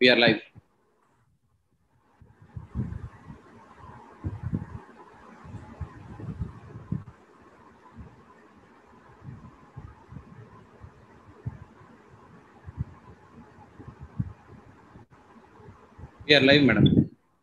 We are live. We are live, madam.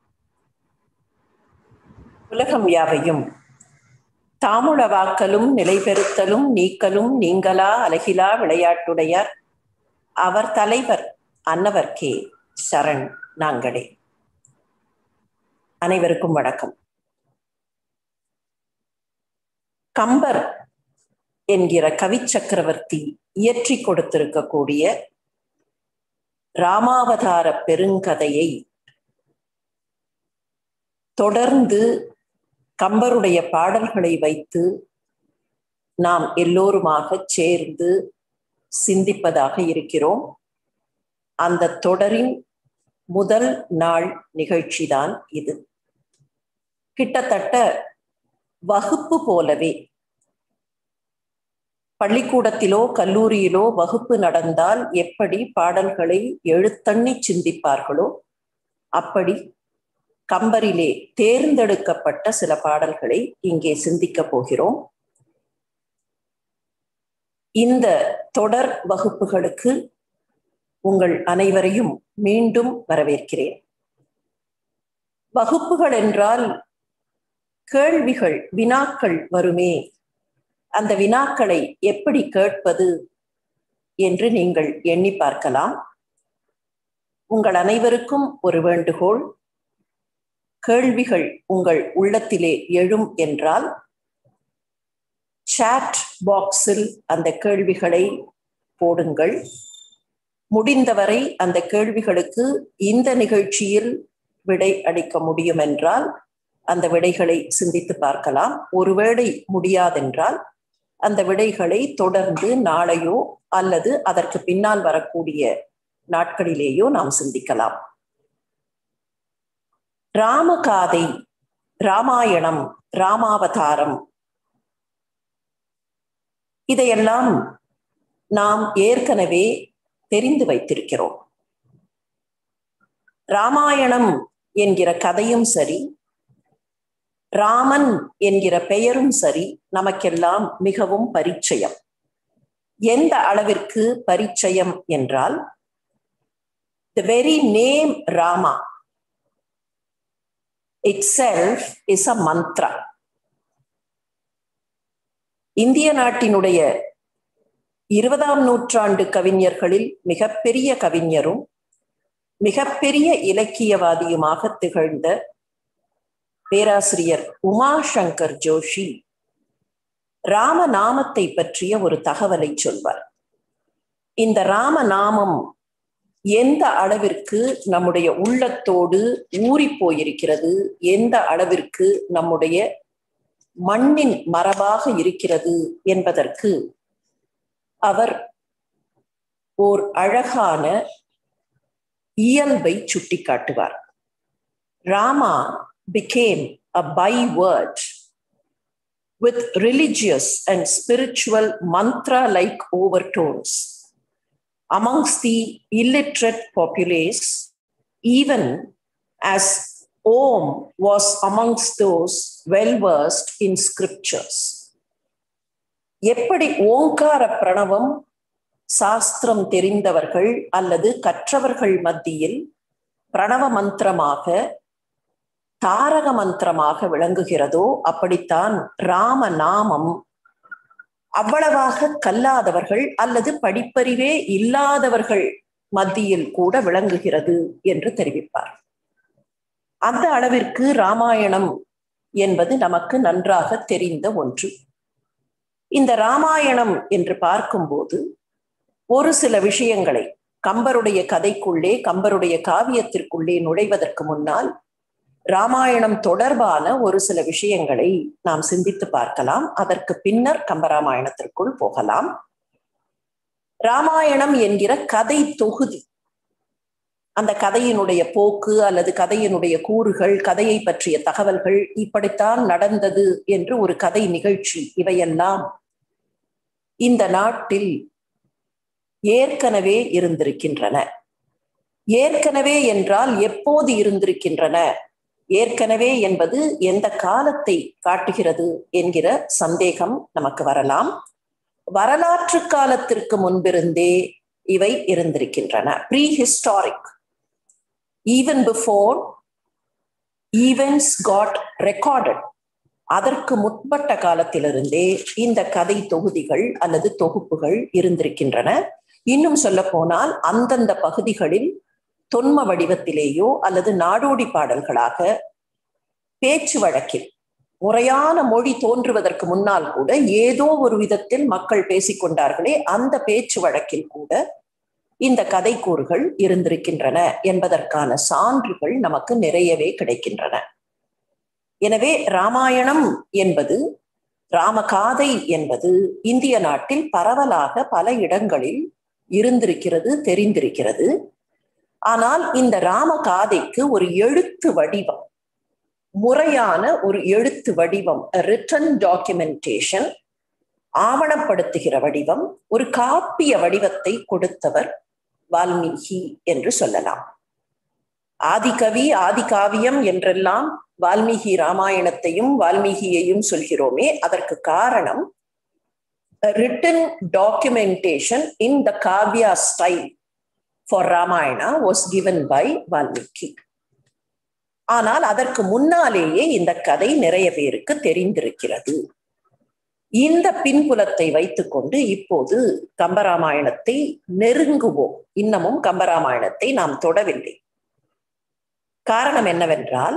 உலகம் யாவையும் தாமுளவாக்கலும் நிலைபெறுத்தலும் நீக்கலும் நீங்களா அலகிலா விளையாட்டுடையார் அவர் தலைவர் அன்னவர்க்கே சரண் நாங்களே அனைவருக்கும் வணக்கம் கம்பர் என்கிற கவி சக்கரவர்த்தி இயற்றி கொடுத்திருக்கக்கூடிய ராமாவதார பெருங்கதையை தொடர்ந்து கம்பருடைய பாடல்களை வைத்து நாம் எல்லோருமாக சேர்ந்து சிந்திப்பதாக இருக்கிறோம் அந்த தொடரின் முதல் நாள் நிகழ்ச்சிதான் இது கிட்டத்தட்ட வகுப்பு போலவே பள்ளிக்கூடத்திலோ கல்லூரியிலோ வகுப்பு நடந்தால் எப்படி பாடல்களை எழுத்தண்ணி சிந்திப்பார்களோ அப்படி கம்பரிலே தேர்ந்தெடுக்கப்பட்ட சில பாடல்களை இங்கே சிந்திக்க போகிறோம் இந்த தொடர் வகுப்புகளுக்கு உங்கள் அனைவரையும் மீண்டும் வரவேற்கிறேன் வகுப்புகள் என்றால் கேள்விகள் வினாக்கள் வருமே அந்த வினாக்களை எப்படி கேட்பது என்று நீங்கள் எண்ணி பார்க்கலாம் உங்கள் அனைவருக்கும் ஒரு வேண்டுகோள் கேள்விகள் உங்கள் உள்ளத்திலே எழும் என்றால் சாட் பாக்ஸில் அந்த கேள்விகளை போடுங்கள் முடிந்தவரை அந்த கேள்விகளுக்கு இந்த நிகழ்ச்சியில் விடை அளிக்க முடியும் என்றால் அந்த விடைகளை சிந்தித்து பார்க்கலாம் ஒருவேளை முடியாதென்றால் அந்த விடைகளை தொடர்ந்து நாளையோ அல்லது அதற்கு பின்னால் வரக்கூடிய நாட்களிலேயோ நாம் சிந்திக்கலாம் ராமகாதை ராமாயணம் ராமாவதாரம் இதையெல்லாம் நாம் ஏற்கனவே தெரிந்து வைத்திருக்கிறோம் ராமாயணம் என்கிற கதையும் சரி ராமன் என்கிற பெயரும் சரி நமக்கெல்லாம் மிகவும் பரிச்சயம் எந்த அளவிற்கு பரிச்சயம் என்றால் the very name Rama itself is a mantra இந்திய நாட்டினுடைய இருபதாம் நூற்றாண்டு கவிஞர்களில் மிகப்பெரிய கவிஞரும் மிகப்பெரிய இலக்கியவாதியுமாக திகழ்ந்த பேராசிரியர் உமாசங்கர் ஜோஷி ராமநாமத்தை பற்றிய ஒரு தகவலை சொல்வார் இந்த ராமநாமம் எந்த அளவிற்கு நம்முடைய உள்ளத்தோடு ஊறி போயிருக்கிறது எந்த அளவிற்கு நம்முடைய மண்ணின் மரபாக இருக்கிறது என்பதற்கு அவர் ஓர் அழகான இயல்பை சுட்டிக்காட்டுவார் Rama became a byword with religious and spiritual mantra like overtones amongst the illiterate populace, even as Om was amongst those well versed in scriptures. எப்படி ஓங்கார பிரணவம் சாஸ்திரம் தெரிந்தவர்கள் அல்லது கற்றவர்கள் மத்தியில் பிரணவ மந்திரமாக தாரக மந்திரமாக விளங்குகிறதோ அப்படித்தான் ராம நாமம் அவ்வளவாக கல்லாதவர்கள் அல்லது படிப்பறிவே இல்லாதவர்கள் மத்தியில் கூட விளங்குகிறது என்று தெரிவிப்பார் அந்த அளவிற்கு ராமாயணம் என்பது நமக்கு நன்றாக தெரிந்த ஒன்று இந்த ராமாயணம் என்று பார்க்கும்போது ஒரு சில விஷயங்களை கம்பருடைய கதைக்குள்ளே கம்பருடைய காவியத்திற்குள்ளே நுழைவதற்கு முன்னால் ராமாயணம் தொடர்பான ஒரு சில விஷயங்களை நாம் சிந்தித்து பார்க்கலாம் அதற்கு பின்னர் கம்பராமாயணத்திற்குள் போகலாம் ராமாயணம் என்கிற கதை தொகுதி அந்த கதையினுடைய போக்கு அல்லது கதையினுடைய கூறுகள் கதையை பற்றிய தகவல்கள் இப்படித்தான் நடந்தது என்று ஒரு கதை நிகழ்ச்சி இவையெல்லாம் இந்த நாட்டில் ஏற்கனவே இருந்திருக்கின்றன ஏற்கனவே என்றால் எப்போது இருந்திருக்கின்றன ஏற்கனவே என்பது எந்த காலத்தை காட்டுகிறது என்கிற சந்தேகம் நமக்கு வரலாம் வரலாற்று காலத்திற்கு முன்பிருந்தே இவை இருந்திருக்கின்றன pre historic even before events got recorded அதற்கு முற்பட்ட காலத்திலிருந்தே இந்த கதை தொகுதிகள் அல்லது தொகுப்புகள் இருந்திருக்கின்றன இன்னும் சொல்ல போனால் அந்தந்த பகுதிகளில் தொன்ம வடிவத்திலேயோ அல்லது நாடோடி பாடல்களாக பேச்சு வழக்கில் முறையான மொழி தோன்றுவதற்கு முன்னால் கூட ஏதோ ஒரு விதத்தில் மக்கள் பேசிக்கொண்டார்களே அந்த பேச்சு வழக்கில் கூட இந்த கதை கூறுகள் இருந்திருக்கின்றன என்பதற்கான சான்றுகள் நமக்கு நிறையவே கிடைக்கின்றன எனவே ராமாயணம் என்பது ராமகாதை என்பது இந்திய நாட்டில் பரவலாக பல இடங்களில் இருந்திருக்கிறது தெரிந்திருக்கிறது ஆனால் இந்த ராமகாதைக்கு ஒரு எழுத்து வடிவம் முறையான ஒரு எழுத்து வடிவம் ரிட்டன் டாக்குமெண்டேஷன் ஆவணப்படுத்துகிற வடிவம் ஒரு காப்பிய வடிவத்தை கொடுத்தவர் வால்மீகி என்று சொல்லலாம் ஆதிகவி ஆதிகாவியம் என்றெல்லாம் வால்மீகி ராமாயணத்தையும் வால்மீகியையும் சொல்கிறோமே அதற்கு காரணம் written documentation in the kavya style for Ramayana was given by Valmiki ஆனால் அதற்கு முன்னாலேயே இந்த கதை நிறைய பேருக்கு தெரிந்திருக்கிறது இந்த பின்புலத்தை வைத்துக்கொண்டு இப்போது கம்பராமாயணத்தை நெருங்குவோம் இன்னமும் கம்பராமாயணத்தை நாம் தொடவில்லை காரணம் என்னவென்றால்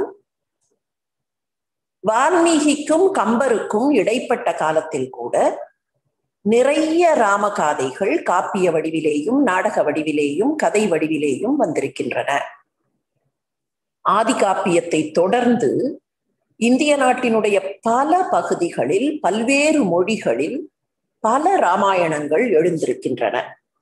வால்மீகிக்கும் கம்பருக்கும் இடைப்பட்ட காலத்தில் கூட நிறைய ராமகாதைகள் காப்பிய வடிவிலேயும் நாடக வடிவிலேயும் கதை வடிவிலேயும் வந்திருக்கின்றன ஆதி காப்பியத்தை தொடர்ந்து இந்திய நாட்டினுடைய பல பகுதிகளில் பல்வேறு மொழிகளில் பல ராமாயணங்கள் எழுந்திருக்கின்றன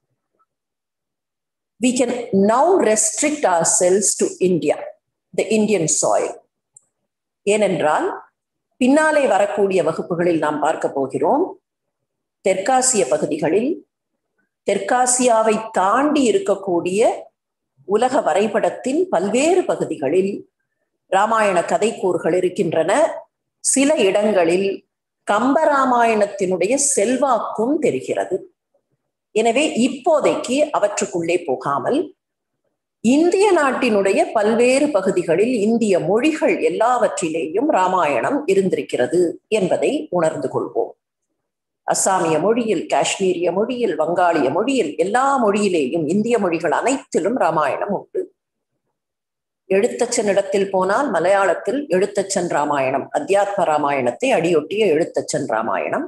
we can now restrict ourselves to India, the Indian soil. ஏனென்றால் பின்னாலே வரக்கூடிய வகுப்புகளில் நாம் பார்க்க போகிறோம் தெற்காசிய பகுதிகளில் தெற்காசியாவை தாண்டி இருக்கக்கூடிய உலக வரைபடத்தின் பல்வேறு பகுதிகளில் ராமாயண கதைக்கூறுகள் இருக்கின்றன சில இடங்களில் கம்பராமாயணத்தினுடைய செல்வாக்கும் தெரிகிறது எனவே இப்போதைக்கு அவற்றுக்குள்ளே போகாமல் இந்திய நாட்டினுடைய பல்வேறு பகுதிகளில் இந்திய மொழிகள் எல்லாவற்றிலேயும் ராமாயணம் இருந்திருக்கிறது என்பதை உணர்ந்து கொள்வோம் அஸ்ஸாமிய மொழியில் காஷ்மீரிய மொழியில் வங்காளிய மொழியில் எல்லா மொழியிலேயும் இந்திய மொழிகள் அனைத்திலும் ராமாயணம் உண்டு எழுத்தச்சனிடத்தில் போனால் மலையாளத்தில் எழுத்தச்சன் ராமாயணம் அத்தியாத்ம ராமாயணத்தை அடியொட்டிய எழுத்தச்சன் ராமாயணம்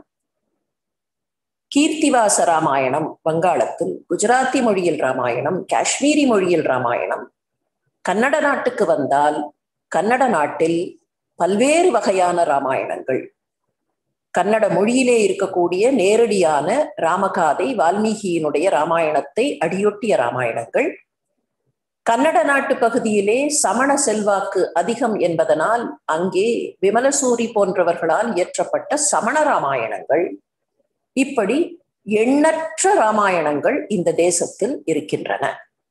கீர்த்திவாச ராமாயணம் வங்காளத்தில் குஜராத்தி மொழியில் ராமாயணம் காஷ்மீரி மொழியில் ராமாயணம் கன்னட நாட்டுக்கு வந்தால் கன்னட நாட்டில் பல்வேறு வகையான ராமாயணங்கள் கன்னட மொழியிலே இருக்கக்கூடிய நேரடியான ராமகாதை வால்மீகியினுடைய ராமாயணத்தை அடியொட்டிய ராமாயணங்கள் கன்னட நாட்டு பகுதியிலே சமண செல்வாக்கு அதிகம் என்பதனால் அங்கே விமலசூரி போன்றவர்களால் இயற்றப்பட்ட சமண ராமாயணங்கள் இப்படி எண்ணற்ற ராமாயணங்கள் இந்த தேசத்தில் இருக்கின்றன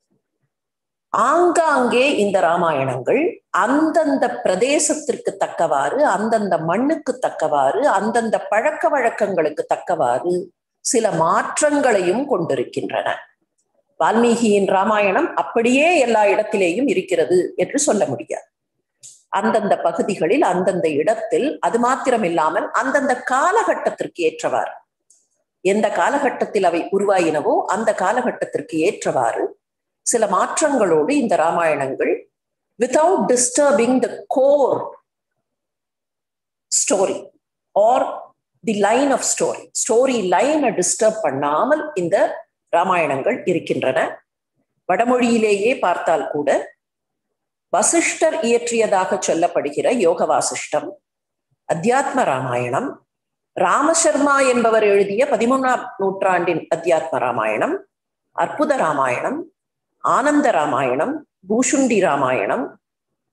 ஆங்காங்கே இந்த ராமாயணங்கள் அந்தந்த பிரதேசத்திற்கு தக்கவாறு அந்தந்த மண்ணுக்கு தக்கவாறு அந்தந்த பழக்க வழக்கங்களுக்கு தக்கவாறு சில மாற்றங்களையும் கொண்டிருக்கின்றன வால்மீகியின் ராமாயணம் அப்படியே எல்லா இடத்திலேயும் இருக்கிறது என்று சொல்ல முடியாது அந்தந்த பகுதிகளில் அந்தந்த இடத்தில் அது மாத்திரம் இல்லாமல் அந்தந்த காலகட்டத்திற்கு ஏற்றவாறு எந்த காலகட்டத்தில் அவை உருவாயினவோ அந்த காலகட்டத்திற்கு ஏற்றவாறு சில மாற்றங்களோடு இந்த ராமாயணங்கள் without disturbing the core story or the line of story story லைனை டிஸ்டர்ப் பண்ணாமல் இந்த ராமாயணங்கள் இருக்கின்றன வடமொழியிலேயே பார்த்தால் கூட வசிஷ்டர் இயற்றியதாக சொல்லப்படுகிற யோக வாசிஷ்டம் அத்தியாத்ம ராமாயணம் ராமசர்மா என்பவர் எழுதிய பதிமூணாம் நூற்றாண்டின் அத்தியாத்ம ராமாயணம் அற்புத ராமாயணம் ஆனந்த ராமாயணம் பூஷுண்டி ராமாயணம்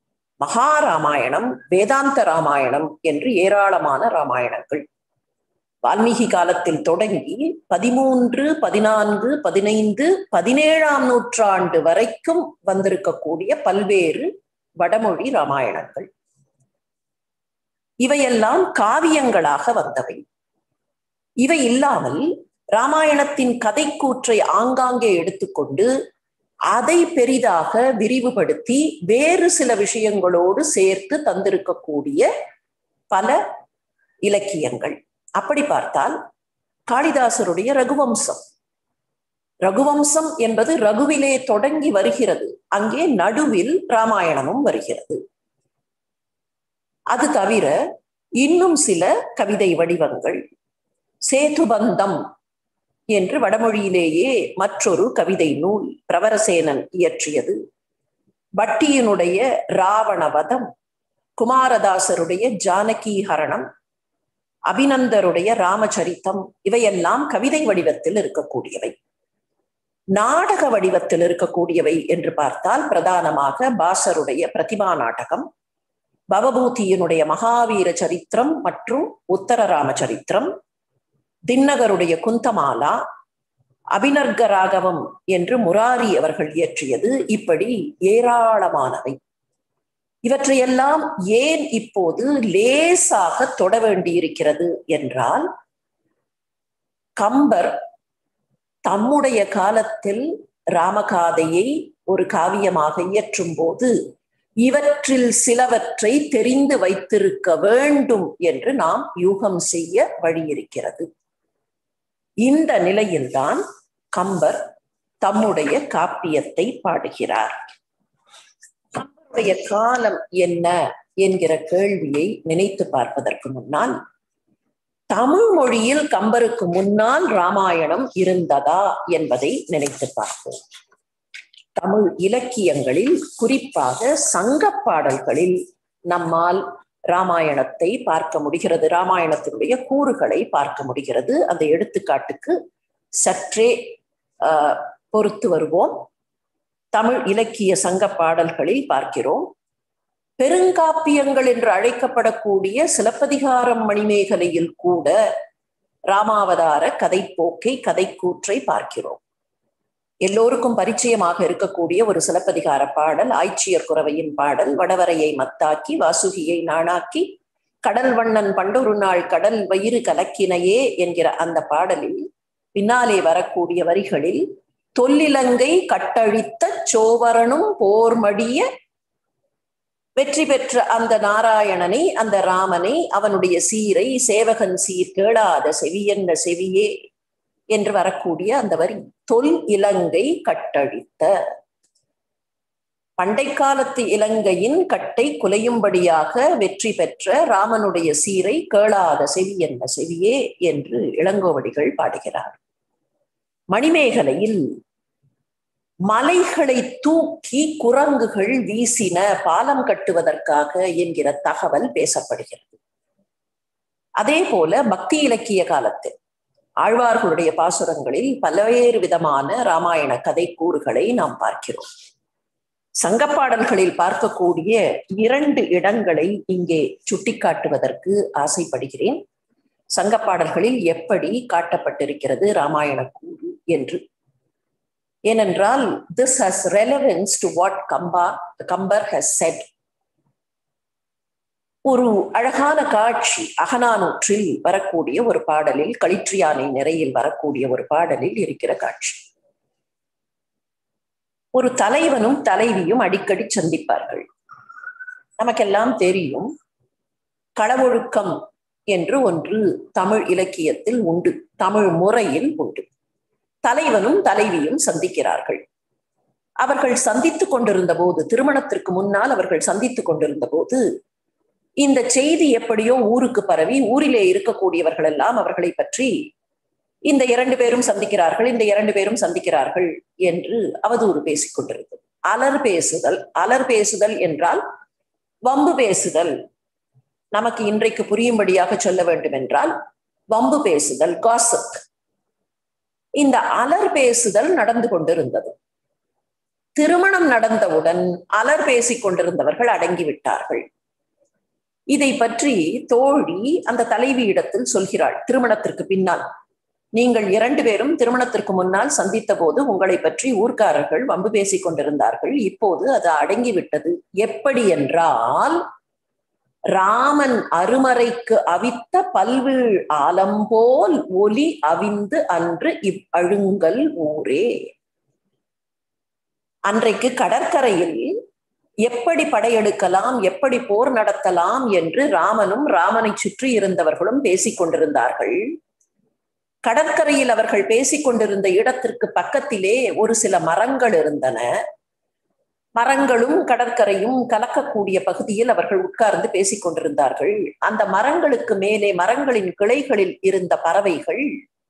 மகாராமாயணம் வேதாந்த ராமாயணம் என்று ஏராளமான ராமாயணங்கள் வால்மீகி காலத்தில் தொடங்கி பதிமூன்று பதினான்கு பதினைந்து பதினேழாம் நூற்றாண்டு வரைக்கும் வந்திருக்கக்கூடிய பல்வேறு வடமொழி ராமாயணங்கள் இவையெல்லாம் காவியங்களாக வந்தவை இவை இல்லாமல் ராமாயணத்தின் கதைக்கூற்றை ஆங்காங்கே எடுத்துக்கொண்டு அதை பெரிதாக விரிவுபடுத்தி வேறு சில விஷயங்களோடு சேர்த்து தந்திருக்கக்கூடிய பல இலக்கியங்கள் அப்படி பார்த்தால் காளிதாசருடைய ரகுவம்சம் ரகுவம்சம் என்பது ரகுவிலே தொடங்கி வருகிறது அங்கே நடுவில் ராமாயணமும் வருகிறது அது தவிர இன்னும் சில கவிதை வடிவங்கள் சேதுபந்தம் என்று வடமொழியிலேயே மற்றொரு கவிதை நூல் பிரவரசேனன் இயற்றியது பட்டியினுடைய ராவணவதம் குமாரதாசருடைய ஜானகீஹரணம் அபிநந்தருடைய ராமச்சரித்தம் இவையெல்லாம் கவிதை வடிவத்தில் இருக்கக்கூடியவை நாடக வடிவத்தில் இருக்கக்கூடியவை என்று பார்த்தால் பிரதானமாக பாசருடைய பிரதிமா நாடகம் பவபூதியினுடைய மகாவீர சரித்திரம் மற்றும் உத்தர ராமச்சரித்திரம் தின்னகருடைய குந்தமாலா அபினர்க ராகவம் என்று முராரி அவர்கள் இயற்றியது இப்படி ஏராளமானவை இவற்றையெல்லாம் ஏன் இப்போது லேசாக தொட வேண்டியிருக்கிறது என்றால் கம்பர் தம்முடைய காலத்தில் ராமகாதையை ஒரு காவியமாக இயற்றும் போது இவற்றில் சிலவற்றை தெரிந்து வைத்திருக்க வேண்டும் என்று நாம் யூகம் செய்ய வழியிருக்கிறது இந்த நிலையில்தான் கம்பர் தம்முடைய காப்பியத்தை பாடுகிறார் கம்பருடைய காலம் என்ன என்கிற கேள்வியை நினைத்து பார்ப்பதற்கு முன்னால் தமிழ் மொழியில் கம்பருக்கு முன்னால் ராமாயணம் இருந்ததா என்பதை நினைத்து பார்ப்போம் தமிழ் இலக்கியங்களில் குறிப்பாக சங்க பாடல்களில் நம்மால் ராமாயணத்தை பார்க்க முடிகிறது ராமாயணத்தினுடைய கூறுகளை பார்க்க முடிகிறது அந்த எடுத்துக்காட்டுக்கு சற்றே பொறுத்து வருவோம் தமிழ் இலக்கிய சங்க பாடல்களில் பார்க்கிறோம் பெருங்காப்பியங்கள் என்று அழைக்கப்படக்கூடிய சிலப்பதிகாரம் மணிமேகலையில் கூட ராமாவதார கதைப்போக்கை கதைக்கூற்றை பார்க்கிறோம் எல்லோருக்கும் பரிச்சயமாக இருக்கக்கூடிய ஒரு சிலப்பதிகார பாடல் ஆய்ச்சியர் குறவையின் பாடல் வடவரையை மத்தாக்கி வாசுகியை நாணாக்கி கடல் வண்ணன் பண்டொரு நாள் கடல் வயிறு கலக்கினையே என்கிற அந்த பாடலில் பின்னாலே வரக்கூடிய வரிகளில் தொல்லிலங்கை கட்டழித்த சோவரனும் போர்மடிய வெற்றி பெற்ற அந்த நாராயணனை அந்த ராமனை அவனுடைய சீரை சேவகன் சீர் கேளாத செவியென்ன செவியே என்று வரக்கூடிய அந்த வரி தொல் இலங்கை கட்டழித்த பண்டை காலத்து இலங்கையின் கட்டை குலையும்படியாக வெற்றி பெற்ற ராமனுடைய சீரை கேளாத செவி என்ன செவியே என்று இளங்கோவடிகள் பாடுகிறார் மணிமேகலையில் மலைகளை தூக்கி குரங்குகள் வீசின பாலம் கட்டுவதற்காக என்கிற தகவல் பேசப்படுகிறது அதே போல பக்தி இலக்கிய காலத்தில் ஆழ்வார்களுடைய பாசுரங்களில் பல்வேறு விதமான ராமாயண கதை கூறுகளை நாம் பார்க்கிறோம் சங்கப்பாடல்களில் பார்க்கக்கூடிய இரண்டு இடங்களை இங்கே சுட்டிக்காட்டுவதற்கு ஆசைப்படுகிறேன் சங்கப்பாடல்களில் எப்படி காட்டப்பட்டிருக்கிறது ராமாயண கூறு என்று ஏனென்றால் this has relevance to what Kamba Kambar has said ஒரு அழகான காட்சி அகநானூற்றில் வரக்கூடிய ஒரு பாடலில் களிற்றியானை நிறையில் வரக்கூடிய ஒரு பாடலில் இருக்கிற காட்சி ஒரு தலைவனும் தலைவியும் அடிக்கடி சந்திப்பார்கள் நமக்கெல்லாம் தெரியும் களவொழுக்கம் என்று ஒன்று தமிழ் இலக்கியத்தில் உண்டு தமிழ் முறையில் உண்டு தலைவனும் தலைவியும் சந்திக்கிறார்கள் அவர்கள் சந்தித்துக் கொண்டிருந்த போது திருமணத்திற்கு முன்னால் அவர்கள் சந்தித்துக் கொண்டிருந்த போது இந்த செய்தி எப்படியோ ஊருக்கு பரவி ஊரிலே இருக்கக்கூடியவர்கள் எல்லாம் அவர்களை பற்றி இந்த இரண்டு பேரும் சந்திக்கிறார்கள் இந்த இரண்டு பேரும் சந்திக்கிறார்கள் என்று அவதூறு பேசிக் கொண்டிருந்தது அலர் பேசுதல் அலர் பேசுதல் என்றால் வம்பு பேசுதல் நமக்கு இன்றைக்கு புரியும்படியாக சொல்ல வேண்டும் என்றால் வம்பு பேசுதல் காசப் இந்த அலர் பேசுதல் நடந்து கொண்டிருந்தது திருமணம் நடந்தவுடன் அலர் பேசிக் கொண்டிருந்தவர்கள் அடங்கிவிட்டார்கள் இதை பற்றி தோழி அந்த தலைவியிடத்தில் சொல்கிறாள் திருமணத்திற்கு பின்னால் நீங்கள் இரண்டு பேரும் திருமணத்திற்கு முன்னால் சந்தித்த போது உங்களை பற்றி ஊர்க்காரர்கள் வம்பு பேசிக் கொண்டிருந்தார்கள் இப்போது அது அடங்கிவிட்டது எப்படி என்றால் ராமன் அருமறைக்கு அவித்த பல்வீழ் ஆலம்போல் ஒலி அவிந்து அன்று இவ் அழுங்கல் ஊரே அன்றைக்கு கடற்கரையில் எப்படி படையெடுக்கலாம் எப்படி போர் நடத்தலாம் என்று ராமனும் ராமனை சுற்றி இருந்தவர்களும் பேசிக் கொண்டிருந்தார்கள் கடற்கரையில் அவர்கள் பேசிக் கொண்டிருந்த இடத்திற்கு பக்கத்திலே ஒரு சில மரங்கள் இருந்தன மரங்களும் கடற்கரையும் கலக்கக்கூடிய பகுதியில் அவர்கள் உட்கார்ந்து பேசிக் கொண்டிருந்தார்கள் அந்த மரங்களுக்கு மேலே மரங்களின் கிளைகளில் இருந்த பறவைகள்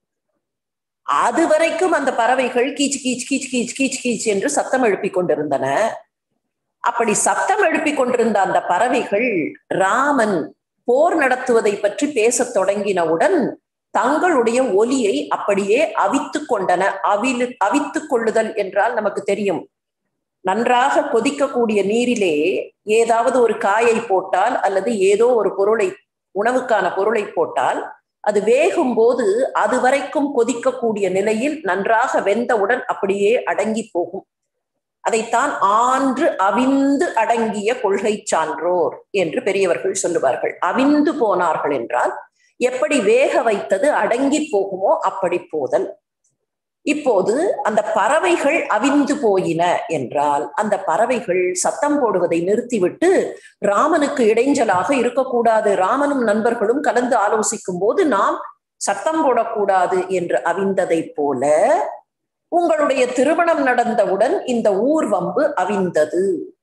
அது வரைக்கும் அந்த பறவைகள் கீச் கீச் கீச் கீச் கீச் கீச் என்று சத்தம் எழுப்பிக் கொண்டிருந்தன அப்படி சத்தம் எழுப்பிக் கொண்டிருந்த அந்த பறவைகள் ராமன் போர் நடத்துவதை பற்றி பேசத் தொடங்கினவுடன் தங்களுடைய ஒலியை அப்படியே அவித்து கொண்டன அவிழு அவித்து கொள்ளுதல் என்றால் நமக்கு தெரியும் நன்றாக கொதிக்கக்கூடிய நீரிலே ஏதாவது ஒரு காயை போட்டால் அல்லது ஏதோ ஒரு பொருளை உணவுக்கான பொருளை போட்டால் அது வேகும் போது அது வரைக்கும் கொதிக்கக்கூடிய நிலையில் நன்றாக வெந்தவுடன் அப்படியே அடங்கி போகும் அதைத்தான் ஆன்று அவிந்து அடங்கிய கொள்கை சான்றோர் என்று பெரியவர்கள் சொல்லுவார்கள் அவிந்து போனார்கள் என்றால் எப்படி வேக வைத்தது அடங்கி போகுமோ அப்படி போதல் இப்போது அந்த பறவைகள் அவிந்து போயின என்றால் அந்த பறவைகள் சத்தம் போடுவதை நிறுத்திவிட்டு ராமனுக்கு இடைஞ்சலாக இருக்கக்கூடாது ராமனும் நண்பர்களும் கலந்து ஆலோசிக்கும் போது நாம் சத்தம் போடக்கூடாது என்று அவிந்ததை போல உங்களுடைய திருமணம் நடந்தவுடன் இந்த ஊர் வம்பு அவிந்தது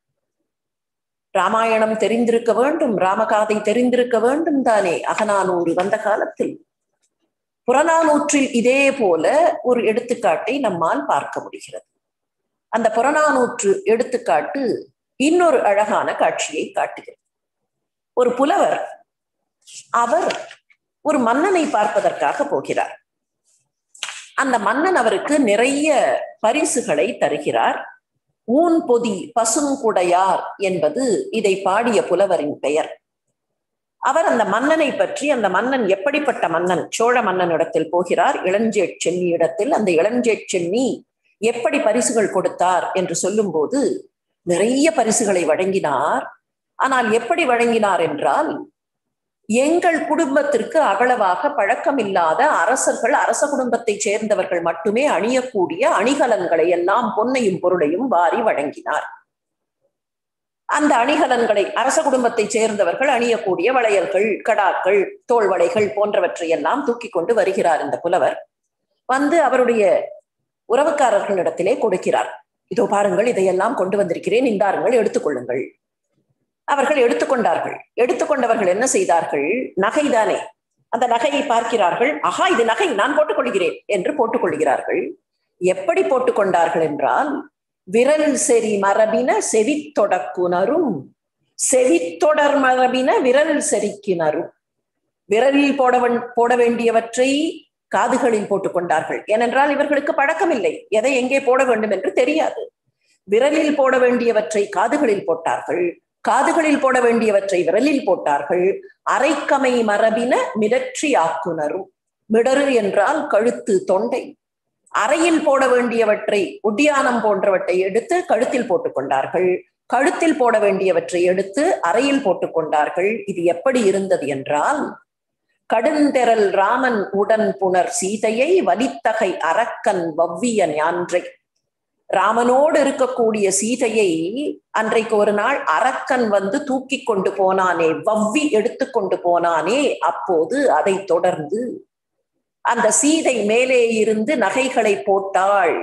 ராமாயணம் தெரிந்திருக்க வேண்டும் ராமகாதை தெரிந்திருக்க வேண்டும் தானே அகநானூறு வந்த காலத்தில் புறநானூற்றில் இதே போல ஒரு எடுத்துக்காட்டை நம்மால் பார்க்க முடிகிறது அந்த புறநானூற்று எடுத்துக்காட்டு இன்னொரு அழகான காட்சியை காட்டுகிறது ஒரு புலவர் அவர் ஒரு மன்னனை பார்ப்பதற்காக போகிறார் அந்த மன்னன் அவருக்கு நிறைய பரிசுகளை தருகிறார் ஊன் பொதி பசுங்குடையார் என்பது இதை பாடிய புலவரின் பெயர் அவர் அந்த மன்னனை பற்றி அந்த மன்னன் எப்படிப்பட்ட மன்னன் சோழ மன்னனிடத்தில் போகிறார் இளஞ்சேட் சென்னி இடத்தில் அந்த இளஞ்சேட் சென்னி எப்படி பரிசுகள் கொடுத்தார் என்று சொல்லும்போது நிறைய பரிசுகளை வழங்கினார் ஆனால் எப்படி வழங்கினார் என்றால் எங்கள் குடும்பத்திற்கு அவ்வளவாக பழக்கமில்லாத அரசர்கள் அரச குடும்பத்தைச் சேர்ந்தவர்கள் மட்டுமே அணியக்கூடிய அணிகலன்களை எல்லாம் பொன்னையும் பொருளையும் வாரி வழங்கினார் அந்த அணிகலன்களை அரச குடும்பத்தைச் சேர்ந்தவர்கள் அணியக்கூடிய வளையல்கள் கடாக்கள் தோள்வளைகள் போன்றவற்றை எல்லாம் தூக்கி கொண்டு வருகிறார் இந்த புலவர் வந்து அவருடைய உறவுக்காரர்களிடத்திலே கொடுக்கிறார் இதோ பாருங்கள் இதையெல்லாம் கொண்டு வந்திருக்கிறேன் இந்தாருங்கள் எடுத்துக்கொள்ளுங்கள் அவர்கள் எடுத்துக்கொண்டார்கள் எடுத்துக்கொண்டவர்கள் என்ன செய்தார்கள் நகைதானே அந்த நகையை பார்க்கிறார்கள் ஆஹா இது நகை நான் போட்டுக்கொள்கிறேன் என்று போட்டுக்கொள்கிறார்கள் எப்படி போட்டுக்கொண்டார்கள் என்றால் விரல் செறி மரபின செவித்தொடக்குனரும் செவித்தொடர் மரபின விரல் செரிக்கினரும் விரலில் போட போட வேண்டியவற்றை காதுகளில் போட்டுக்கொண்டார்கள் ஏனென்றால் இவர்களுக்கு பழக்கமில்லை எதை எங்கே போட வேண்டும் என்று தெரியாது விரலில் போட வேண்டியவற்றை காதுகளில் போட்டார்கள் காதுகளில் போட வேண்டியவற்றை விரலில் போட்டார்கள் அரைக்கமை மரபின மிடற்றி ஆக்குனரும் மிடரு என்றால் கழுத்து தொண்டை அறையில் போட வேண்டியவற்றை ஒட்டியானம் போன்றவற்றை எடுத்து கழுத்தில் போட்டுக்கொண்டார்கள் கழுத்தில் போட வேண்டியவற்றை எடுத்து அறையில் போட்டுக்கொண்டார்கள் இது எப்படி இருந்தது என்றால் கடுந்தெரல் ராமன் உடன் புனர் சீதையை வலித்தகை அரக்கன் வவ்விய ஞான்றை ராமனோடு இருக்கக்கூடிய சீதையை அன்றைக்கு ஒரு நாள் அரக்கன் வந்து தூக்கி கொண்டு போனானே வவ்வி எடுத்து கொண்டு போனானே அப்போது அதை தொடர்ந்து அந்த சீதை மேலே இருந்து நகைகளை போட்டாள்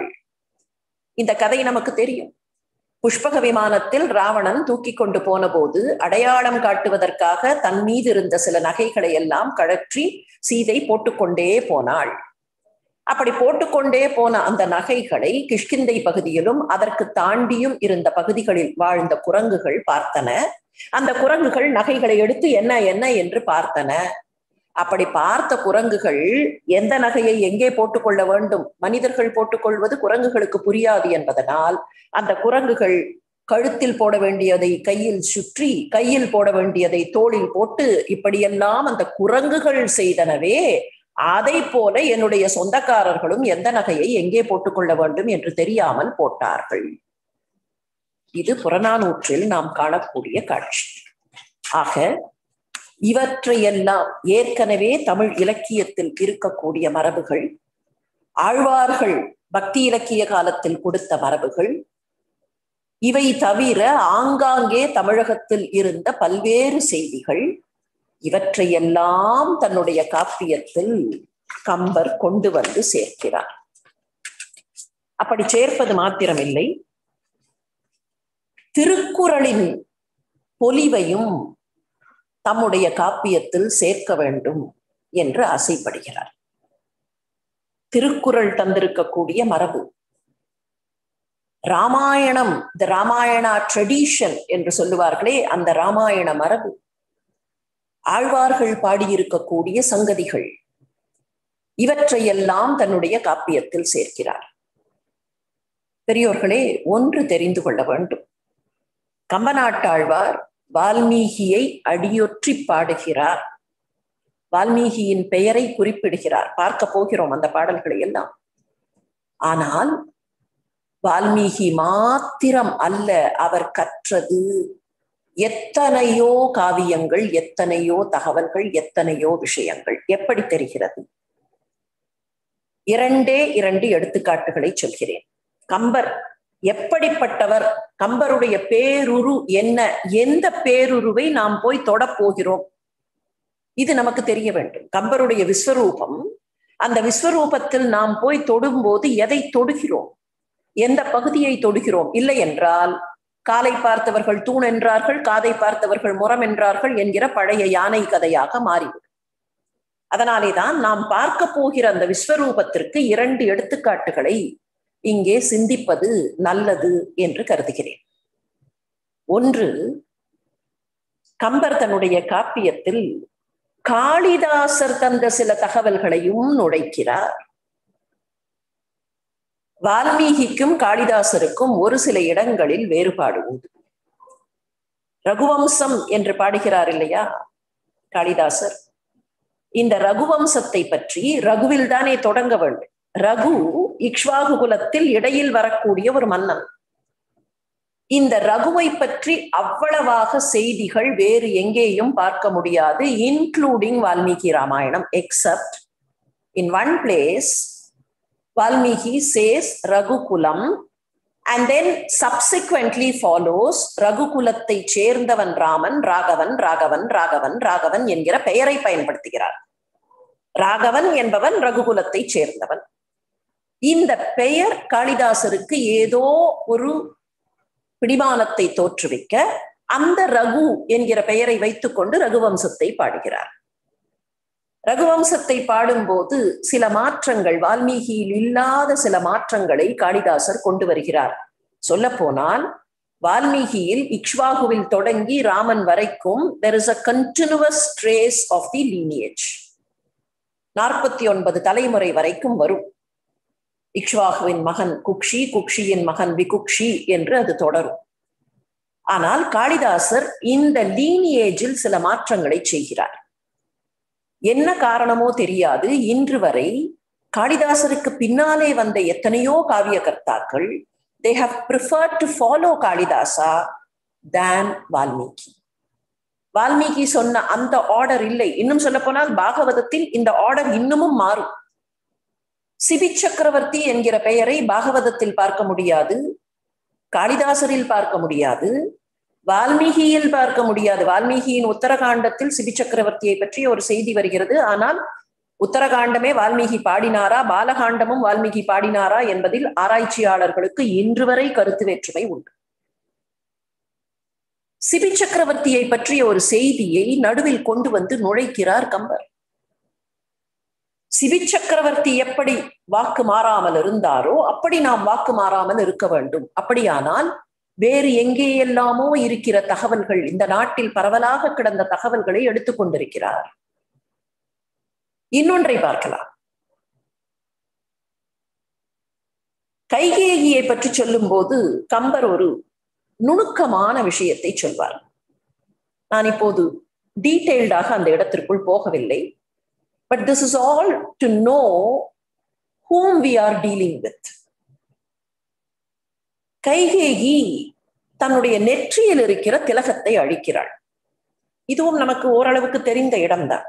இந்த கதை நமக்கு தெரியும் புஷ்பக விமானத்தில் ராவணன் தூக்கி கொண்டு போன போது அடையாளம் காட்டுவதற்காக தன் மீது இருந்த சில நகைகளை எல்லாம் கழற்றி சீதை போட்டுக்கொண்டே போனாள் அப்படி போட்டுக்கொண்டே போன அந்த நகைகளை கிஷ்கிந்தை பகுதியிலும் அதற்கு தாண்டியும் இருந்த பகுதிகளில் வாழ்ந்த குரங்குகள் பார்த்தன அந்த குரங்குகள் நகைகளை எடுத்து என்ன என்ன என்று பார்த்தன அப்படி பார்த்த குரங்குகள் எந்த நகையை எங்கே போட்டுக்கொள்ள வேண்டும் மனிதர்கள் போட்டுக்கொள்வது குரங்குகளுக்கு புரியாது என்பதனால் அந்த குரங்குகள் கழுத்தில் போட வேண்டியதை கையில் சுற்றி கையில் போட வேண்டியதை தோளில் போட்டு இப்படியெல்லாம் அந்த குரங்குகள் செய்தனவே அதை போல என்னுடைய சொந்தக்காரர்களும் எந்த நகையை எங்கே போட்டுக்கொள்ள வேண்டும் என்று தெரியாமல் போட்டார்கள் இது புறநானூற்றில் நாம் காணக்கூடிய காட்சி ஆக இவற்றையெல்லாம் ஏற்கனவே தமிழ் இலக்கியத்தில் இருக்கக்கூடிய மரபுகள் ஆழ்வார்கள் பக்தி இலக்கிய காலத்தில் கொடுத்த மரபுகள் இவை தவிர ஆங்காங்கே தமிழகத்தில் இருந்த பல்வேறு செய்திகள் இவற்றையெல்லாம் தன்னுடைய காப்பியத்தில் கம்பர் கொண்டு வந்து சேர்க்கிறார் அப்படி சேர்ப்பது மாத்திரமில்லை திருக்குறளின் பொலிவையும் தம்முடைய காப்பியத்தில் சேர்க்க வேண்டும் என்று ஆசைப்படுகிறார் திருக்குறள் தந்திருக்கக்கூடிய மரபு ராமாயணம் த ராமாயணா ட்ரெடிஷன் என்று சொல்லுவார்களே அந்த ராமாயண மரபு ஆழ்வார்கள் பாடியிருக்கக்கூடிய சங்கதிகள் இவற்றையெல்லாம் தன்னுடைய காப்பியத்தில் சேர்க்கிறார் பெரியோர்களே ஒன்று தெரிந்து கொள்ள வேண்டும் கம்பநாட்டாழ்வார் வால்மீகியை அடியொற்றி பாடுகிறார் வால்மீகியின் பெயரை குறிப்பிடுகிறார் பார்க்க போகிறோம் அந்த பாடல்களை எல்லாம் ஆனால் வால்மீகி மாத்திரம் அல்ல அவர் கற்றது எத்தனையோ காவியங்கள் எத்தனையோ தகவல்கள் எத்தனையோ விஷயங்கள் எப்படி தெரிகிறது இரண்டே இரண்டு எடுத்துக்காட்டுகளை சொல்கிறேன் கம்பர் எப்படிப்பட்டவர் கம்பருடைய பேருரு என்ன எந்த பேருருவை நாம் போய் தொடப்போகிறோம் இது நமக்கு தெரிய வேண்டும் கம்பருடைய விஸ்வரூபம் அந்த விஸ்வரூபத்தில் நாம் போய் தொடும்போது எதை தொடுகிறோம் எந்த பகுதியை தொடுகிறோம் இல்லை என்றால் காலை பார்த்தவர்கள் தூண் என்றார்கள் காதை பார்த்தவர்கள் முரம் என்றார்கள் என்கிற பழைய யானை கதையாக மாறிவிடும் அதனாலேதான் நாம் பார்க்க போகிற அந்த விஸ்வரூபத்திற்கு இரண்டு எடுத்துக்காட்டுகளை இங்கே சிந்திப்பது நல்லது என்று கருதுகிறேன் ஒன்று கம்பர் தன்னுடைய காப்பியத்தில் காளிதாசர் தந்த சில தகவல்களையும் நுழைக்கிறார் வால்மீகிக்கும் காளிதாசருக்கும் ஒரு சில இடங்களில் வேறுபாடு உண்டு ரகுவம்சம் என்று பாடுகிறார் இல்லையா காளிதாசர் இந்த ரகுவம்சத்தை பற்றி ரகுவில் தானே தொடங்க வேண்டும் ரகு இக்ஷ்வாகு குலத்தில் இடையில் வரக்கூடிய ஒரு மன்னன் இந்த ரகுவை பற்றி அவ்வளவாக செய்திகள் வேறு எங்கேயும் பார்க்க முடியாது including Valmiki Ramayanam except in one place Valmiki says Raghukulam and then subsequently follows ரகுகுலத்தை சேர்ந்தவன் ராமன் ராகவன் ராகவன் ராகவன் ராகவன் என்கிற பெயரை பயன்படுத்துகிறார் ராகவன் என்பவன் ரகுகுலத்தை சேர்ந்தவன் இந்த பெயர் காளிதாசருக்கு ஏதோ ஒரு பிடிமானத்தை தோற்றுவிக்க அந்த ரகு என்கிற பெயரை வைத்துக்கொண்டு ரகுவம்சத்தை பாடுகிறார் ரகுவம்சத்தை பாடும்போது சில மாற்றங்கள் வால்மீகியில் இல்லாத சில மாற்றங்களை காளிதாசர் கொண்டு வருகிறார் சொல்ல போனால் வால்மீகியில் இக்ஷ்வாகுவில் தொடங்கி ராமன் வரைக்கும் there is a continuous trace of the lineage நாற்பத்தி ஒன்பது தலைமுறை வரைக்கும் வரும் இக்ஷ்வாகுவின் மகன் குக்ஷி குக்ஷியின் மகன் விகுக்ஷி என்று அது தொடரும் ஆனால் காளிதாசர் இந்த லீனியேஜில் சில மாற்றங்களை செய்கிறார் என்ன காரணமோ தெரியாது இன்று வரை காளிதாசருக்கு பின்னாலே வந்த எத்தனையோ காவிய கர்த்தாக்கள் they have preferred to follow Kalidasa then Valmiki Valmiki சொன்ன அந்த ஆர்டர் இல்லை இன்னும் சொல்ல போனால் பாகவதத்தில் இந்த ஆர்டர் இன்னமும் மாறும் சிபி சக்கரவர்த்தி என்கிற பெயரை பாகவதத்தில் பார்க்க முடியாது காளிதாசரில் பார்க்க முடியாது வால்மீகியில் பார்க்க முடியாது வால்மீகியின் உத்தரகாண்டத்தில் சிபி சக்கரவர்த்தியை பற்றி ஒரு செய்தி வருகிறது ஆனால் உத்தரகாண்டமே வால்மீகி பாடினாரா பாலகாண்டமும் வால்மீகி பாடினாரா என்பதில் ஆராய்ச்சியாளர்களுக்கு இன்று வரை கருத்து வேற்றுமை உண்டு சிபி சக்கரவர்த்தியை பற்றிய ஒரு செய்தியை நடுவில் கொண்டு வந்து நுழைக்கிறார் கம்பர் சிபி சக்கரவர்த்தி எப்படி வாக்கு மாறாமல் இருந்தாரோ அப்படி நாம் வாக்கு மாறாமல் இருக்க வேண்டும் அப்படியானால் வேறு எங்கேயெல்லாமோ இருக்கிற தகவல்கள் இந்த நாட்டில் பரவலாக கிடந்த தகவல்களை எடுத்துக்கொண்டிருக்கிறார் இன்னொன்றை பார்க்கலாம் கைகேகியை பற்றி சொல்லும் போது கம்பர் ஒரு நுணுக்கமான விஷயத்தை சொல்வார் நான் இப்போது டீட்டெயில்டாக அந்த இடத்திற்குள் போகவில்லை but this is all to know whom we are dealing with Kaikeyi தன்னுடைய நெற்றியில் இருக்கிற திலகத்தை அழிக்கிறாள் இதுவும் நமக்கு ஓரளவுக்கு தெரிந்த இடம்தான்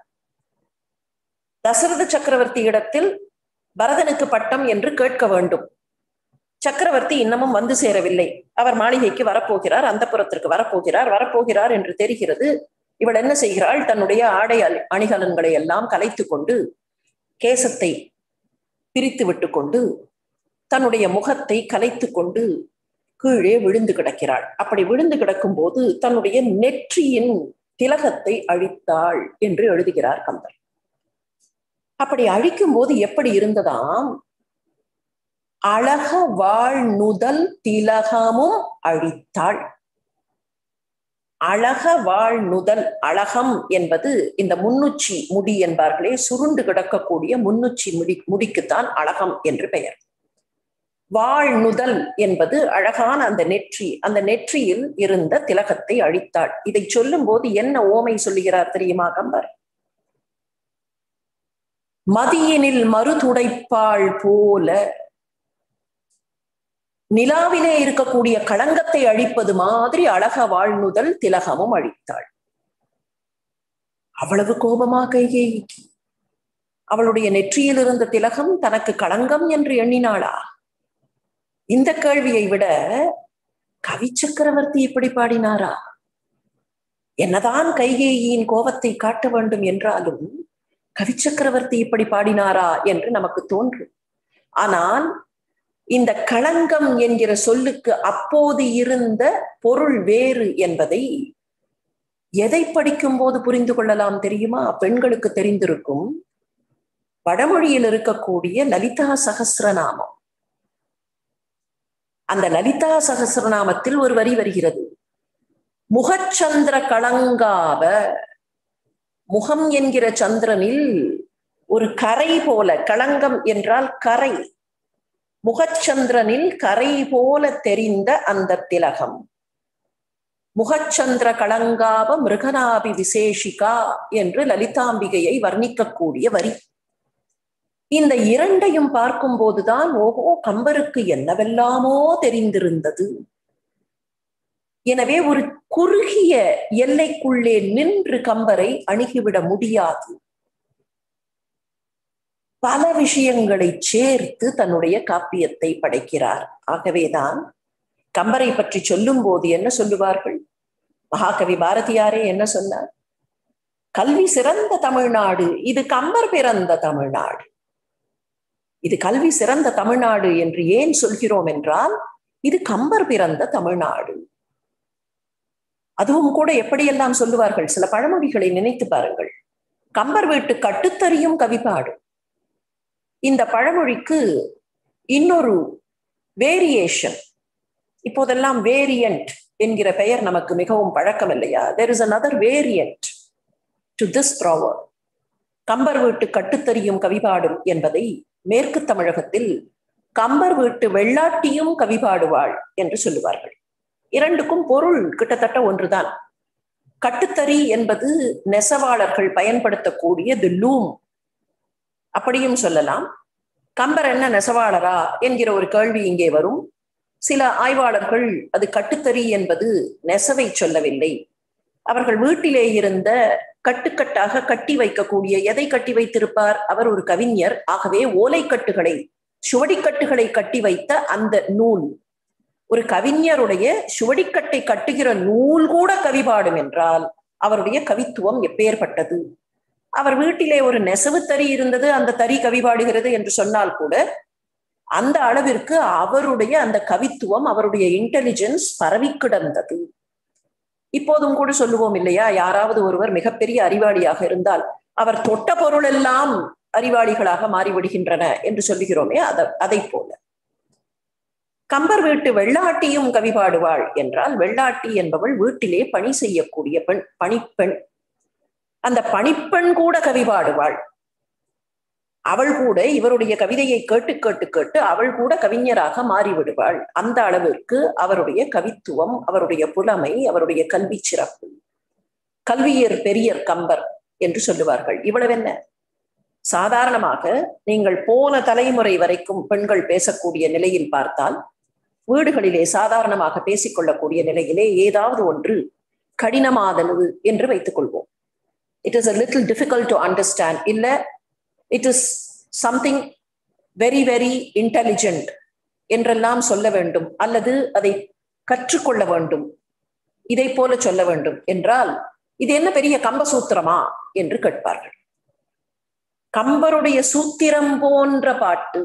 தசரத சக்கரவர்த்தி இடத்தில் பரதனுக்கு பட்டம் என்று கேட்க வேண்டும் சக்கரவர்த்தி இன்னமும் வந்து சேரவில்லை அவர் மாளிகைக்கு வரப்போகிறார் அந்த புறத்திற்கு வரப்போகிறார் வரப்போகிறார் என்று தெரிகிறது இவள் என்ன செய்கிறாள் தன்னுடைய ஆடை அணிகலன்களை எல்லாம் கலைத்து கொண்டு கேசத்தை பிரித்து விட்டு கொண்டு தன்னுடைய முகத்தை கலைத்து கொண்டு கீழே விழுந்து கிடக்கிறாள் அப்படி விழுந்து கிடக்கும் போது தன்னுடைய நெற்றியின் திலகத்தை அழித்தாள் என்று எழுதுகிறார் கம்பர் அப்படி அழிக்கும் போது எப்படி இருந்ததாம் அழக வாழ் நுதல் திலகமும் அழித்தாள் அழக வாழ் நுதல் அழகம் என்பது இந்த முன்னுச்சி முடி என்பார்களே சுருண்டு கிடக்கக்கூடிய முன்னுச்சி முடி முடிக்குத்தான் அழகம் என்று பெயர் வாழ் நுதல் என்பது அழகான அந்த நெற்றி அந்த நெற்றியில் இருந்த திலகத்தை அழித்தாள் இதை சொல்லும் போது என்ன ஓமை சொல்லுகிறார் தெரியுமா கம்பர் மதியினில் மறுதுடைப்பாள் போல நிலாவிலே இருக்கக்கூடிய களங்கத்தை அழிப்பது மாதிரி அழக வாழ்நுதல் திலகமும் அழித்தாள் அவ்வளவு கோபமா கைகேயிக்கு அவளுடைய நெற்றியில் இருந்த திலகம் தனக்கு களங்கம் என்று எண்ணினாளா இந்த கேள்வியை விட கவி சக்கரவர்த்தி இப்படி பாடினாரா என்னதான் கைகேயின் கோபத்தை காட்ட வேண்டும் என்றாலும் கவி சக்கரவர்த்தி இப்படி பாடினாரா என்று நமக்கு தோன்றும் ஆனால் இந்த களங்கம் என்கிற சொல்லுக்கு அப்போது இருந்த பொருள் வேறு என்பதை எதை படிக்கும் போது புரிந்து கொள்ளலாம் தெரியுமா பெண்களுக்கு தெரிந்திருக்கும் வடமொழியில் இருக்கக்கூடிய லலிதா சகசிரநாமம் அந்த லலிதா சகசிரநாமத்தில் ஒரு வரி வருகிறது முகச்சந்திர களங்காவ முகம் என்கிற சந்திரனில் ஒரு கரை போல களங்கம் என்றால் கரை முகச்சந்திரனில் கரை போல தெரிந்த அந்த திலகம் முகச்சந்திர களங்காவ மிருகநாபி விசேஷிகா என்று லலிதாம்பிகையை வர்ணிக்கக்கூடிய வரி இந்த இரண்டையும் பார்க்கும் போதுதான் ஓஹோ கம்பருக்கு என்னவெல்லாமோ தெரிந்திருந்தது எனவே ஒரு குறுகிய எல்லைக்குள்ளே நின்று கம்பரை அணுகிவிட முடியாது பல விஷயங்களை சேர்த்து தன்னுடைய காப்பியத்தை படைக்கிறார் ஆகவேதான் கம்பரை பற்றி சொல்லும் போது என்ன சொல்லுவார்கள் மகாகவி பாரதியாரே என்ன சொன்னார் கல்வி சிறந்த தமிழ்நாடு இது கம்பர் பிறந்த தமிழ்நாடு இது கல்வி சிறந்த தமிழ்நாடு என்று ஏன் சொல்கிறோம் என்றால் இது கம்பர் பிறந்த தமிழ்நாடு அதுவும் கூட எப்படியெல்லாம் சொல்லுவார்கள் சில பழமொழிகளை நினைத்து பாருங்கள் கம்பர் வீட்டு கட்டுத்தறியும் கவிப்பாடு இந்த பழமொழிக்கு இன்னொரு வேரியேஷன் இப்போதெல்லாம் வேரியன்ட் என்கிற பெயர் நமக்கு மிகவும் பழக்கம் இல்லையா there is another variant to this proverb Kambar வீட்டு கட்டுத்தறியும் கவிபாடும் என்பதை மேற்கு தமிழகத்தில் கம்பர் வீட்டு வெள்ளாட்டியும் கவிபாடுவாள் என்று சொல்லுவார்கள் இரண்டுக்கும் பொருள் கிட்டத்தட்ட ஒன்றுதான் கட்டுத்தறி என்பது நெசவாளர்கள் பயன்படுத்தக்கூடிய தி லூம் அப்படியும் சொல்லலாம் கம்பர் என்ன நெசவாளரா என்கிற ஒரு கேள்வி இங்கே வரும் சில ஆய்வாளர்கள் அது கட்டுத்தறி என்பது நெசவை சொல்லவில்லை அவர்கள் வீட்டிலே இருந்த கட்டுக்கட்டாக கட்டி வைக்கக்கூடிய எதை கட்டி வைத்திருப்பார் அவர் ஒரு கவிஞர் ஆகவே ஓலைக்கட்டுகளை சுவடிக்கட்டுகளை கட்டி வைத்த அந்த நூல் ஒரு கவிஞருடைய சுவடிக்கட்டை கட்டுகிற நூல் கூட கவிபாடும் என்றால் அவருடைய கவித்துவம் எப்பேற்பட்டது அவர் வீட்டிலே ஒரு நெசவு தறி இருந்தது அந்த தறி கவிபாடுகிறது என்று சொன்னால் கூட அந்த அளவிற்கு அவருடைய அந்த கவித்துவம் அவருடைய இன்டெலிஜென்ஸ் பரவி கிடந்தது இப்போதும் கூட சொல்லுவோம் இல்லையா யாராவது ஒருவர் மிகப்பெரிய அறிவாளியாக இருந்தால் அவர் தொட்ட பொருள் எல்லாம் அறிவாளிகளாக மாறிவிடுகின்றன என்று சொல்லுகிறோமே அத அதை போல கம்பர் வீட்டு வெள்ளாட்டியும் கவிபாடுவாள் என்றால் வெள்ளாட்டி என்பவள் வீட்டிலே பணி செய்யக்கூடிய பெண் பணிப்பெண் அந்த பணிப்பெண் கூட கவிபாடுவாள் அவள் கூட இவருடைய கவிதையை கேட்டு கேட்டு கேட்டு அவள் கூட கவிஞராக மாறிவிடுவாள் அந்த அளவிற்கு அவருடைய கவித்துவம் அவருடைய புலமை அவருடைய கல்வி சிறப்பு கல்வியர் பெரியர் கம்பர் என்று சொல்லுவார்கள் இவ்வளவு என்ன சாதாரணமாக நீங்கள் போன தலைமுறை வரைக்கும் பெண்கள் பேசக்கூடிய நிலையில் பார்த்தால் வீடுகளிலே சாதாரணமாக பேசிக்கொள்ளக்கூடிய நிலையிலே ஏதாவது ஒன்று கடினமாதனது என்று வைத்துக் கொள்வோம் it is a little difficult to understand இல்ல it is something very very intelligent என்றெல்லாம் சொல்ல வேண்டும் அல்லது அதை கற்றுக்கொள்ள வேண்டும் இதை போல சொல்ல வேண்டும் என்றால் இது என்ன பெரிய கம்ப சூத்திரமா என்று கேட்பார்கள் கம்பருடைய சூத்திரம் போன்ற பாட்டு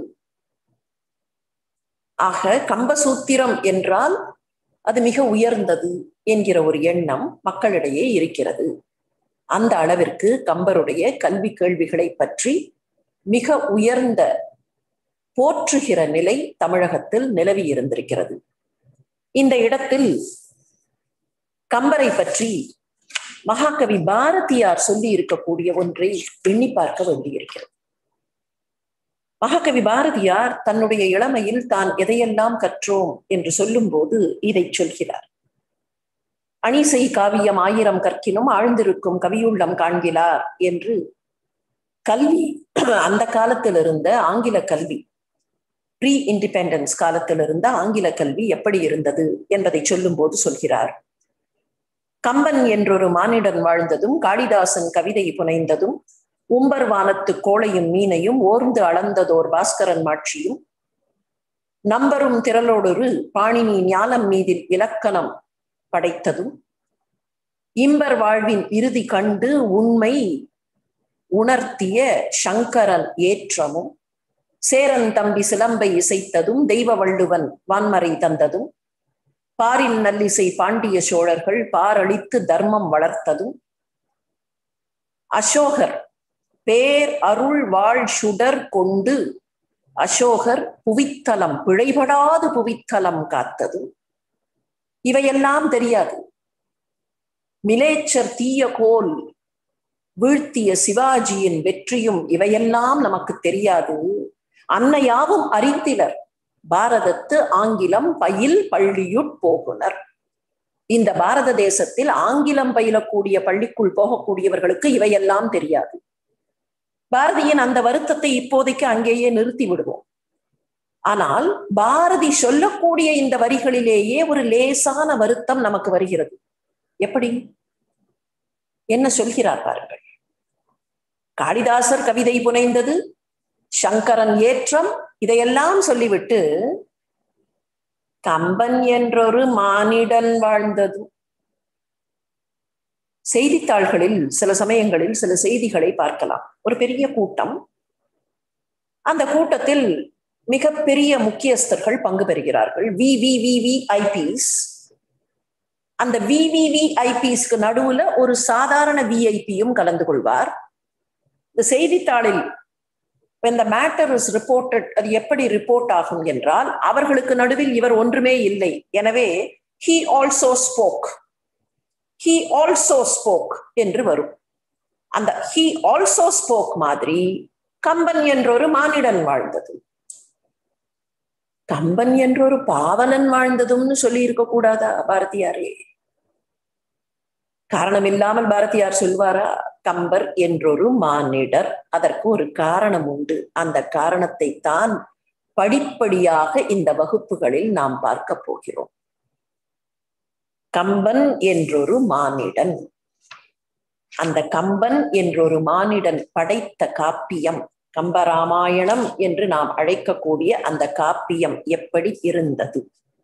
ஆக கம்பசூத்திரம் என்றால் அது மிக உயர்ந்தது என்கிற ஒரு எண்ணம் மக்களிடையே இருக்கிறது அந்த அளவிற்கு கம்பருடைய கல்வி கேள்விகளை பற்றி மிக உயர்ந்த போற்றுகிற நிலை தமிழகத்தில் நிலவி இருந்திருக்கிறது இந்த இடத்தில் கம்பரை பற்றி மகாகவி பாரதியார் சொல்லி இருக்கக்கூடிய ஒன்றை எண்ணி பார்க்க வேண்டியிருக்கிறது மகாகவி பாரதியார் தன்னுடைய இளமையில் தான் எதையெல்லாம் கற்றோம் என்று சொல்லும் போது இதை சொல்கிறார் அணிசை காவியம் ஆயிரம் கற்கினும் ஆழ்ந்திருக்கும் கவியுள்ளம் காண்கிறார் என்று கல்வி அந்த காலத்தில் இருந்த ஆங்கில கல்வி ப்ரீ இண்டிபெண்டன்ஸ் காலத்தில் இருந்த ஆங்கில கல்வி எப்படி இருந்தது என்பதை சொல்லும் போது சொல்கிறார் கம்பன் என்றொரு மானிடன் வாழ்ந்ததும் காளிதாசன் கவிதை புனைந்ததும் உம்பர் வானத்து கோளையும் மீனையும் ஓர்ந்து அளந்ததோர் பாஸ்கரன் மாட்சியும் நம்பரும் திரளோடொரு பாணினி ஞானம் மீதில் இலக்கணம் படைத்ததும் இம்பர் வாழ்வின் இறுதி கண்டு உண்மை உணர்த்திய சங்கரன் ஏற்றமும் சேரன் தம்பி சிலம்பை இசைத்ததும் தெய்வ வள்ளுவன் வான்மறை தந்ததும் பாரில் நல்லிசை பாண்டிய சோழர்கள் பாரளித்து தர்மம் வளர்த்ததும் அசோகர் பேர் அருள் வாழ் சுடர் கொண்டு அசோகர் புவித்தலம் பிழைபடாது புவித்தலம் காத்ததும் இவையெல்லாம் தெரியாது மிலேச்சர் தீய கோல் வீழ்த்திய சிவாஜியின் வெற்றியும் இவையெல்லாம் நமக்கு தெரியாது அன்னையாவும் அறிந்திலர் பாரதத்து ஆங்கிலம் பயில் பள்ளியுட் போகுனர் இந்த பாரத தேசத்தில் ஆங்கிலம் பயிலக்கூடிய பள்ளிக்குள் போகக்கூடியவர்களுக்கு இவையெல்லாம் தெரியாது பாரதியின் அந்த வருத்தத்தை இப்போதைக்கு அங்கேயே நிறுத்தி விடுவோம் ஆனால் பாரதி சொல்லக்கூடிய இந்த வரிகளிலேயே ஒரு லேசான வருத்தம் நமக்கு வருகிறது எப்படி என்ன சொல்கிறார் பாருங்கள் காளிதாசர் கவிதை புனைந்தது சங்கரன் ஏற்றம் இதையெல்லாம் சொல்லிவிட்டு கம்பன் என்றொரு மானிடன் வாழ்ந்தது செய்தித்தாள்களில் சில சமயங்களில் சில செய்திகளை பார்க்கலாம் ஒரு பெரிய கூட்டம் அந்த கூட்டத்தில் மிகப்பெரிய முக்கியஸ்தர்கள் பங்கு பெறுகிறார்கள் V V V VIPs அந்த விவிவி ஐபிஸ்க்கு நடுவுல ஒரு சாதாரண விஐபியும் கலந்து கொள்வார் இந்த செய்தித்தாளில் when the matter is reported அது எப்படி ரிப்போர்ட் ஆகும் என்றால் அவர்களுக்கு நடுவில் இவர் ஒன்றுமே இல்லை எனவே he also spoke he also spoke என்று வரும் அந்த he also spoke மாதிரி கம்பன் என்றொரு மானிடன் வாழ்ந்தது கம்பன் என்றொரு பாவலன் வாழ்ந்ததும்னு சொல்லி இருக்க கூடாதா பாரதியாரே காரணம் இல்லாமல் பாரதியார் சொல்வாரா கம்பர் என்றொரு மானிடர் அதற்கு ஒரு காரணம் உண்டு அந்த காரணத்தை தான் படிப்படியாக இந்த வகுப்புகளில் நாம் பார்க்க போகிறோம் கம்பன் என்றொரு மானிடன் அந்த கம்பன் என்றொரு மானிடன் படைத்த காப்பியம் கம்பராமாயணம் என்று நாம் அழைக்கக்கூடிய அந்த காப்பியம் எப்படி இருந்தது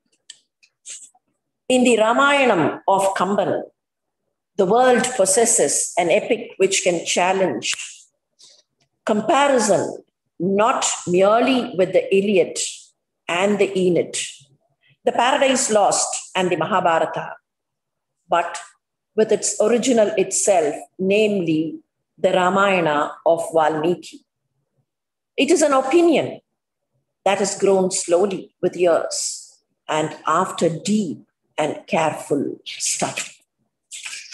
In the Ramayana of Kamban, the world possesses an epic which can challenge comparison not merely with the Iliad and the Aeneid, the Paradise Lost and the Mahabharata, but with its original itself, namely the Ramayana of Valmiki. It is an opinion that has grown slowly with years and after deep and careful study.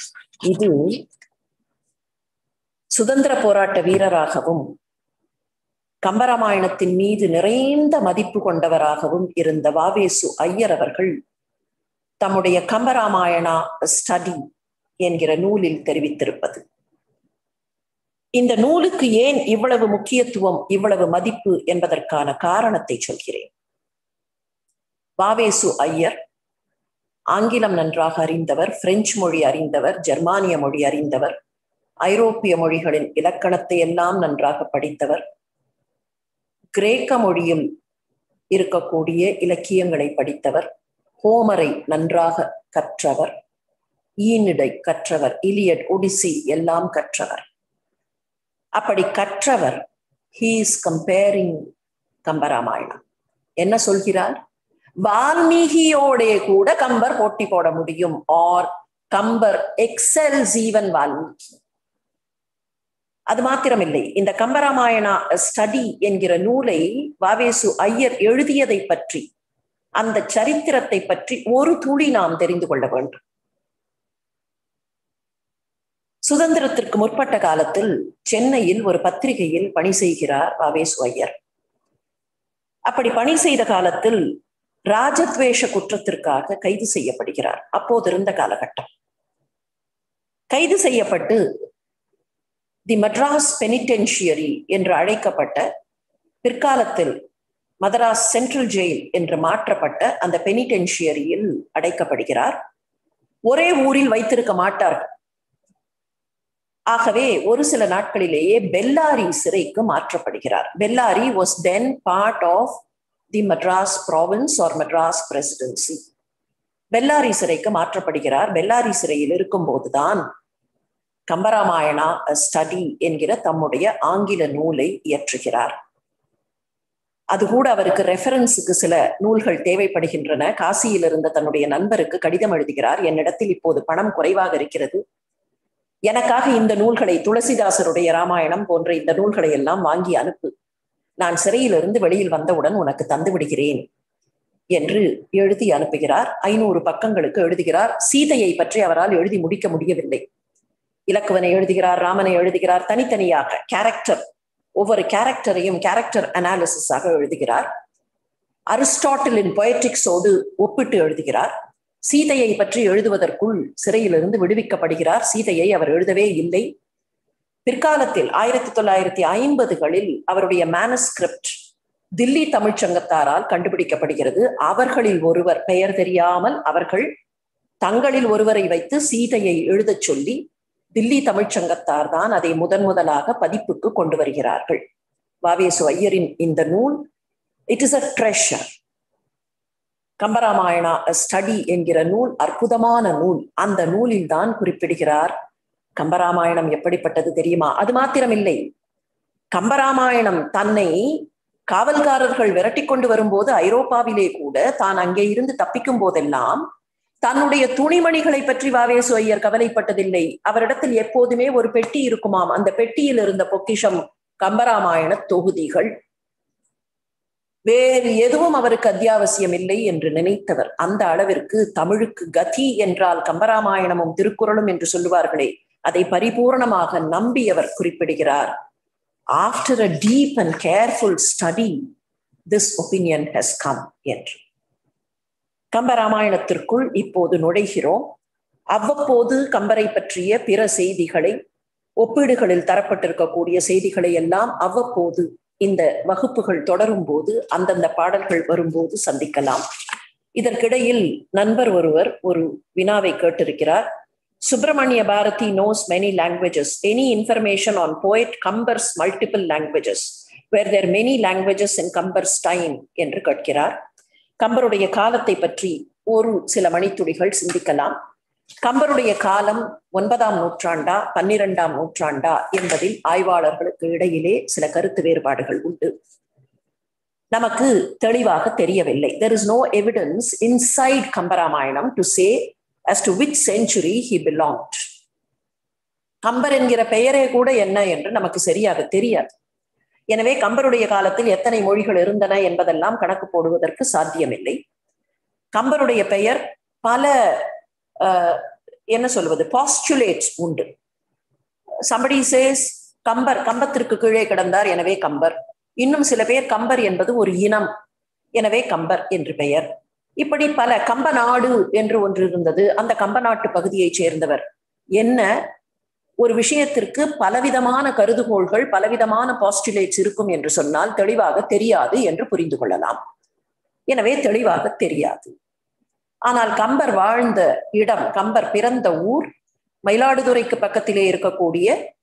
இது சுதந்திர போராட்ட வீரராகவும் கம்பராமாயணத்தின் மீது நிறைந்த மதிப்பு கொண்டவராகவும் இருந்த வாவேசு ஐயர் அவர்கள் தம்முடைய கம்பராமாயணா ஸ்டடி என்கிற நூலில் தெரிவித்திருப்பது இந்த நூலுக்கு ஏன் இவ்வளவு முக்கியத்துவம் இவ்வளவு மதிப்பு என்பதற்கான காரணத்தை சொல்கிறேன் வாவேசு ஐயர் ஆங்கிலம் நன்றாக அறிந்தவர் பிரெஞ்சு மொழி அறிந்தவர் ஜெர்மானிய மொழி அறிந்தவர் ஐரோப்பிய மொழிகளின் இலக்கணத்தை எல்லாம் நன்றாக படித்தவர் கிரேக்க மொழியில் இருக்கக்கூடிய இலக்கியங்களை படித்தவர் ஹோமரை நன்றாக கற்றவர் ஈனிடை கற்றவர் இலியட் ஒடிசி எல்லாம் கற்றவர் அப்படி கற்றவர் ஹீ இஸ் கம்பேரிங் கம்பராமாயணம் என்ன சொல்கிறார் வால்மீகியோடே கூட கம்பர் போட்டி போட முடியும் or Kambar excels even Valmiki அது மாத்திரமில்லை இந்த கம்பராமாயணா ஸ்டடி என்கிற நூலை வாவேசு ஐயர் எழுதியதை பற்றி அந்த சரித்திரத்தை பற்றி ஒரு துளி நாம் தெரிந்து கொள்ள வேண்டும் சுதந்திரத்திற்கு முற்பட்ட காலத்தில் சென்னையில் ஒரு பத்திரிகையில் பணி செய்கிறார் வாவேசு ஐயர் அப்படி பணி செய்த காலத்தில் ராஜத்வேஷ குற்றத்திற்காக கைது செய்யப்படுகிறார் அப்போது இருந்த காலகட்டம் கைது செய்யப்பட்டு தி மெட்ராஸ் பெனிடென்ஷியரி என்று அழைக்கப்பட்ட பிற்காலத்தில் மதராஸ் சென்ட்ரல் ஜெயில் என்று மாற்றப்பட்ட அந்த பெனிடென்ஷியரியில் அடைக்கப்படுகிறார் ஒரே ஊரில் வைத்திருக்க மாட்டார்கள் ஆகவே ஒரு சில நாட்களிலேயே பெல்லாரி சிறைக்கு மாற்றப்படுகிறார் Bellary was then part of the Madras province or Madras presidency Bellary சிறைக்கு மாற்றப்படுகிறார் பெல்லாரி சிறையில் இருக்கும்போதுதான் கம்பராமாயணா ஸ்டடி என்கிற தம்முடைய ஆங்கில நூலை இயற்றுகிறார் அது கூட அவருக்கு ரெஃபரன்ஸுக்கு சில நூல்கள் தேவைப்படுகின்றன காசியில் இருந்த தன்னுடைய நண்பருக்கு கடிதம் எழுதுகிறார் என்னிடத்தில் இப்போது பணம் குறைவாக இருக்கிறது எனக்காக இந்த நூல்களை துளசிதாசருடைய ராமாயணம் போன்ற இந்த நூல்களை எல்லாம் வாங்கி அனுப்பு நான் சிறையிலிருந்து வெளியில் வந்தவுடன் உனக்கு தந்து விடுகிறேன் என்று எழுதி அனுப்புகிறார் ஐநூறு பக்கங்களுக்கு எழுதுகிறார் சீதையை பற்றி அவரால் எழுதி முடிக்க முடியவில்லை இலக்குவனை எழுதுகிறார் ராமனை எழுதுகிறார் தனித்தனியாக கேரக்டர் ஒவ்வொரு கேரக்டரையும் கேரக்டர் அனாலிசிஸாக எழுதுகிறார் அரிஸ்டாட்டிலின் பொயட்டிக்ஸோடு ஒப்பிட்டு எழுதுகிறார் சீதையை பற்றி எழுதுவதற்குள் சிறையிலிருந்து விடுவிக்கப்படுகிறார் சீதையை அவர் எழுதவே இல்லை பிற்காலத்தில் ஆயிரத்தி தொள்ளாயிரத்தி ஐம்பதுகளில் அவருடைய மேனஸ்கிரிப்ட் தில்லி தமிழ்ச்சங்கத்தாரால் கண்டுபிடிக்கப்படுகிறது அவர்களில் ஒருவர் பெயர் தெரியாமல் அவர்கள் தங்களில் ஒருவரை வைத்து சீதையை எழுதச் சொல்லி தில்லி தமிழ்ச்சங்கத்தார் தான் அதை முதன் முதலாக பதிப்புக்கு கொண்டு வருகிறார்கள் வாவேசு ஐயரின் இந்த நூல் it is a treasure Kambaramayana study என்கிற நூல் அற்புதமான நூல் அந்த நூலில் தான் குறிப்பிடுகிறார் கம்பராமாயணம் எப்படிப்பட்டது தெரியுமா அது மாத்திரமில்லை கம்பராமாயணம் தன்னை காவல்காரர்கள் விரட்டி கொண்டு வரும்போது ஐரோப்பாவிலே கூட தான் அங்கே இருந்து தப்பிக்கும் போதெல்லாம் தன்னுடைய துணிமணிகளை பற்றி வாவேசு ஐயர் கவலைப்பட்டதில்லை அவரிடத்தில் எப்போதுமே ஒரு பெட்டி இருக்குமாம் அந்த பெட்டியில் இருந்த பொக்கிஷம் கம்பராமாயண தொகுதிகள் வேறு எதுவும் அவருக்கு அத்தியாவசியம் இல்லை என்று நினைத்தவர் அந்த அளவிற்கு தமிழுக்கு கதி என்றால் கம்பராமாயணமும் திருக்குறளும் என்று சொல்லுவார்களே அதை பரிபூர்ணமாக நம்பி அவர் குறிப்பிடுகிறார் after a deep and careful study this opinion has come என்று கம்பராமாயணத்திற்குள் இப்போது நுழைகிறோம் அவ்வப்போது கம்பரை பற்றிய பிற செய்திகளை ஒப்பீடுகளில் தரப்பட்டிருக்கக்கூடிய செய்திகளை எல்லாம் அவ்வப்போது இந்த வகுப்புகள் தொடரும் போது அந்தந்த பாடல்கள் வரும்போது சந்திக்கலாம் இதற்கிடையில் நண்பர் ஒருவர் ஒரு வினாவை கேட்டிருக்கிறார் Subramania Bharathi knows many languages any information on poet Kambar's multiple languages were there many languages in Kambar's time என்று கேட்கிறார் கம்பருடைய காலத்தை பற்றி ஒரு சில மணித்துளிகள் சிந்திக்கலாம் கம்பருடைய காலம் ஒன்பதாம் நூற்றாண்டா பன்னிரெண்டாம் நூற்றாண்டா என்பதில் ஆய்வாளர்களுக்கு இடையிலே சில கருத்து வேறுபாடுகள் உண்டு நமக்கு தெளிவாக தெரியவில்லை there is no evidence inside Kambaramayanam to say as to which century he belonged Kambar என்கிற பெயரே கூட என்ன என்று நமக்கு சரியாக தெரியாது எனவே கம்பருடைய காலத்தில் எத்தனை மொழிகள் இருந்தன என்பதெல்லாம் கணக்கு போடுவதற்கு சாத்தியமில்லை கம்பருடைய பெயர் பல என்ன சொல்வது பாஸ்டுலேட்ஸ் உண்டு சம்படி சேஸ் கம்பர் கம்பத்திற்கு கீழே கிடந்தார் எனவே கம்பர் இன்னும் சில பேர் கம்பர் என்பது ஒரு இனம் எனவே கம்பர் என்று பெயர் இப்படி பல கம்ப நாடு என்று ஒன்று இருந்தது அந்த கம்ப நாட்டு பகுதியைச் சேர்ந்தவர் என்ன ஒரு விஷயத்திற்கு பலவிதமான கருதுகோள்கள் பலவிதமான பாஸ்டுலேட்ஸ் இருக்கும் என்று சொன்னால் தெளிவாக தெரியாது என்று புரிந்து கொள்ளலாம் எனவே தெளிவாக தெரியாது ஆனால் கம்பர் வாழ்ந்த இடம் கம்பர் பிறந்த ஊர் மயிலாடுதுறைக்கு பக்கத்திலே இருக்கக்கூடிய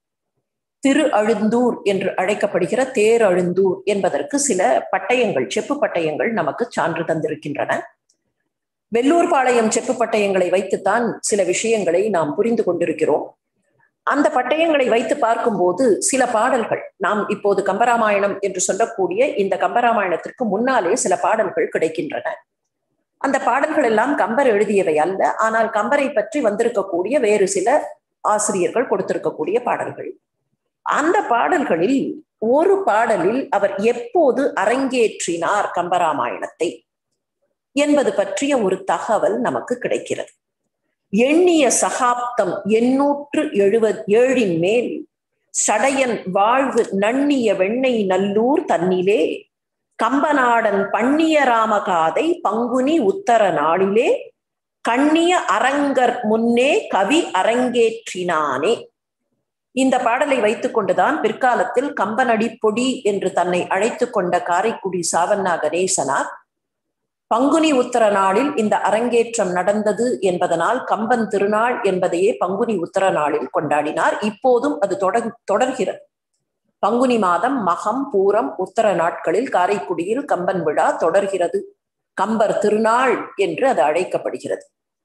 திரு அழுந்தூர் என்று அழைக்கப்படுகிற தேர் அழுந்தூர் என்பதற்கு சில பட்டயங்கள் செப்பு பட்டயங்கள் நமக்கு சான்று தந்திருக்கின்றன வெள்ளூர் பாளையம் செப்பு பட்டயங்களை வைத்துத்தான் சில விஷயங்களை நாம் புரிந்து கொண்டிருக்கிறோம் அந்த பட்டயங்களை வைத்து பார்க்கும்போது சில பாடல்கள் நாம் இப்போது கம்பராமாயணம் என்று சொல்லக்கூடிய இந்த கம்பராமாயணத்திற்கு முன்னாலே சில பாடல்கள் கிடைக்கின்றன அந்த பாடல்கள் எல்லாம் கம்பர் எழுதியவை அல்ல ஆனால் கம்பரை பற்றி வந்திருக்கக்கூடிய வேறு சில ஆசிரியர்கள் கொடுத்திருக்கக்கூடிய பாடல்கள் அந்த பாடல்களில் ஒரு பாடலில் அவர் எப்போது அரங்கேற்றினார் கம்பராமாயணத்தை என்பது பற்றிய ஒரு தகவல் நமக்கு கிடைக்கிறது எண்ணிய சகாப்தம் எண்ணூற்று எழுபது ஏழின் மேல் சடையன் வாழ்வு நன்னிய வெண்ணெய் நல்லூர் தன்னிலே கம்பநாடன் பண்ணிய ராமகாதை பங்குனி உத்தர நாளிலே கண்ணிய அரங்கர் முன்னே கவி அரங்கேற்றினானே இந்த பாடலை வைத்துக் கொண்டுதான் பிற்காலத்தில் கம்பனடி பொடி என்று தன்னை அழைத்து கொண்ட காரைக்குடி சாவண்ணா கணேசனார் பங்குனி உத்தர நாளில் இந்த அரங்கேற்றம் நடந்தது என்பதனால் கம்பன் திருநாள் என்பதையே பங்குனி உத்தர நாளில் கொண்டாடினார் இப்போதும் அது தொடர் தொடர்கிறது பங்குனி மாதம் மகம் பூரம் உத்தர நாட்களில் காரைக்குடியில் கம்பன் விழா தொடர்கிறது கம்பர் திருநாள் என்று அது அழைக்கப்படுகிறது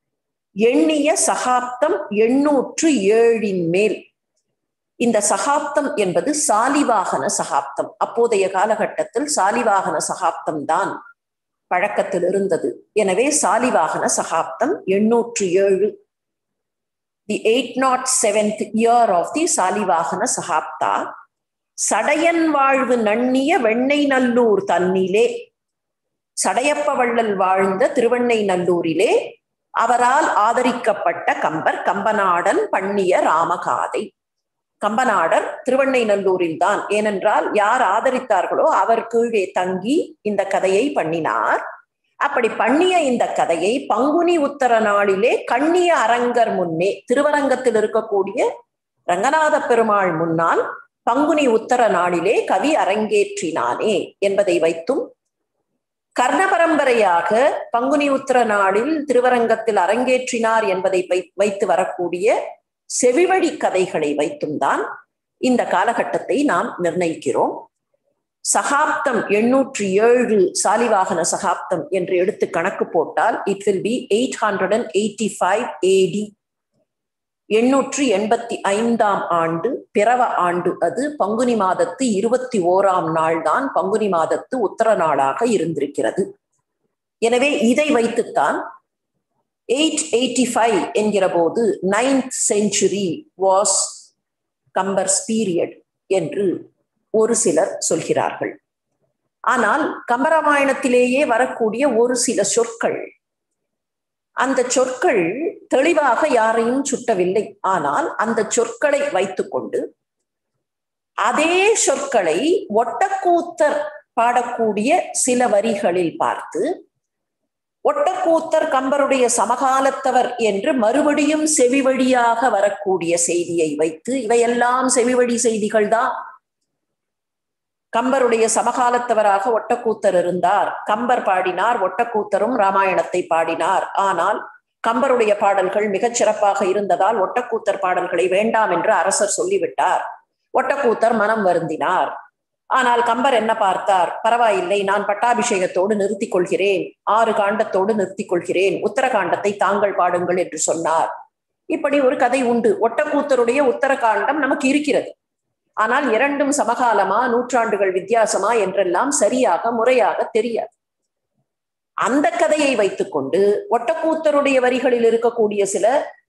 எண்ணிய சகாப்தம் எண்ணூற்று ஏழின் மேல் இந்த சகாப்தம் என்பது சாலிவாகன சகாப்தம் அப்போதைய காலகட்டத்தில் சாலிவாகன சகாப்தம் தான் பழக்கத்தில் இருந்தது எனவே சாலிவாகன சகாப்தம் எண்ணூற்று ஏழு the eight nought seventh year of the Shalivahana Shakabda Sadaiyan வாழ்வு நன்னிய வெண்ணெய் நல்லூர் தன்னிலே சடையப்ப வள்ளல் வாழ்ந்த திருவெண்ணை நல்லூரிலே அவரால் ஆதரிக்கப்பட்ட கம்பர் கம்பநாடன் பண்ணிய ராமகாதை கம்பநாடர் திருவண்ணை நல்லூரில் தான் ஏனென்றால் யார் ஆதரித்தார்களோ அவர் கீழே தங்கி இந்த கதையை பண்ணினார் அப்படி பண்ணிய இந்த கதையை பங்குனி உத்தர நாளிலே கண்ணிய அரங்கர் முன்னே திருவரங்கத்தில் இருக்கக்கூடிய ரங்கநாத பெருமாள் முன்னால் பங்குனி உத்தர நாளிலே கவி அரங்கேற்றினானே என்பதை வைத்தும் கர்ண பரம்பரையாக பங்குனி உத்தர நாளில் திருவரங்கத்தில் அரங்கேற்றினார் என்பதை வைத்து வரக்கூடிய செவிவழி கதைகளை வைத்தும் தான் இந்த காலகட்டத்தை நாம் நிர்ணயிக்கிறோம் சகாப்தம் எண்ணூற்றி ஏழு சாலிவாகன சகாப்தம் என்று எடுத்து கணக்கு போட்டால் it will be eight hundred and eighty five AD எண்ணூற்றி எண்பத்தி ஐந்தாம் ஆண்டு பிறவ ஆண்டு அது பங்குனி மாதத்து இருபத்தி ஓராம் நாள் தான் பங்குனி மாதத்து உத்தர நாளாக இருந்திருக்கிறது எனவே இதை வைத்துத்தான் எயிட் எயிட்டி ஃபைவ் என்கிற போது ninth century was Kambar's period என்று ஒரு சிலர் சொல்கிறார்கள் ஆனால் கம்பராமாயணத்திலேயே வரக்கூடிய ஒரு சில சொற்கள் அந்த சொற்கள் தெளிவாக யாரையும் சுட்டவில்லை ஆனால் அந்த சொற்களை வைத்துக்கொண்டு அதே சொற்களை ஒட்டக்கூத்தர் பாடக்கூடிய சில வரிகளில் பார்த்து ஒட்டக்கூத்தர் கம்பருடைய சமகாலத்தவர் என்று மறுபடியும் செவிவழியாக வரக்கூடிய செய்தியை வைத்து இவையெல்லாம் செவிவழி செய்திகள் தான் கம்பருடைய சமகாலத்தவராக ஒட்டக்கூத்தர் இருந்தார் கம்பர் பாடினார் ஒட்டக்கூத்தரும் ராமாயணத்தை பாடினார் ஆனால் கம்பருடைய பாடல்கள் மிகச் சிறப்பாக இருந்ததால் ஒட்டக்கூத்தர் பாடல்களை வேண்டாம் என்று அரசர் சொல்லிவிட்டார் ஒட்டக்கூத்தர் மனம் வருந்தினார் ஆனால் கம்பர் என்ன பார்த்தார் பரவாயில்லை நான் பட்டாபிஷேகத்தோடு நிறுத்திக் கொள்கிறேன் ஆறு காண்டத்தோடு நிறுத்திக் கொள்கிறேன் உத்தரகாண்டத்தை தாங்கள் பாடுங்கள் என்று சொன்னார் இப்படி ஒரு கதை உண்டு ஒட்டக்கூத்தருடைய உத்தரகாண்டம் நமக்கு இருக்கிறது ஆனால் இரண்டும் சமகாலமா நூற்றாண்டுகள் வித்தியாசமா என்றெல்லாம் சரியாக முறையாக தெரியாது அந்த கதையை வைத்துக்கொண்டு ஒட்டக்கூத்தருடைய வரிகளில் இருக்கக்கூடிய சில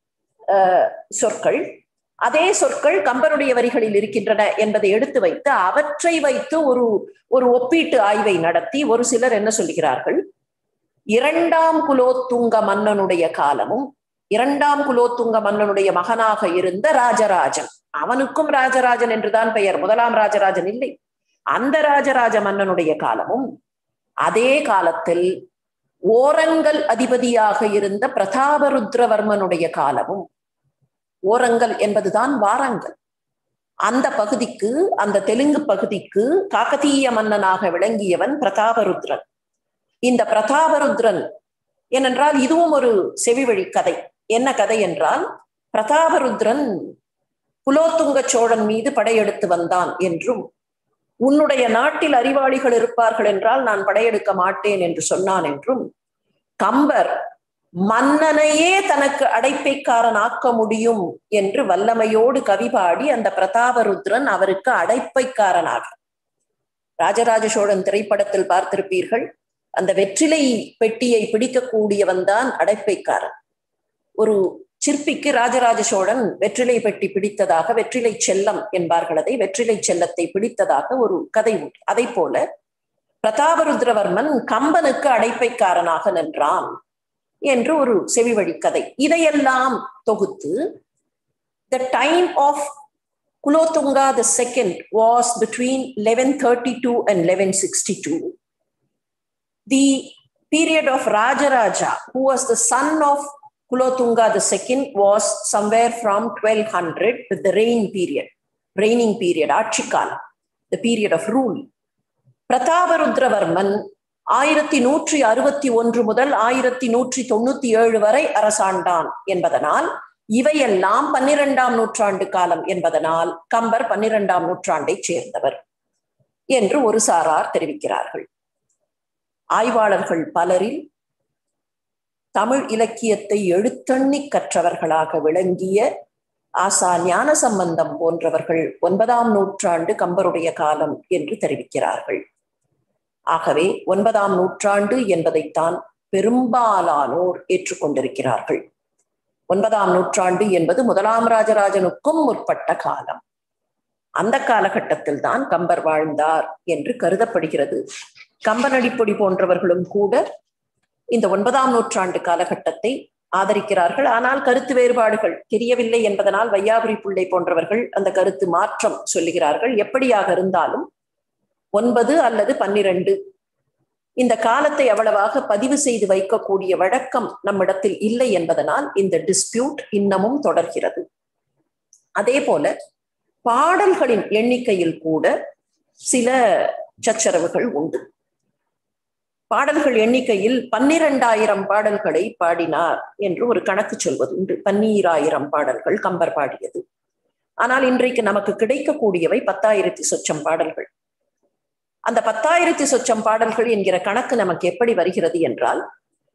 சொற்கள் அதே சொற்கள் கம்பருடைய வரிகளில் இருக்கின்றன என்பதை எடுத்து வைத்து அவற்றை வைத்து ஒரு ஒரு ஒப்பீட்டு ஆய்வை நடத்தி ஒரு சிலர் என்ன சொல்கிறார்கள் இரண்டாம் குலோத்துங்க மன்னனுடைய காலமும் இரண்டாம் குலோத்துங்க மன்னனுடைய மகனாக இருந்த ராஜராஜன் அவனுக்கும் ராஜராஜன் என்றுதான் பெயர் முதலாம் ராஜராஜன் இல்லை அந்த ராஜராஜ மன்னனுடைய காலமும் அதே காலத்தில் ஓரங்கல் அதிபதியாக இருந்த பிரதாபருத்ரவர்மனுடைய காலமும் ஓரங்கல் என்பதுதான் வாரங்கல் அந்த பகுதிக்கு அந்த தெலுங்கு பகுதிக்கு காக்கதீய மன்னனாக விளங்கியவன் பிரதாபருத்ரன் இந்த பிரதாபருத்ரன் ஏனென்றால் இதுவும் ஒரு செவிவழி கதை என்ன கதை என்றால் பிரதாபருத்ரன் குலோத்துங்க சோழன் மீது படையெடுத்து வந்தான் என்றும் உன்னுடைய நாட்டில் அறிவாளிகள் இருப்பார்கள் என்றால் நான் படையெடுக்க மாட்டேன் என்று சொன்னான் என்றும் கம்பர் மன்னனையே தனக்கு அடைப்பைக்காரன் ஆக்க முடியும் என்று வல்லமையோடு கவி பாடி அந்த பிரதாபருத்ரன் அவருக்கு அடைப்பைக்காரனாக ராஜராஜ சோழன் திரைப்படத்தில் பார்த்திருப்பீர்கள் அந்த வெற்றிலை பெட்டியை பிடிக்கக்கூடியவன் தான் அடைப்பைக்காரன் ஒரு சிற்பிக்கு ராஜராஜ சோழன் வெற்றிலை பெட்டி பிடித்ததாக வெற்றிலை செல்லம் என்பார்கள் அதை வெற்றிலை செல்லத்தை பிடித்ததாக ஒரு கதை உண்டு அதை போல பிரதாபருத்ரவர்மன் கம்பனுக்கு அடைப்பைக்காரனாக நின்றான் என்று ஒரு செவிவழி கதை இதையெல்லாம் தொகுத்து the time of Kulothunga the second was between eleven thirty two and eleven sixty two the period of Rajaraja who was the son of Kulotunga II was somewhere from 1200 with the reign period, reigning period, ஆட்சிக்காலம் the period of rule. Prataparudravarman ஆயிரத்தி நூற்றி அறுபத்தி ஒன்று முதல் ஆயிரத்தி நூற்றி தொண்ணூத்தி ஏழு வரை அரசாண்டான் என்பதனால் இவையெல்லாம் பன்னிரெண்டாம் நூற்றாண்டு காலம் என்பதனால் கம்பர் பன்னிரெண்டாம் நூற்றாண்டை சேர்ந்தவர் என்று ஒரு சாரார் தெரிவிக்கிறார்கள் ஆய்வாளர்கள் பலரில் தமிழ் இலக்கியத்தை எழுத்தண்ணி கற்றவர்களாக விளங்கிய ஆசா ஞான சம்பந்தம் போன்றவர்கள் ஒன்பதாம் நூற்றாண்டு கம்பருடைய காலம் என்று தெரிவிக்கிறார்கள் ஆகவே ஒன்பதாம் நூற்றாண்டு என்பதைத்தான் பெரும்பாலானோர் ஏற்றுக்கொண்டிருக்கிறார்கள் ஒன்பதாம் நூற்றாண்டு என்பது முதலாம் ராஜராஜனுக்கும் முற்பட்ட காலம் அந்த காலகட்டத்தில் தான் கம்பர் வாழ்ந்தார் என்று கருதப்படுகிறது கம்பனடிப்பொடி போன்றவர்களும் கூட இந்த ஒன்பதாம் நூற்றாண்டு காலகட்டத்தை ஆதரிக்கிறார்கள் ஆனால் கருத்து வேறுபாடுகள் தெரியவில்லை என்பதனால் வையாபுரி பிள்ளை போன்றவர்கள் அந்த கருத்து மாற்றம் சொல்லுகிறார்கள் எப்படியாக இருந்தாலும் ஒன்பது அல்லது பன்னிரண்டு இந்த காலத்தை அவ்வளவாக பதிவு செய்து வைக்கக்கூடிய வழக்கம் நம்மிடத்தில் இல்லை என்பதனால் இந்த டிஸ்பியூட் இன்னமும் தொடர்கிறது அதே போல பாடல்களின் எண்ணிக்கையில் கூட சில சச்சரவுகள் உண்டு பாடல்கள் எண்ணிக்கையில் பன்னிரண்டாயிரம் பாடல்களை பாடினார் என்று ஒரு கணக்கு சொல்வது உண்டு பன்னீராயிரம் பாடல்கள் கம்பர் பாடியது ஆனால் இன்றைக்கு நமக்கு கிடைக்கக்கூடியவை பத்தாயிரத்தி சொச்சம் பாடல்கள் அந்த பத்தாயிரத்தி சொச்சம் பாடல்கள் என்கிற கணக்கு நமக்கு எப்படி வருகிறது என்றால்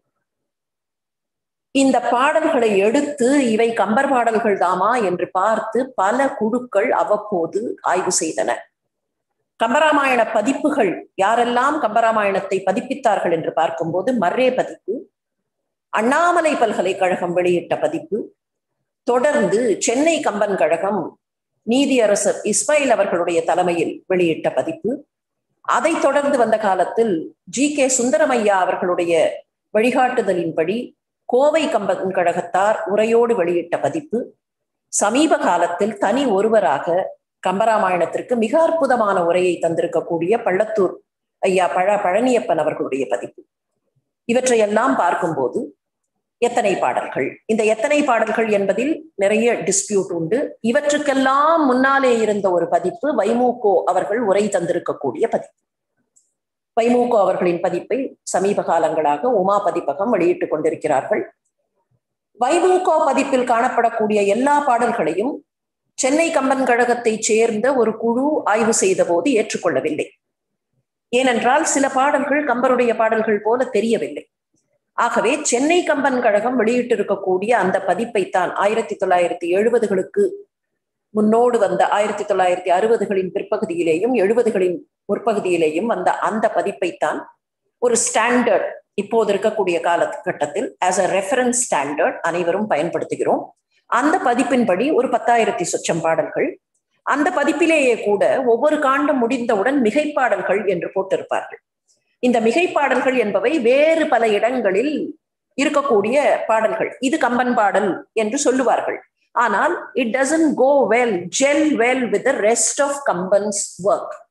இந்த பாடல்களை எடுத்து இவை கம்பர் பாடல்கள் தாமா என்று பார்த்து பல குழுக்கள் அவ்வப்போது ஆய்வு செய்தன கம்பராமாயண பதிப்புகள் யாரெல்லாம் கம்பராமாயணத்தை பதிப்பித்தார்கள் என்று பார்க்கும்போது மர்ரே பதிப்பு அண்ணாமலை பல்கலைக்கழகம் வெளியிட்ட பதிப்பு தொடர்ந்து சென்னை கம்பன் கழகம் நீதியரசர் இஸ்மாயில் அவர்களுடைய தலைமையில் வெளியிட்ட பதிப்பு அதை தொடர்ந்து வந்த காலத்தில் ஜி கே சுந்தரமையா அவர்களுடைய வழிகாட்டுதலின்படி கோவை கம்பன் கழகத்தார் உரையோடு வெளியிட்ட பதிப்பு சமீப காலத்தில் தனி ஒருவராக கம்பராமாயணத்திற்கு மிக அற்புதமான உரையை தந்திருக்கக்கூடிய பள்ளத்தூர் ஐயா பழ பழனியப்பன் அவர்களுடைய பதிப்பு இவற்றையெல்லாம் பார்க்கும்போது எத்தனை பாடல்கள் இந்த எத்தனை பாடல்கள் என்பதில் நிறைய டிஸ்பியூட் உண்டு இவற்றுக்கெல்லாம் முன்னாலே இருந்த ஒரு பதிப்பு வைமூகோ அவர்கள் உரை தந்திருக்கக்கூடிய பதிப்பு வைமூகோ அவர்களின் பதிப்பை சமீப காலங்களாக உமா பதிப்பகம் வெளியிட்டுக் கொண்டிருக்கிறார்கள் வைமூகோ பதிப்பில் காணப்படக்கூடிய எல்லா பாடல்களையும் சென்னை கம்பன் கழகத்தை சேர்ந்த ஒரு குழு ஆய்வு செய்த போது ஏற்றுக்கொள்ளவில்லை ஏனென்றால் சில பாடல்கள் கம்பருடைய பாடல்கள் போல தெரியவில்லை ஆகவே சென்னை கம்பன் கழகம் வெளியிட்டிருக்கக்கூடிய அந்த பதிப்பைத்தான் ஆயிரத்தி தொள்ளாயிரத்தி எழுபதுகளுக்கு முன்னோடு வந்த ஆயிரத்தி தொள்ளாயிரத்தி அறுபதுகளின் பிற்பகுதியிலேயும் எழுபதுகளின் முற்பகுதியிலேயும் வந்த அந்த பதிப்பைத்தான் ஒரு ஸ்டாண்டர்ட் இப்போது இருக்கக்கூடிய காலகட்டத்தில் ஆஸ் அ ரெஃபரன்ஸ் ஸ்டாண்டர்ட் அனைவரும் பயன்படுத்துகிறோம் அந்த பதிப்பின்படி ஒரு பத்தாயிரத்தி சொச்சம் பாடல்கள் அந்த பதிப்பிலேயே கூட ஒவ்வொரு காண்டம் முடிந்தவுடன் மிகைப்பாடல்கள் என்று போட்டிருப்பார்கள் இந்த மிகைப்பாடல்கள் என்பவை வேறு பல இடங்களில் இருக்கக்கூடிய பாடல்கள் இது கம்பன் பாடல் என்று சொல்லுவார்கள் ஆனால் it doesn't go well gel well with the rest of Kamban's work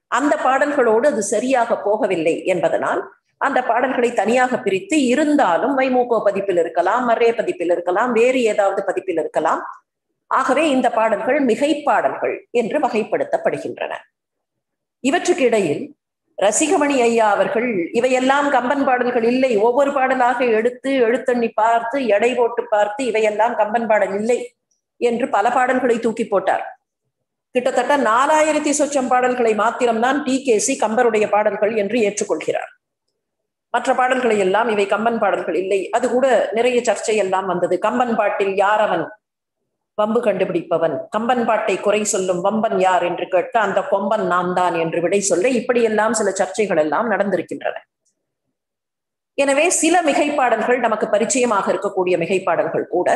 அந்த பாடல்களோடு அது சரியாக போகவில்லை என்பதனால் அந்த பாடல்களை தனியாக பிரித்து இருந்தாலும் வைமூகோ பதிப்பில் இருக்கலாம் மர்ரே பதிப்பில் இருக்கலாம் வேறு ஏதாவது பதிப்பில் இருக்கலாம் ஆகவே இந்த பாடல்கள் மிகை பாடல்கள் என்று வகைப்படுத்தப்படுகின்றன இவற்றுக்கு இடையில் ரசிகமணி ஐயா அவர்கள் இவையெல்லாம் கம்பன் பாடல்கள் இல்லை ஒவ்வொரு பாடலாக எடுத்து எழுத்தண்ணி பார்த்து எடை போட்டு பார்த்து இவையெல்லாம் கம்பன் பாடல் இல்லை என்று பல பாடல்களை தூக்கி போட்டார் கிட்டத்தட்ட நாலாயிரத்தி சொச்சம் பாடல்களை மாத்திரம்தான் டி கே சி கம்பருடைய பாடல்கள் என்று ஏற்றுக்கொள்கிறார் மற்ற பாடல்களை எல்லாம் இவை கம்பன் பாடல்கள் இல்லை அது கூட நிறைய சர்ச்சை எல்லாம் வந்தது கம்பன் பாட்டில் யார் அவன் வம்பு கண்டுபிடிப்பவன் கம்பன் பாட்டை குறை சொல்லும் வம்பன் யார் என்று கேட்க அந்த கொம்பன் நான் தான் என்று விடை சொல்ல இப்படியெல்லாம் சில சர்ச்சைகள் எல்லாம் நடந்திருக்கின்றன எனவே சில மிகைப்பாடல்கள் நமக்கு பரிச்சயமாக இருக்கக்கூடிய மிகைப்பாடல்கள் கூட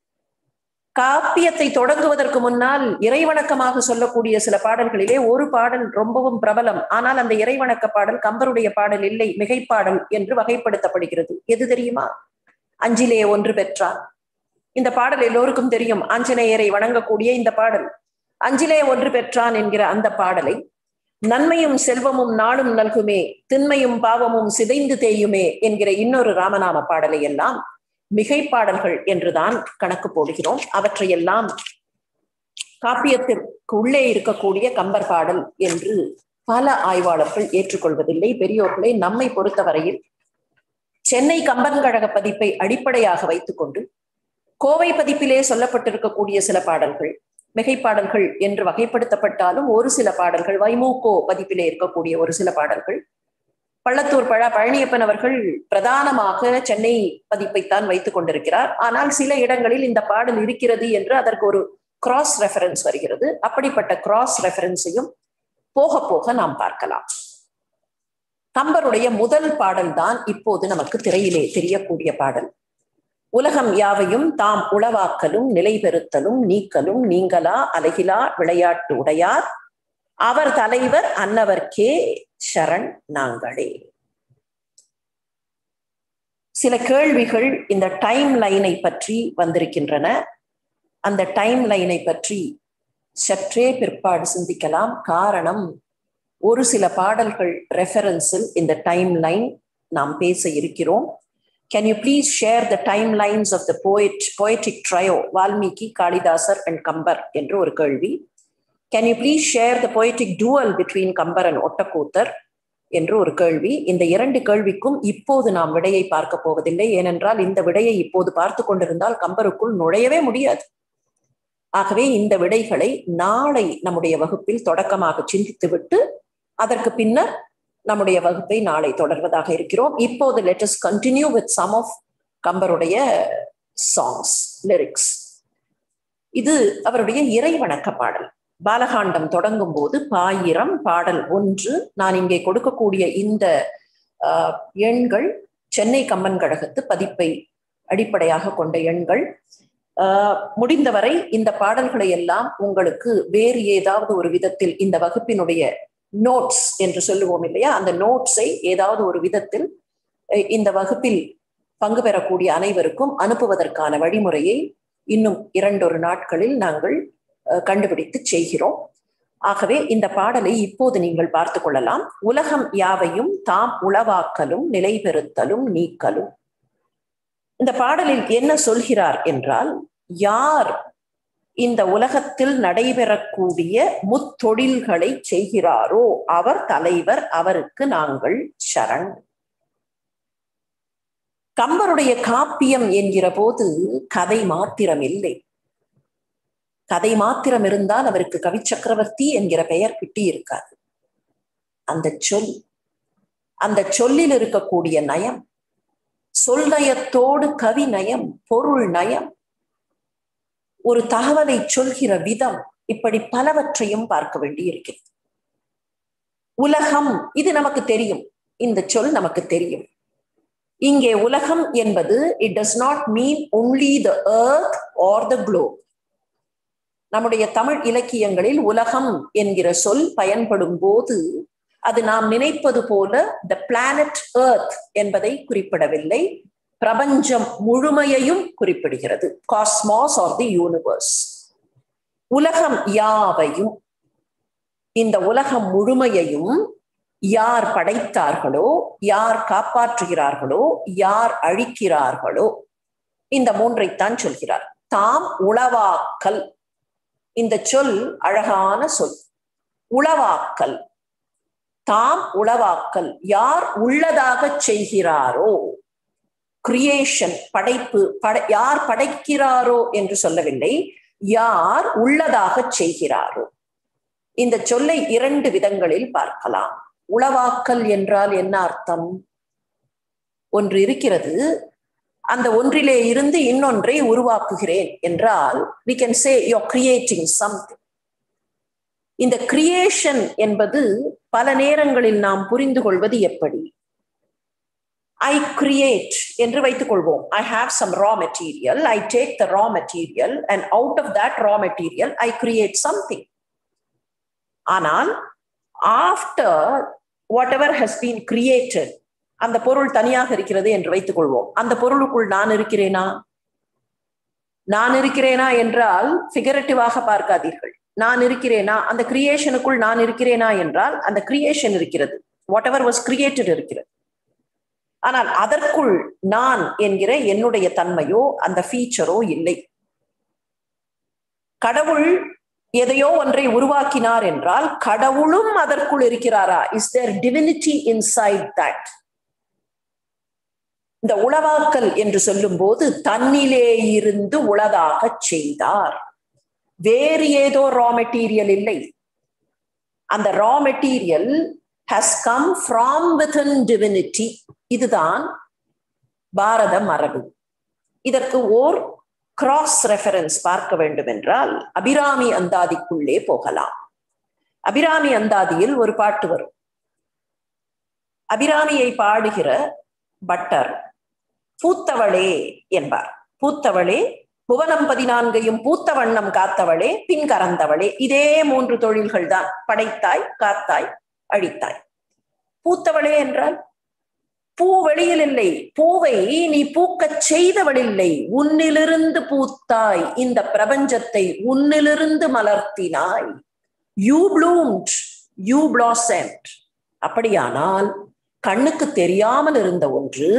காப்பியத்தை தொடங்குவதற்கு முன்னால் இறைவணக்கமாக சொல்லக்கூடிய சில பாடல்களிலே ஒரு பாடல் ரொம்பவும் பிரபலம் ஆனால் அந்த இறைவணக்க பாடல் கம்பருடைய பாடல் இல்லை மிகைப்பாடல் என்று வகைப்படுத்தப்படுகிறது எது தெரியுமா அஞ்சிலே ஒன்று பெற்றார் இந்த பாடல் எல்லோருக்கும் தெரியும் ஆஞ்சநேயரை வணங்கக்கூடிய இந்த பாடல் அஞ்சிலே ஒன்று பெற்றான் என்கிற அந்த பாடலை நன்மையும் செல்வமும் நாளும் நல்குமே திண்மையும் பாவமும் சிதைந்து தேயுமே என்கிற இன்னொரு ராமநாம பாடலை எல்லாம் மிகைப்பாடல்கள் என்றுதான் கணக்கு போடுகிறோம் அவற்றையெல்லாம் காப்பியத்திற்கு உள்ளே இருக்கக்கூடிய கம்பர் பாடல் என்று பல ஆய்வாளர்கள் ஏற்றுக்கொள்வதில்லை பெரியோர்களை நம்மை பொறுத்தவரையில் சென்னை கம்பன் கழக பதிப்பை அடிப்படையாக வைத்துக்கொண்டு கோவை பதிப்பிலே சொல்லப்பட்டிருக்கக்கூடிய சில பாடல்கள் மிகைப்பாடல்கள் என்று வகைப்படுத்தப்பட்டாலும் ஒரு சில பாடல்கள் வைமூகோ பதிப்பிலே இருக்கக்கூடிய ஒரு சில பாடல்கள் பள்ளத்தூர் பழ பழனியப்பன் அவர்கள் பிரதானமாக சென்னை பதிப்பைத்தான் வைத்துக் கொண்டிருக்கிறார் ஆனால் சில இடங்களில் இந்த பாடல் இருக்கிறது என்று அதற்கு ஒரு கிராஸ் ரெஃபரன்ஸ் வருகிறது அப்படிப்பட்ட கிராஸ் ரெஃபரன்ஸையும் போக போக நாம் பார்க்கலாம் கம்பருடைய முதல் பாடல் தான் இப்போது நமக்கு திரையிலே தெரியக்கூடிய பாடல் உலகம் யாவையும் தாம் உளவாக்கலும் நிலைபெறுத்தலும் நீக்கலும் நீங்களா அலகிலா விளையாட்டு உடையார் அவர் தலைவர் அன்னவர்க்கே சரண் நாங்களே சில கேள்விகள் இந்த டைம் லைனை பற்றி வந்திருக்கின்றன அந்த டைம் லைனை பற்றி சற்றே பிற்பாடு சிந்திக்கலாம் காரணம் ஒரு சில பாடல்கள் ரெஃபரன்ஸில் இந்த டைம் லைன் நாம் பேச இருக்கிறோம் can you please share the time lines of the poet poetic trio Valmiki Kalidasar and Kambar என்று ஒரு கேள்வி can you please share the poetic duel between Kambar and Ottakoothar என்று ஒரு கேள்வி இந்த இரண்டு கேள்விக்கும் இப்போது நாம் விடையை பார்க்க போவதில்லை ஏனென்றால் இந்த விடையை இப்போது பார்த்து கொண்டிருந்தால் கம்பருக்குள் நுழையவே முடியாது ஆகவே இந்த விடைகளை நாளை நம்முடைய வகுப்பில் தொடக்கமாக சிந்தித்துவிட்டு அதற்கு பின்னர் நம்முடைய வகுப்பை நாளை தொடர்வதாக இருக்கிறோம் இப்போது let's continue with some of கம்பருடைய சாங்ஸ் லிரிக்ஸ் இது அவருடைய இறைவணக்க பாடல் பாலகாண்டம் தொடங்கும் போது பாயிரம் பாடல் ஒன்று நான் இங்கே கொடுக்கக்கூடிய இந்த எண்கள் சென்னை கம்பன் கழகத்து பதிப்பை அடிப்படையாக கொண்ட எண்கள் முடிந்தவரை இந்த பாடல்களை எல்லாம் உங்களுக்கு வேறு ஏதாவது ஒரு விதத்தில் இந்த வகுப்பினுடைய நோட்ஸ் என்று சொல்லுவோம் இல்லையா அந்த நோட்ஸை ஏதாவது ஒரு விதத்தில் இந்த வகுப்பில் பங்கு பெறக்கூடிய அனைவருக்கும் அனுப்புவதற்கான வழிமுறையை இன்னும் இரண்டொரு நாட்களில் நாங்கள் கண்டுபிடித்து செய்கிறோம் ஆகவே இந்த பாடலை இப்போது நீங்கள் பார்த்து கொள்ளலாம் உலகம் யாவையும் தாம் உளவாக்கலும் நிலைபெறுத்தலும் நீக்கலும் இந்த பாடலில் என்ன சொல்கிறார் என்றால் யார் இந்த உலகத்தில் நடைபெறக்கூடிய முத்தொழில்களை செய்கிறாரோ அவர் தலைவர் அவருக்கு நாங்கள் சரண் கம்பருடைய காப்பியம் என்கிற போது கதை மாத்திரம் இல்லை கதை மாத்திரம் இருந்தால் அவருக்கு கவி சக்கரவர்த்தி என்கிற பெயர் கிட்டி இருக்காது அந்த சொல் அந்த சொல்லில் இருக்கக்கூடிய நயம் சொல் நயத்தோடு கவி நயம் பொருள் நயம் ஒரு தகவலை சொல்கிற விதம் இப்படி பலவற்றையும் பார்க்க வேண்டி இருக்கிறது உலகம் இது நமக்கு தெரியும் இந்த சொல் நமக்கு தெரியும் இங்கே உலகம் என்பது it does not mean only the earth or the globe நம்முடைய தமிழ் இலக்கியங்களில் உலகம் என்கிற சொல் பயன்படும் போது அது நாம் நினைப்பது போல த பிளானட் ஏர்த் என்பதை குறிப்பிடவில்லை பிரபஞ்சம் முழுமையையும் குறிப்பிடுகிறது காஸ்மாஸ் ஆர் தி யூனிவர்ஸ் உலகம் யாவையும் இந்த உலகம் முழுமையையும் யார் படைத்தார்களோ யார் காப்பாற்றுகிறார்களோ யார் அழிக்கிறார்களோ இந்த மூன்றைத்தான் சொல்கிறார் தாம் உளவாக்கல் இந்த சொல் அழகான சொல் உளவாக்கல் தாம் உளவாக்கல் யார் உள்ளதாக செய்கிறாரோ கிரியேஷன் படைப்பு படை யார் படைக்கிறாரோ என்று சொல்லவில்லை யார் உள்ளதாக செய்கிறாரோ இந்த சொல்லை இரண்டு விதங்களில் பார்க்கலாம் உளவாக்கல் என்றால் என்ன அர்த்தம் ஒன்று இருக்கிறது அந்த ஒன்றிலே இருந்து இன்னொன்றை உருவாக்குகிறேன் என்றால் we can say you creating something இந்த கிரியேஷன் என்பது பல நேரங்களில் நாம் புரிந்து கொள்வது எப்படி ஐ கிரியேட் என்று வைத்துக் கொள்வோம் I have some raw material I take the raw material and out of that raw material I create something ஆனால் after whatever has been created அந்த பொருள் தனியாக இருக்கிறது என்று வைத்துக் கொள்வோம் அந்த பொருளுக்குள் நான் இருக்கிறேனா நான் இருக்கிறேனா என்றால் ஃபிகரட்டிவாக பார்க்காதீர்கள் நான் இருக்கிறேனா அந்த கிரியேஷனுக்குள் நான் இருக்கிறேனா என்றால் அந்த கிரியேஷன் இருக்கிறது வாட் எவர் வாஸ் கிரியேட்டட் இருக்கிறது ஆனால் அதற்குள் நான் என்கிற என்னுடைய தன்மையோ அந்த ஃபீச்சரோ இல்லை கடவுள் எதையோ ஒன்றை உருவாக்கினார் என்றால் கடவுளும் அதற்குள் இருக்கிறாரா is there divinity inside that இந்த உளவாக்கல் என்று சொல்லும் போது தன்னிலே இருந்து உளதாக செய்தார் வேறு ஏதோ ரா மெட்டீரியல் இல்லை அந்த raw material has come from within divinity இதுதான் பாரத மரபு இதற்கு ஓர் கிராஸ் ரெஃபரன்ஸ் பார்க்க வேண்டும் என்றால் அபிராமி அந்தாதிக்குள்ளே போகலாம் அபிராமி அந்தாதியில் ஒரு பாட்டு வரும் அபிராமியை பாடுகிற பட்டர் பூத்தவளே என்பார் பூத்தவளே புவனம் பதினான்கையும் பூத்த வண்ணம் காத்தவளே பின் கறந்தவளே இதே மூன்று தொழில்கள் தான் படைத்தாய் காத்தாய் அழித்தாய் பூத்தவளே என்றால் பூ வெளியில் இல்லை பூவை நீ பூக்கச் செய்தவளில்லை உன்னிலிருந்து பூத்தாய் இந்த பிரபஞ்சத்தை உன்னிலிருந்து மலர்த்தினாய் யூ ப்ளூம்ட் யூ பிளாசன்ட் அப்படியானால் கண்ணுக்கு தெரியாமல் இருந்த ஒன்று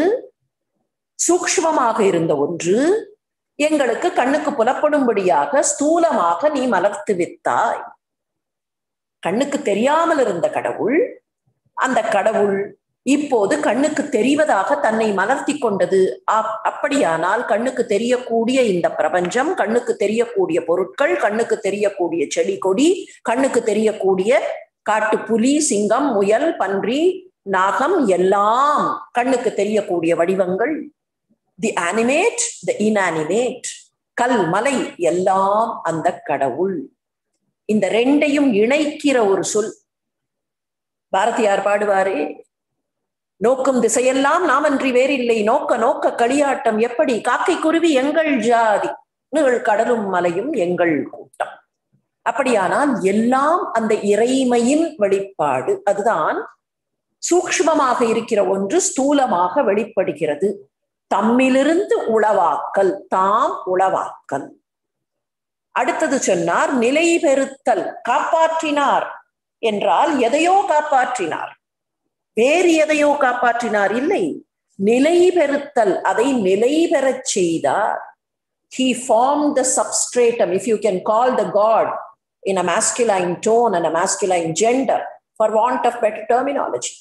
சூக்ஷ்மமாக இருந்த ஒன்று எங்களுக்கு கண்ணுக்கு புலப்படும்படியாக ஸ்தூலமாக நீ மலர்த்து வித்தாய் கண்ணுக்கு தெரியாமல் இருந்த கடவுள் அந்த கடவுள் இப்போது கண்ணுக்கு தெரிவதாக தன்னை மலர்த்தி கொண்டது அப்படியானால் கண்ணுக்கு தெரியக்கூடிய இந்த பிரபஞ்சம் கண்ணுக்கு தெரியக்கூடிய பொருட்கள் கண்ணுக்கு தெரியக்கூடிய செடி கொடி கண்ணுக்கு தெரியக்கூடிய காட்டு புலி சிங்கம் முயல் பன்றி நாகம் எல்லாம் கண்ணுக்கு தெரியக்கூடிய வடிவங்கள் தி அனிமேட் த இன்அனிமேட் கல் மலை எல்லாம் அந்த கடவுள் இந்த ரெண்டையும் இணைக்கிற ஒரு சொல் பாரதியார் பாடுவாரே நோக்கும் திசையெல்லாம் நாமன்றி வேறில்லை நோக்க நோக்க களியாட்டம் எப்படி காக்கை குருவி எங்கள் ஜாதி நிகழ் கடலும் மலையும் எங்கள் கூட்டம் அப்படியானால் எல்லாம் அந்த இறைமையின் வெளிப்பாடு அதுதான் சூக்ஷ்மமாக இருக்கிற ஒன்று ஸ்தூலமாக வெளிப்படுகிறது தம்மிலிருந்து உளவாக்கல் தாம் உளவாக்கல் அடுத்தது சொன்னார் நிலை பெறுத்தல் காப்பாற்றினார் என்றால் எதையோ காப்பாற்றினார் வேறு எதையோ காப்பாற்றினார் இல்லை நிலை பெறுத்தல் அதை நிலை பெறச் செய்தார் he formed the substratum if you can call the god in a masculine tone and a masculine gender for want of better terminology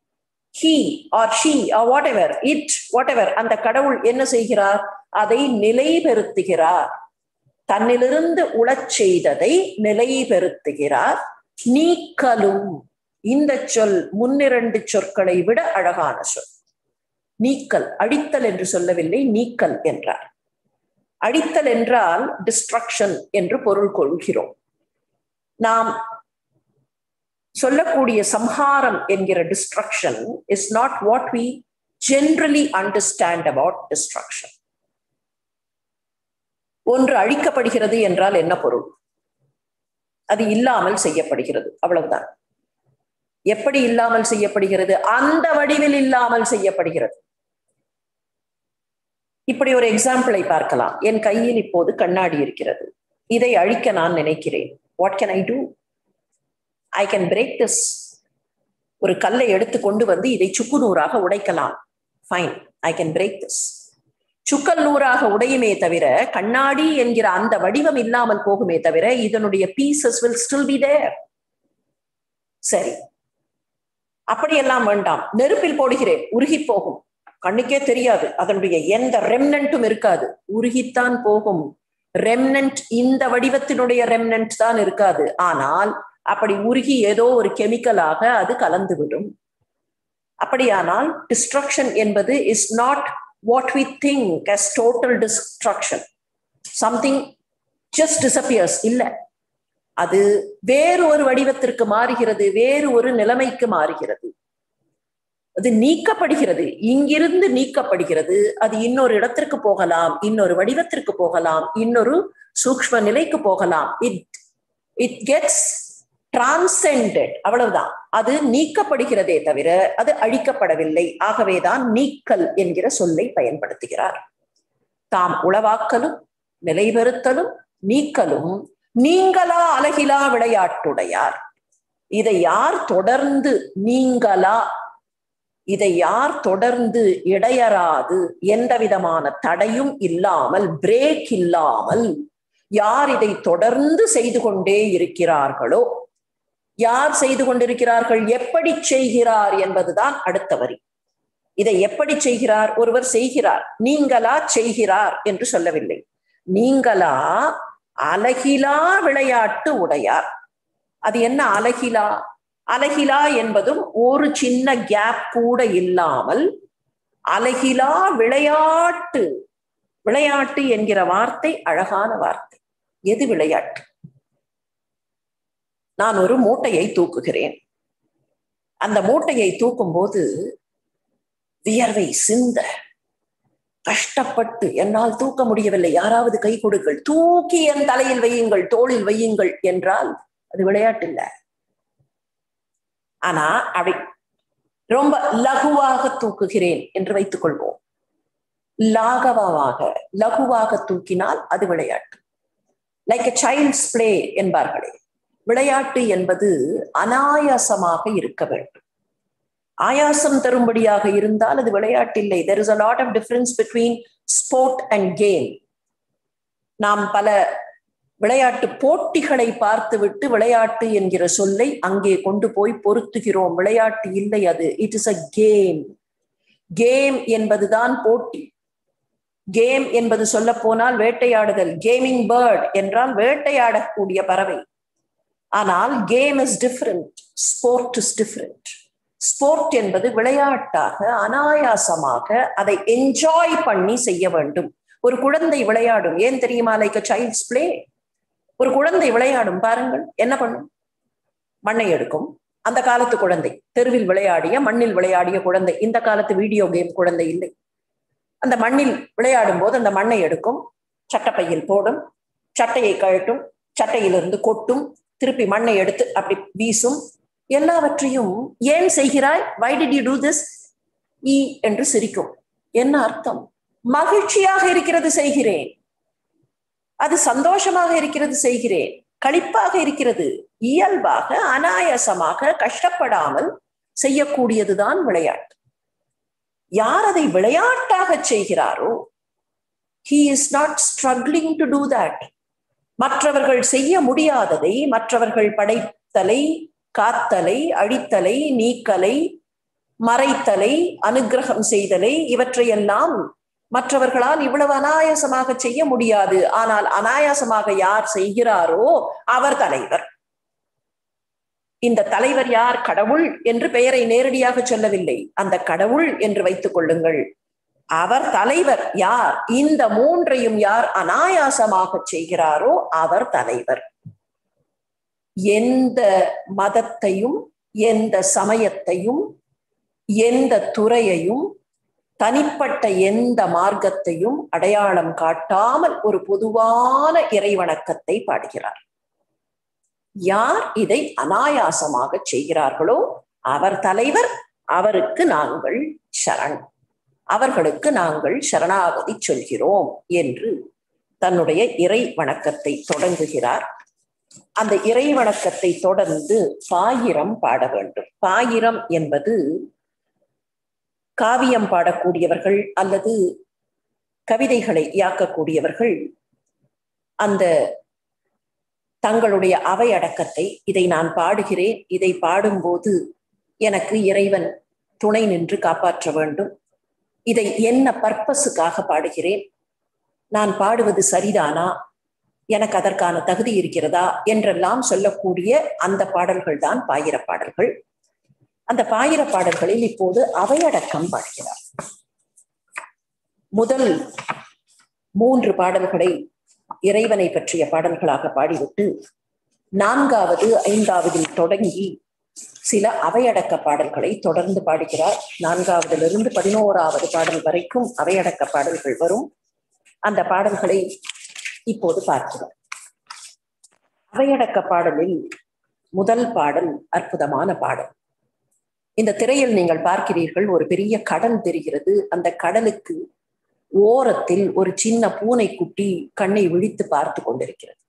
he or she or whatever it whatever அந்த கடவுள் என்ன செய்கிறார் அதை நிலைபெறுத்துகிறார் தன்னிலிருந்து உளச் செய்ததை நிலைபெறுத்துகிறார் நீக்கலும் இந்த சொல் முன்னிரண்டு சொற்களை விட அழகான சொல் நீக்கல் அடித்தல் என்று சொல்லவில்லை நீக்கல் என்றார் அடித்தல் என்றால் டிஸ்ட்ரக்ஷன் என்று பொருள் கொள்கிறோம் நாம் சொல்லக்கூடிய சம்ஹாரம் என்கிற destruction is not what we generally understand about destruction ஒன்று அழிக்கப்படுகிறது என்றால் என்ன பொருள் அது இல்லாமல் செய்யப்படுகிறது அவ்வளவுதான் எப்படி இல்லாமல் செய்யப்படுகிறது அந்த வடிவில் இல்லாமல் செய்யப்படுகிறது இப்படி ஒரு எக்ஸாம்பிளை பார்க்கலாம் என் கையில் இப்போது கண்ணாடி இருக்கிறது இதை அழிக்க நான் நினைக்கிறேன் what can I do I can break this ஒரு கல்லை எடுத்து கொண்டு வந்து இதை சுக்கு நூறாக உடைக்கலாம் fine I can break this சுக்கல் நூறாக உடையுமே தவிர கண்ணாடி என்கிற அந்த வடிவம் இல்லாமல் போகுமே தவிர இதனுடைய pieces will still be there சரி அப்படியெல்லாம் வேண்டாம் நெருப்பில் போடுகிறேன் உருகி போகும் கண்ணுக்கே தெரியாது அதனுடைய எந்த ரெம்னண்ட்டும் இருக்காது உருகித்தான் போகும் ரெம்னண்ட் இந்த வடிவத்தினுடைய ரெம்னண்ட் தான் இருக்காது ஆனால் அப்படி உருகி ஏதோ ஒரு கெமிக்கலாக அது கலந்துவிடும் அப்படியானால் டிஸ்ட்ரக்ஷன் என்பது is not what we think as total destruction something just disappears இல்லை அது வேறு ஒரு வடிவத்திற்கு மாறுகிறது வேறு ஒரு நிலைமைக்கு மாறுகிறது அது நீக்கப்படுகிறது இங்கிருந்து நீக்கப்படுகிறது அது இன்னொரு இடத்திற்கு போகலாம் இன்னொரு வடிவத்திற்கு போகலாம் இன்னொரு சூக்ம நிலைக்கு போகலாம் இட் இட் கெட்ஸ் டிரான்சென்டட் அவ்வளவுதான் அது நீக்கப்படுகிறதே தவிர அது அழிக்கப்படவில்லை ஆகவேதான் நீக்கல் என்கிற சொல்லை பயன்படுத்துகிறார் தாம் உளவாக்கலும் நிலைபெறுத்தலும் நீக்கலும் நீங்களா அழகிலா விளையாட்டுடையார் இதை யார் தொடர்ந்து நீங்களா இதை யார் தொடர்ந்து இடையறாது எந்த விதமான தடையும் இல்லாமல் பிரேக் இல்லாமல் யார் இதை தொடர்ந்து செய்து கொண்டே இருக்கிறார்களோ யார் செய்து கொண்டிருக்கிறார்கள் எப்படி செய்கிறார் என்பதுதான் அடுத்த வரி இதை எப்படி செய்கிறார் ஒருவர் செய்கிறார் நீங்களா செய்கிறார் என்று சொல்லவில்லை நீங்களா அழகிலா விளையாட்டு உடையார் அது என்ன அழகிலா அழகிலா என்பதும் ஒரு சின்ன கேப் கூட இல்லாமல் அழகிலா விளையாட்டு விளையாட்டு என்கிற வார்த்தை அழகான வார்த்தை எது விளையாட்டு நான் ஒரு மூட்டையை தூக்குகிறேன் அந்த மூட்டையை தூக்கும் போது வியர்வை சிந்த கஷ்டப்பட்டு என்னால் தூக்க முடியவில்லை யாராவது கை கொடுங்கள் தூக்கி என் தலையில் வையுங்கள் தோளில் வையுங்கள் என்றால் அது விளையாட்டு இல்லை ஆனா அப்படி ரொம்ப லகுவாக தூக்குகிறேன் என்று வைத்துக் கொள்வோம் லாகவமாக லகுவாக தூக்கினால் அது விளையாட்டு லைக் எ சைல்ட்ஸ் பிளே என்பார்களே விளையாட்டு என்பது அனாயாசமாக இருக்க வேண்டும் ஆயாசம் தரும்படியாக இருந்தால் அது விளையாட்டு இல்லை there is a lot of difference between sport and game நாம் பல விளையாட்டு போட்டிகளை பார்த்துவிட்டு விளையாட்டு என்கிற சொல்லை அங்கே கொண்டு போய் பொருத்துகிறோம் விளையாட்டு இல்லை அது it is a game game என்பதுதான் போட்டி கேம் என்பது சொல்ல போனால் வேட்டையாடுதல் கேமிங் பேர்ட் என்றால் வேட்டையாடக்கூடிய பறவை ஆனால் game is different sport is different sport என்பது விளையாட்டாக அனாயாசமாக அதை என்ஜாய் பண்ணி செய்ய வேண்டும் ஒரு குழந்தை விளையாடும் ஏன் தெரியுமா லைக் சைல்ட்ஸ் பிளே ஒரு குழந்தை விளையாடும் பாருங்கள் என்ன பண்ணும் மண்ணை எடுக்கும் அந்த காலத்து குழந்தை தெருவில் விளையாடிய மண்ணில் விளையாடிய குழந்தை இந்த காலத்து வீடியோ கேம் குழந்தை இல்லை அந்த மண்ணில் விளையாடும் போது அந்த மண்ணை எடுக்கும் சட்டப்பையில் போடும் சட்டையை கழட்டும் சட்டையிலிருந்து கொட்டும் திருப்பி மண்ணை எடுத்து அப்படி வீசும் எல்லாவற்றையும் ஏன் செய்கிறாய் why did you do this ஈ என்று சிரிக்கும் என்ன அர்த்தம் மகிழ்ச்சியாக இருக்கிறது செய்கிறேன் அது சந்தோஷமாக இருக்கிறது செய்கிறேன் களிப்பாக இருக்கிறது இயல்பாக அனாயாசமாக கஷ்டப்படாமல் செய்யக்கூடியதுதான் விளையாட்டு யார் அதை விளையாட்டாக செய்கிறாரோ he is not struggling to do that மற்றவர்கள் செய்ய முடியாததை மற்றவர்கள் படைத்தலை காத்தலை அழித்தலை நீக்கலை மறைத்தலை அனுகிரகம் செய்தலை இவற்றையெல்லாம் மற்றவர்களால் இவ்வளவு அனாயாசமாக செய்ய முடியாது ஆனால் அனாயாசமாக யார் செய்கிறாரோ அவர் தலைவர் இந்த தலைவர் யார் கடவுள் என்று பெயரை நேரடியாக சொல்லவில்லை அந்த கடவுள் என்று வைத்துக் கொள்ளுங்கள் அவர் தலைவர் யார் இந்த மூன்றையும் யார் அனாயாசமாக செய்கிறாரோ அவர் தலைவர் எந்த மதத்தையும் எந்த சமயத்தையும் எந்த துறையையும் தனிப்பட்ட எந்த மார்க்கத்தையும் அடையாளம் காட்டாமல் ஒரு பொதுவான இறைவணக்கத்தை பாடுகிறார் யார் இதை அனாயாசமாக செய்கிறார்களோ அவர் தலைவர் அவருக்கு நாங்கள் சரண் அவர்களுக்கு நாங்கள் சரணாகதி சொல்கிறோம் என்று தன்னுடைய இறை வணக்கத்தை தொடங்குகிறார் அந்த இறை வணக்கத்தை தொடர்ந்து பாயிரம் பாட வேண்டும் பாயிரம் என்பது காவியம் பாடக்கூடியவர்கள் அல்லது கவிதைகளை இயாக்கக்கூடியவர்கள் அந்த தங்களுடைய அவை அடக்கத்தை இதை நான் பாடுகிறேன் இதை பாடும்போது எனக்கு இறைவன் துணை நின்று காப்பாற்ற வேண்டும் இதை என்ன பர்பஸுக்காக பாடுகிறேன் நான் பாடுவது சரிதானா எனக்கு அதற்கான தகுதி இருக்கிறதா என்றெல்லாம் சொல்லக்கூடிய அந்த பாடல்கள் தான் பாயிர பாடல்கள் அந்த பாயிர பாடல்களில் இப்போது அவையடக்கம் பாடுகிறார் முதல் மூன்று பாடல்களை இறைவனை பற்றிய பாடல்களாக பாடிவிட்டு நான்காவது ஐந்தாவதில் தொடங்கி சில அவையடக்க பாடல்களை தொடர்ந்து பாடுகிறார் நான்காவதிலிருந்து பதினோராவது பாடல் வரைக்கும் அவையடக்க பாடல்கள் வரும் அந்த பாடல்களை இப்போது பார்க்கிறோம் அவையடக்க பாடலில் முதல் பாடல் அற்புதமான பாடல் இந்த திரையில் நீங்கள் பார்க்கிறீர்கள் ஒரு பெரிய கடல் தெரிகிறது அந்த கடலுக்கு ஓரத்தில் ஒரு சின்ன பூனை குட்டி கண்ணை விழித்து பார்த்து கொண்டிருக்கிறது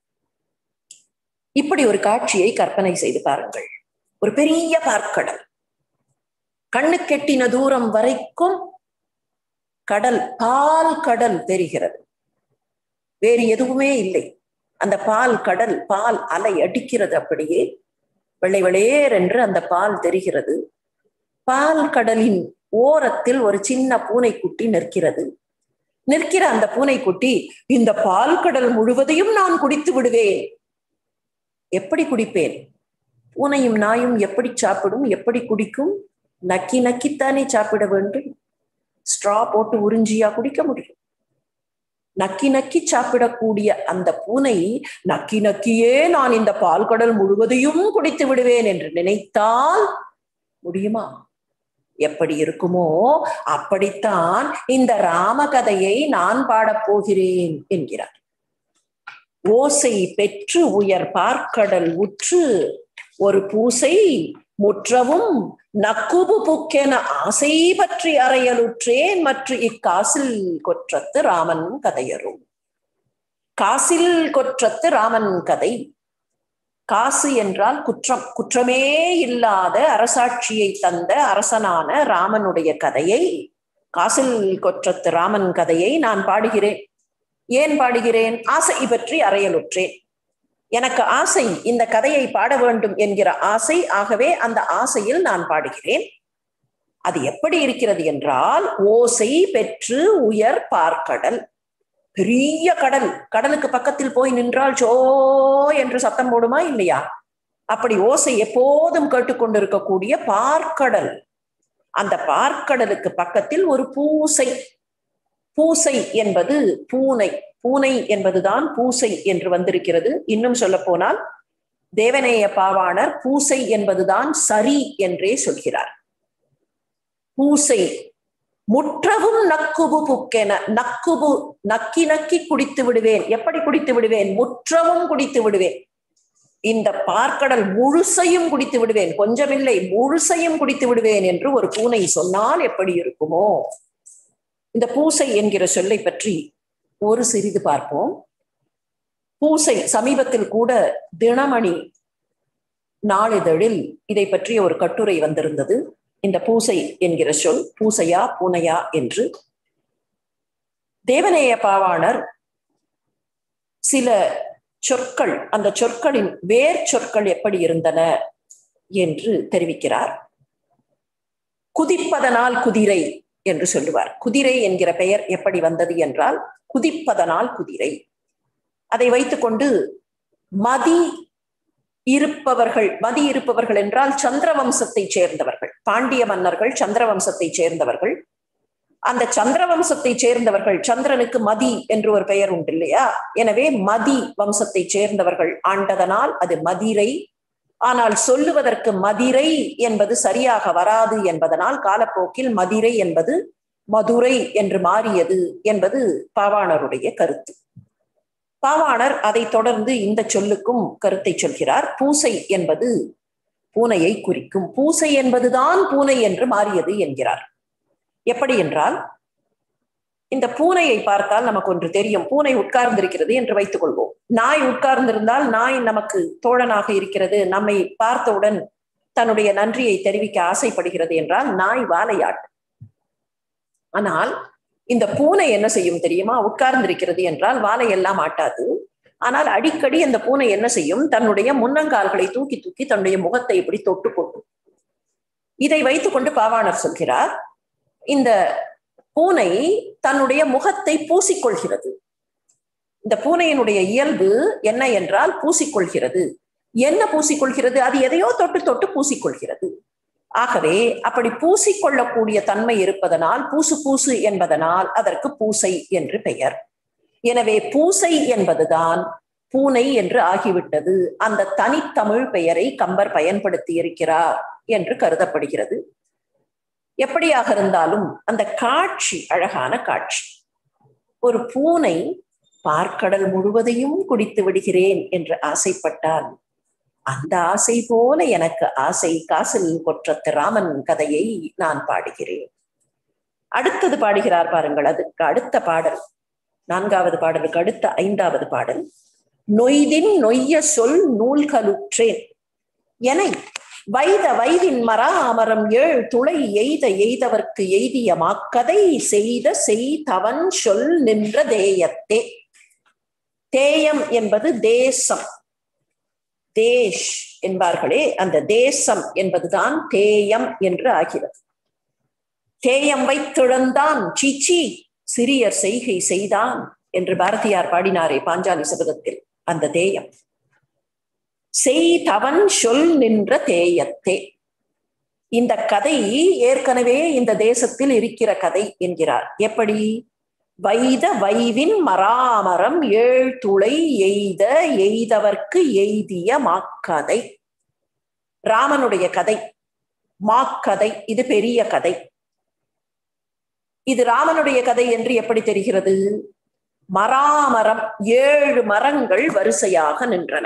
இப்படி ஒரு காட்சியை கற்பனை செய்து பாருங்கள் ஒரு பெரிய பார்க்கடல் கண்ணு கெட்டின தூரம் வரைக்கும் கடல் பால் கடல் தெரிகிறது வேறு எதுவுமே இல்லை அந்த பால் கடல் பால் அலை அடிக்கிறது அப்படியே வெள்ளை வெளியேர் என்று அந்த பால் தெரிகிறது பால் கடலின் ஓரத்தில் ஒரு சின்ன பூனைக்குட்டி நிற்கிறது நிற்கிற அந்த பூனைக்குட்டி இந்த பால் கடல் முழுவதையும் நான் குடித்து விடுவேன் எப்படி குடிப்பேன் பூனையும் நாயும் எப்படி சாப்பிடும் எப்படி குடிக்கும் நக்கி நக்கித்தானே சாப்பிட வேண்டும் ஸ்ட்ரா போட்டு உறிஞ்சியா குடிக்க முடியும் நக்கி நக்கி சாப்பிடக்கூடிய அந்த பூனை நக்கி நக்கியே நான் இந்த பால்கடல் முழுவதையும் குடித்து விடுவேன் என்று நினைத்தால் முடியுமா எப்படி இருக்குமோ அப்படித்தான் இந்த ராமகதையை நான் பாடப் போகிறேன் என்கிறார் ஓசை பெற்று உயர் பார்க்கடல் உற்று ஒரு பூசை முற்றவும் நக்குபு புக்கென ஆசை பற்றி அறையலுற்றேன் மற்ற இக்காசில் கொற்றத்து ராமன் கதையரும் காசில் கொற்றத்து ராமன் கதை காசு என்றால் குற்றம் குற்றமே இல்லாத அரசாட்சியை தந்த அரசனான ராமனுடைய கதையை காசில் கொற்றத்து ராமன் கதையை நான் பாடுகிறேன் ஏன் பாடுகிறேன் ஆசை பற்றி அறையலுற்றேன் எனக்கு ஆசை இந்த கதையை பாட வேண்டும் என்கிற ஆசை ஆகவே அந்த ஆசையில் நான் பாடுகிறேன் அது எப்படி இருக்கிறது என்றால் ஓசை பெற்று உயர் பார்க்கடல் பெரிய கடல் கடலுக்கு பக்கத்தில் போய் நின்றால் சோ என்று சத்தம் போடுமா இல்லையா அப்படி ஓசை எப்போதும் கேட்டுக்கொண்டிருக்கக்கூடிய பார்க்கடல் அந்த பார்க்கடலுக்கு பக்கத்தில் ஒரு பூசை பூசை என்பது பூனை பூனை என்பதுதான் பூசை என்று வந்திருக்கிறது இன்னும் சொல்ல போனால் தேவநேய பாவாணர் பூசை என்பதுதான் சரி என்றே சொல்கிறார் பூசை முற்றவும் நக்குபு புக்கென நக்குபு நக்கி நக்கி குடித்து விடுவேன் எப்படி குடித்து விடுவேன் முற்றவும் குடித்து விடுவேன் இந்த பார்க்கடல் முழுசையும் குடித்து விடுவேன் கொஞ்சமில்லை முழுசையும் குடித்து விடுவேன் என்று ஒரு பூனை சொன்னால் எப்படி இருக்குமோ இந்த பூசை என்கிற சொல்லை பற்றி ஒரு சிறிது பார்ப்போம் பூசை சமீபத்தில் கூட தினமணி நாளிதழில் இதை பற்றிய ஒரு கட்டுரை வந்திருந்தது இந்த பூசை என்கிற சொல் பூசையா பூனையா என்று தேவநேய பாவாணர் சில சொற்கள் அந்த சொற்களின் வேர் சொற்கள் எப்படி இருந்தன என்று தெரிவிக்கிறார் குதிப்பதனால் குதிரை என்று சொல்லுவார் குதிரை என்கிற பெயர் எப்படி வந்தது என்றால் குதிப்பதனால் குதிரை அதை வைத்துக்கொண்டு மதி இருப்பவர்கள் மதி இருப்பவர்கள் என்றால் சந்திர வம்சத்தை சேர்ந்தவர்கள் பாண்டிய மன்னர்கள் சந்திர வம்சத்தை சேர்ந்தவர்கள் அந்த சந்திர வம்சத்தை சேர்ந்தவர்கள் சந்திரனுக்கு மதி என்று ஒரு பெயர் உண்டு இல்லையா எனவே மதி வம்சத்தை சேர்ந்தவர்கள் ஆண்டதனால் அது மதிரை ஆனால் சொல்லுவதற்கு மதிரை என்பது சரியாக வராது என்பதனால் காலப்போக்கில் மதிரை என்பது மதுரை என்று மாறியது என்பது பாவாணருடைய கருத்து பாவாணர் அதை தொடர்ந்து இந்த சொல்லுக்கும் கருத்தை சொல்கிறார் பூசை என்பது பூனையை குறிக்கும் பூசை என்பதுதான் பூனை என்று மாறியது என்கிறார் எப்படி என்றால் இந்த பூனையை பார்த்தால் நமக்கு ஒன்று தெரியும் பூனை உட்கார்ந்திருக்கிறது என்று வைத்துக் கொள்வோம் நாய் உட்கார்ந்திருந்தால் நாய் நமக்கு தோழனாக இருக்கிறது நம்மை பார்த்தவுடன் தன்னுடைய நன்றியை தெரிவிக்க ஆசைப்படுகிறது என்றால் நாய் வாழையாட்டு ஆனால் இந்த பூனை என்ன செய்யும் தெரியுமா உட்கார்ந்திருக்கிறது என்றால் வாழை எல்லாம் ஆட்டாது ஆனால் அடிக்கடி அந்த பூனை என்ன செய்யும் தன்னுடைய முன்னங்கால்களை தூக்கி தூக்கி தன்னுடைய முகத்தை இப்படி தொட்டு கொட்டும் இதை வைத்துக்கொண்டு பாவாணர் சொல்கிறார் இந்த பூனை தன்னுடைய முகத்தை பூசிக்கொள்கிறது இந்த பூனையினுடைய இயல்பு என்ன என்றால் பூசிக்கொள்கிறது என்ன பூசிக்கொள்கிறது அது எதையோ தொட்டு தொட்டு பூசிக்கொள்கிறது ஆகவே அப்படி பூசிக்கொள்ளக்கூடிய தன்மை இருப்பதனால் பூசு பூசு என்பதனால் அதற்கு பூசை என்று பெயர் எனவே பூசை என்பதுதான் பூனை என்று ஆகிவிட்டது அந்த தனித்தமிழ் பெயரை கம்பர் பயன்படுத்தி இருக்கிறார் என்று கருதப்படுகிறது எப்படியாக இருந்தாலும் அந்த காட்சி அழகான காட்சி ஒரு பூனை பார்க்கடல் முழுவதையும் குடித்து விடுகிறேன் என்று ஆசைப்பட்டால் அந்த ஆசை போல எனக்கு ஆசை காசில் கொற்றத்து ராமன் கதையை நான் பாடுகிறேன் அடுத்தது பாடுகிறார் பாருங்கள் அதுக்கு அடுத்த பாடல் நான்காவது பாடலுக்கு அடுத்த ஐந்தாவது பாடல் நொய்தின் நொய்ய சொல் நூல்களுற்றேன் என வைத வைதின் மரா அமரம் ஏழ் துளை எய்த எய்தவர்க்கு எய்திய மாக்கதை செய்த செய்தவன் சொல் நின்ற தேயத்தே தேயம் என்பது தேசம் தேஷ் என்பார்களே அந்த தேசம் என்பதுதான் தேயம் என்று ஆகிறது தேயம் வைத்திழந்தான் சீச்சி சிறியர் செய்கை செய்தான் என்று பாரதியார் பாடினாரே பாஞ்சாலி சபதத்தில் அந்த தேயம் செய்தவன் சொல் நின்ற தேயத்தே இந்த கதை ஏற்கனவே இந்த தேசத்தில் இருக்கிற கதை என்கிறார் எப்படி வைத வைவின் மராமரம் ஏழ் துளை எய்த எய்தவர்க்கு எய்திய மாக்கதை ராமனுடைய கதை மாக்கதை இது பெரிய கதை இது ராமனுடைய கதை என்று எப்படி தெரிகிறது மராமரம் ஏழு மரங்கள் வரிசையாக நின்றன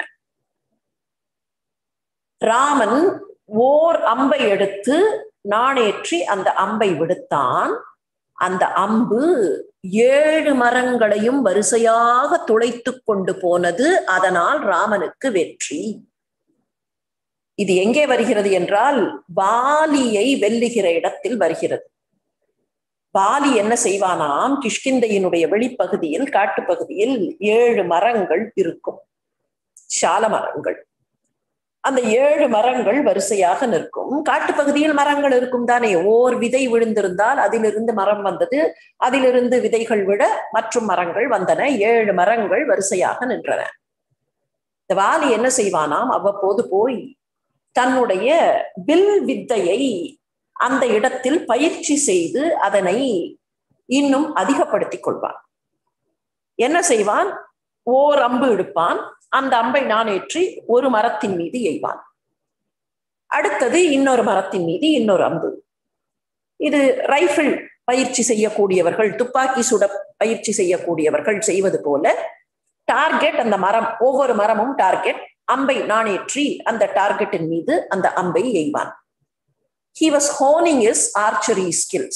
ராமன் ஓர் அம்பை எடுத்து நாணேற்றி அந்த அம்பை விடுத்தான் அந்த அம்பு ஏழு மரங்களையும் வரிசையாக துளைத்து கொண்டு போனது அதனால் ராமனுக்கு வெற்றி இது எங்கே வருகிறது என்றால் வாலியை வெல்லுகிற இடத்தில் வருகிறது வாலி என்ன செய்வானாம் கிஷ்கிந்தையினுடைய வெளிப்பகுதியில் காட்டுப்பகுதியில் ஏழு மரங்கள் இருக்கும் சால மரங்கள் அந்த ஏழு மரங்கள் வரிசையாக நிற்கும் காட்டுப்பகுதியில் மரங்கள் இருக்கும் தானே ஓர் விதை விழுந்திருந்தால் அதிலிருந்து மரம் வந்தது அதிலிருந்து விதைகள் விட மற்றும் மரங்கள் வந்தன ஏழு மரங்கள் வரிசையாக நின்றன இந்த வாலி என்ன செய்வானாம் அவ்வப்போது போய் தன்னுடைய வில் வித்தையை அந்த இடத்தில் பயிற்சி செய்து அதனை இன்னும் அதிகப்படுத்திக் கொள்வான் என்ன செய்வான் ஓர் அம்பு எடுப்பான் அந்த அம்பை நானேற்றி ஒரு மரத்தின் மீது எய்வான் அடுத்தது இன்னொரு மரத்தின் மீது இன்னொரு அம்பு இது ரைஃபிள் பயிற்சி செய்யக்கூடியவர்கள் துப்பாக்கி சுட பயிற்சி செய்யக்கூடியவர்கள் செய்வது போல டார்கெட் அந்த மரம் ஒவ்வொரு மரமும் டார்கெட் அம்பை நானேற்றி அந்த டார்கெட்டின் மீது அந்த அம்பை எய்வான் he was honing his archery skills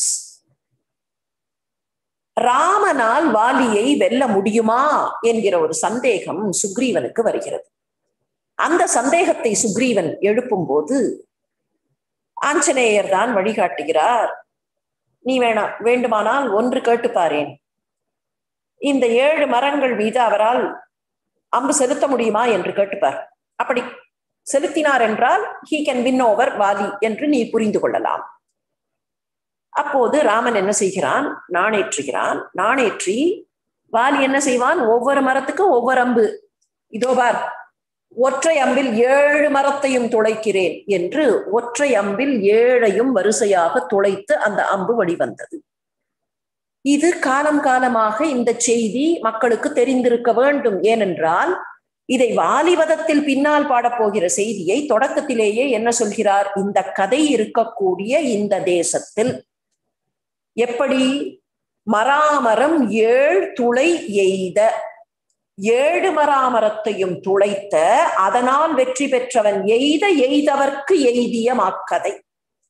ராமனால் வாலியை வெல்ல முடியுமா என்கிற ஒரு சந்தேகம் சுக்ரீவனுக்கு வருகிறது அந்த சந்தேகத்தை சுக்ரீவன் எழுப்பும் போது ஆஞ்சநேயர் தான் வழிகாட்டுகிறார் நீ வேணா வேண்டுமானால் ஒன்று கேட்டுப்பாரேன் இந்த ஏழு மரங்கள் மீது அவரால் அம்பு செலுத்த முடியுமா என்று கேட்டுப்பார் அப்படி செலுத்தினார் என்றால் he can win over Vali என்று நீ புரிந்து கொள்ளலாம் அப்போது ராமன் என்ன செய்கிறான் நாணேற்றுகிறான் நாணேற்றி வாலி என்ன செய்வான் ஒவ்வொரு மரத்துக்கும் ஒவ்வொரு அம்பு இதோ பார் ஒற்றை அம்பில் ஏழு மரத்தையும் துளைக்கிறேன் என்று ஒற்றை அம்பில் ஏழையும் வரிசையாக துளைத்து அந்த அம்பு வழிவந்தது இது காலம் காலமாக இந்த செய்தி மக்களுக்கு தெரிந்திருக்க வேண்டும் ஏனென்றால் இதை வாலிபதத்தில் பின்னால் பாடப்போகிற செய்தியை தொடக்கத்திலேயே என்ன சொல்கிறார் இந்த கதை இருக்கக்கூடிய இந்த தேசத்தில் எப்படி மராமரம் ஏழ் துளை எய்த ஏழு மராமரத்தையும் துளைத்த அதனால் வெற்றி பெற்றவன் எய்த எய்தவர்க்கு எய்திய மாக்கதை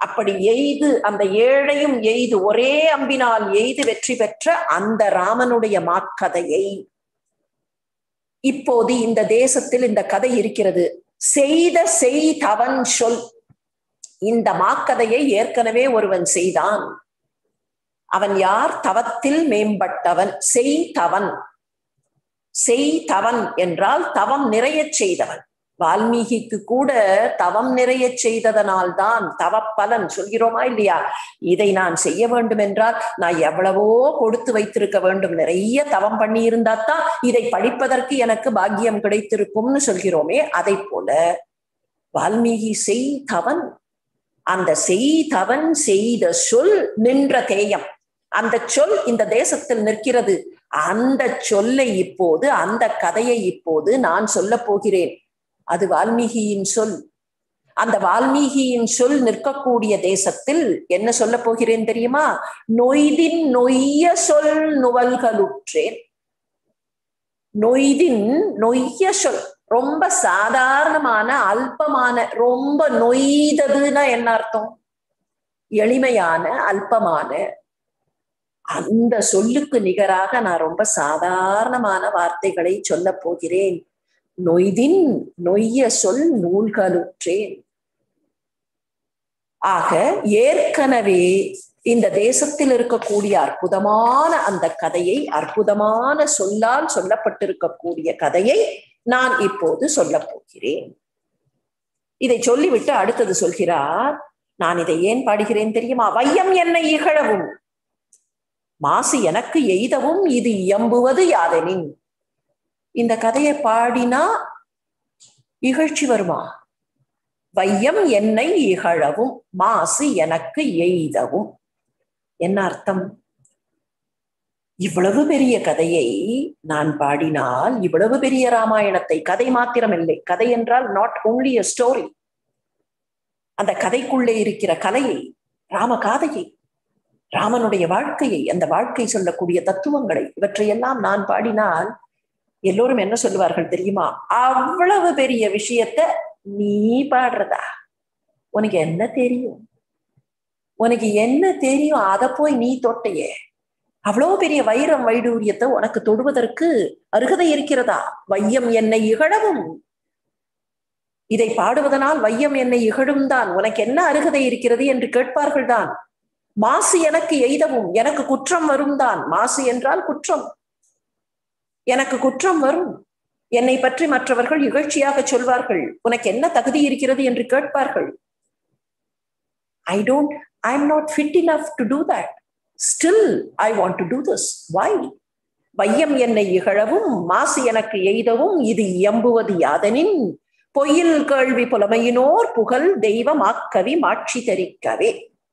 அப்படி எய்து அந்த ஏழையும் எய்து ஒரே அம்பினால் எய்து வெற்றி பெற்ற அந்த ராமனுடைய மாக்கதையை இப்போது இந்த தேசத்தில் இந்த கதை இருக்கிறது செய்த செய் தவன் சொல் இந்த மாக்கதையை ஏற்கனவே ஒருவன் செய்தான் அவன் யார் தவத்தில் மேம்பட்டவன் செய் தவன் செய் தவன் என்றால் தவம் நிறைய செய்தவன் வால்மீகிக்கு கூட தவம் நிறைய செய்ததனால் தான் தவப்பலன் சொல்கிறோமா இல்லையா இதை நான் செய்ய வேண்டும் என்றால் நான் எவ்வளவோ கொடுத்து வைத்திருக்க வேண்டும் நிறைய தவம் பண்ணி இருந்தா தான் இதை படிப்பதற்கு எனக்கு பாக்கியம் கிடைத்திருக்கும்னு சொல்கிறோமே அதை போல வால்மீகி செய் தவன் அந்த செய் தவன் செய்த சொல் நின்ற தேயம் அந்த சொல் இந்த தேசத்தில் நிற்கிறது அந்த சொல்லை இப்போது அந்த கதையை இப்போது நான் சொல்ல போகிறேன் அது வால்மீகியின் சொல் அந்த வால்மீகியின் சொல் நிற்கக்கூடிய தேசத்தில் என்ன சொல்ல போகிறேன் தெரியுமா நொய்தின் நொய்ய சொல் நுவல்களுற்றேன் நொய்தின் நொய்ய சொல் ரொம்ப சாதாரணமான அல்பமான ரொம்ப நொய்ததுன்னா என்ன அர்த்தம் எளிமையான அல்பமான அந்த சொல்லுக்கு நிகராக நான் ரொம்ப சாதாரணமான வார்த்தைகளை சொல்ல போகிறேன் நொய்தின் நொய்ய சொல் நூல்களுற்றேன் ஆக ஏற்கனவே இந்த தேசத்தில் இருக்கக்கூடிய அற்புதமான அந்த கதையை அற்புதமான சொல்லால் சொல்லப்பட்டிருக்கக்கூடிய கதையை நான் இப்போது சொல்ல போகிறேன் இதை சொல்லிவிட்டு அடுத்தது சொல்கிறார் நான் இதை ஏன் பாடுகிறேன் தெரியுமா வையம் என்னை இகழவும் மாசு எனக்கு எய்தவும் இது இயம்புவது யாதெனின் இந்த கதையை பாடினா இகழ்ச்சி வருமா வையம் என்னை இகழவும் மாசு எனக்கு எய்தவும் என்ன அர்த்தம் இவ்வளவு பெரிய கதையை நான் பாடினால் இவ்வளவு பெரிய ராமாயணத்தை கதை மாத்திரம் இல்லை கதை என்றால் நாட் ஓன்லி அ ஸ்டோரி அந்த கதைக்குள்ளே இருக்கிற கலையை ராம காதையை ராமனுடைய வாழ்க்கையை அந்த வாழ்க்கை சொல்லக்கூடிய தத்துவங்களை இவற்றையெல்லாம் நான் பாடினால் எல்லோரும் என்ன சொல்லுவார்கள் தெரியுமா அவ்வளவு பெரிய விஷயத்த நீ பாடுறதா உனக்கு என்ன தெரியும் உனக்கு என்ன தெரியும் அதை போய் நீ தொட்டையே அவ்வளவு பெரிய வைரம் வைடூரியத்தை உனக்கு தொடுவதற்கு அருகதை இருக்கிறதா வையம் என்னை இகழவும் இதை பாடுவதனால் வையம் என்னை இகழும் தான் உனக்கு என்ன அருகதை இருக்கிறது என்று கேட்பார்கள் தான் மாசு எனக்கு எய்தவும் எனக்கு குற்றம் வரும் தான் மாசு என்றால் குற்றம் எனக்கு குற்றம் வரும் என்னை பற்றி மற்றவர்கள் இகழ்ச்சியாக சொல்வார்கள் உனக்கு என்ன தகுதி இருக்கிறது என்று கேட்பார்கள் I don't I am not fit enough to do that still I want to do this வை வையம் என்னை இகழவும் மாசு எனக்கு எய்தவும் இது இயம்புவது யாதனின் பொய்யில் கேள்வி புலமையினோர் புகழ் தெய்வம் ஆக்கவி மாட்சி தரிக்கவே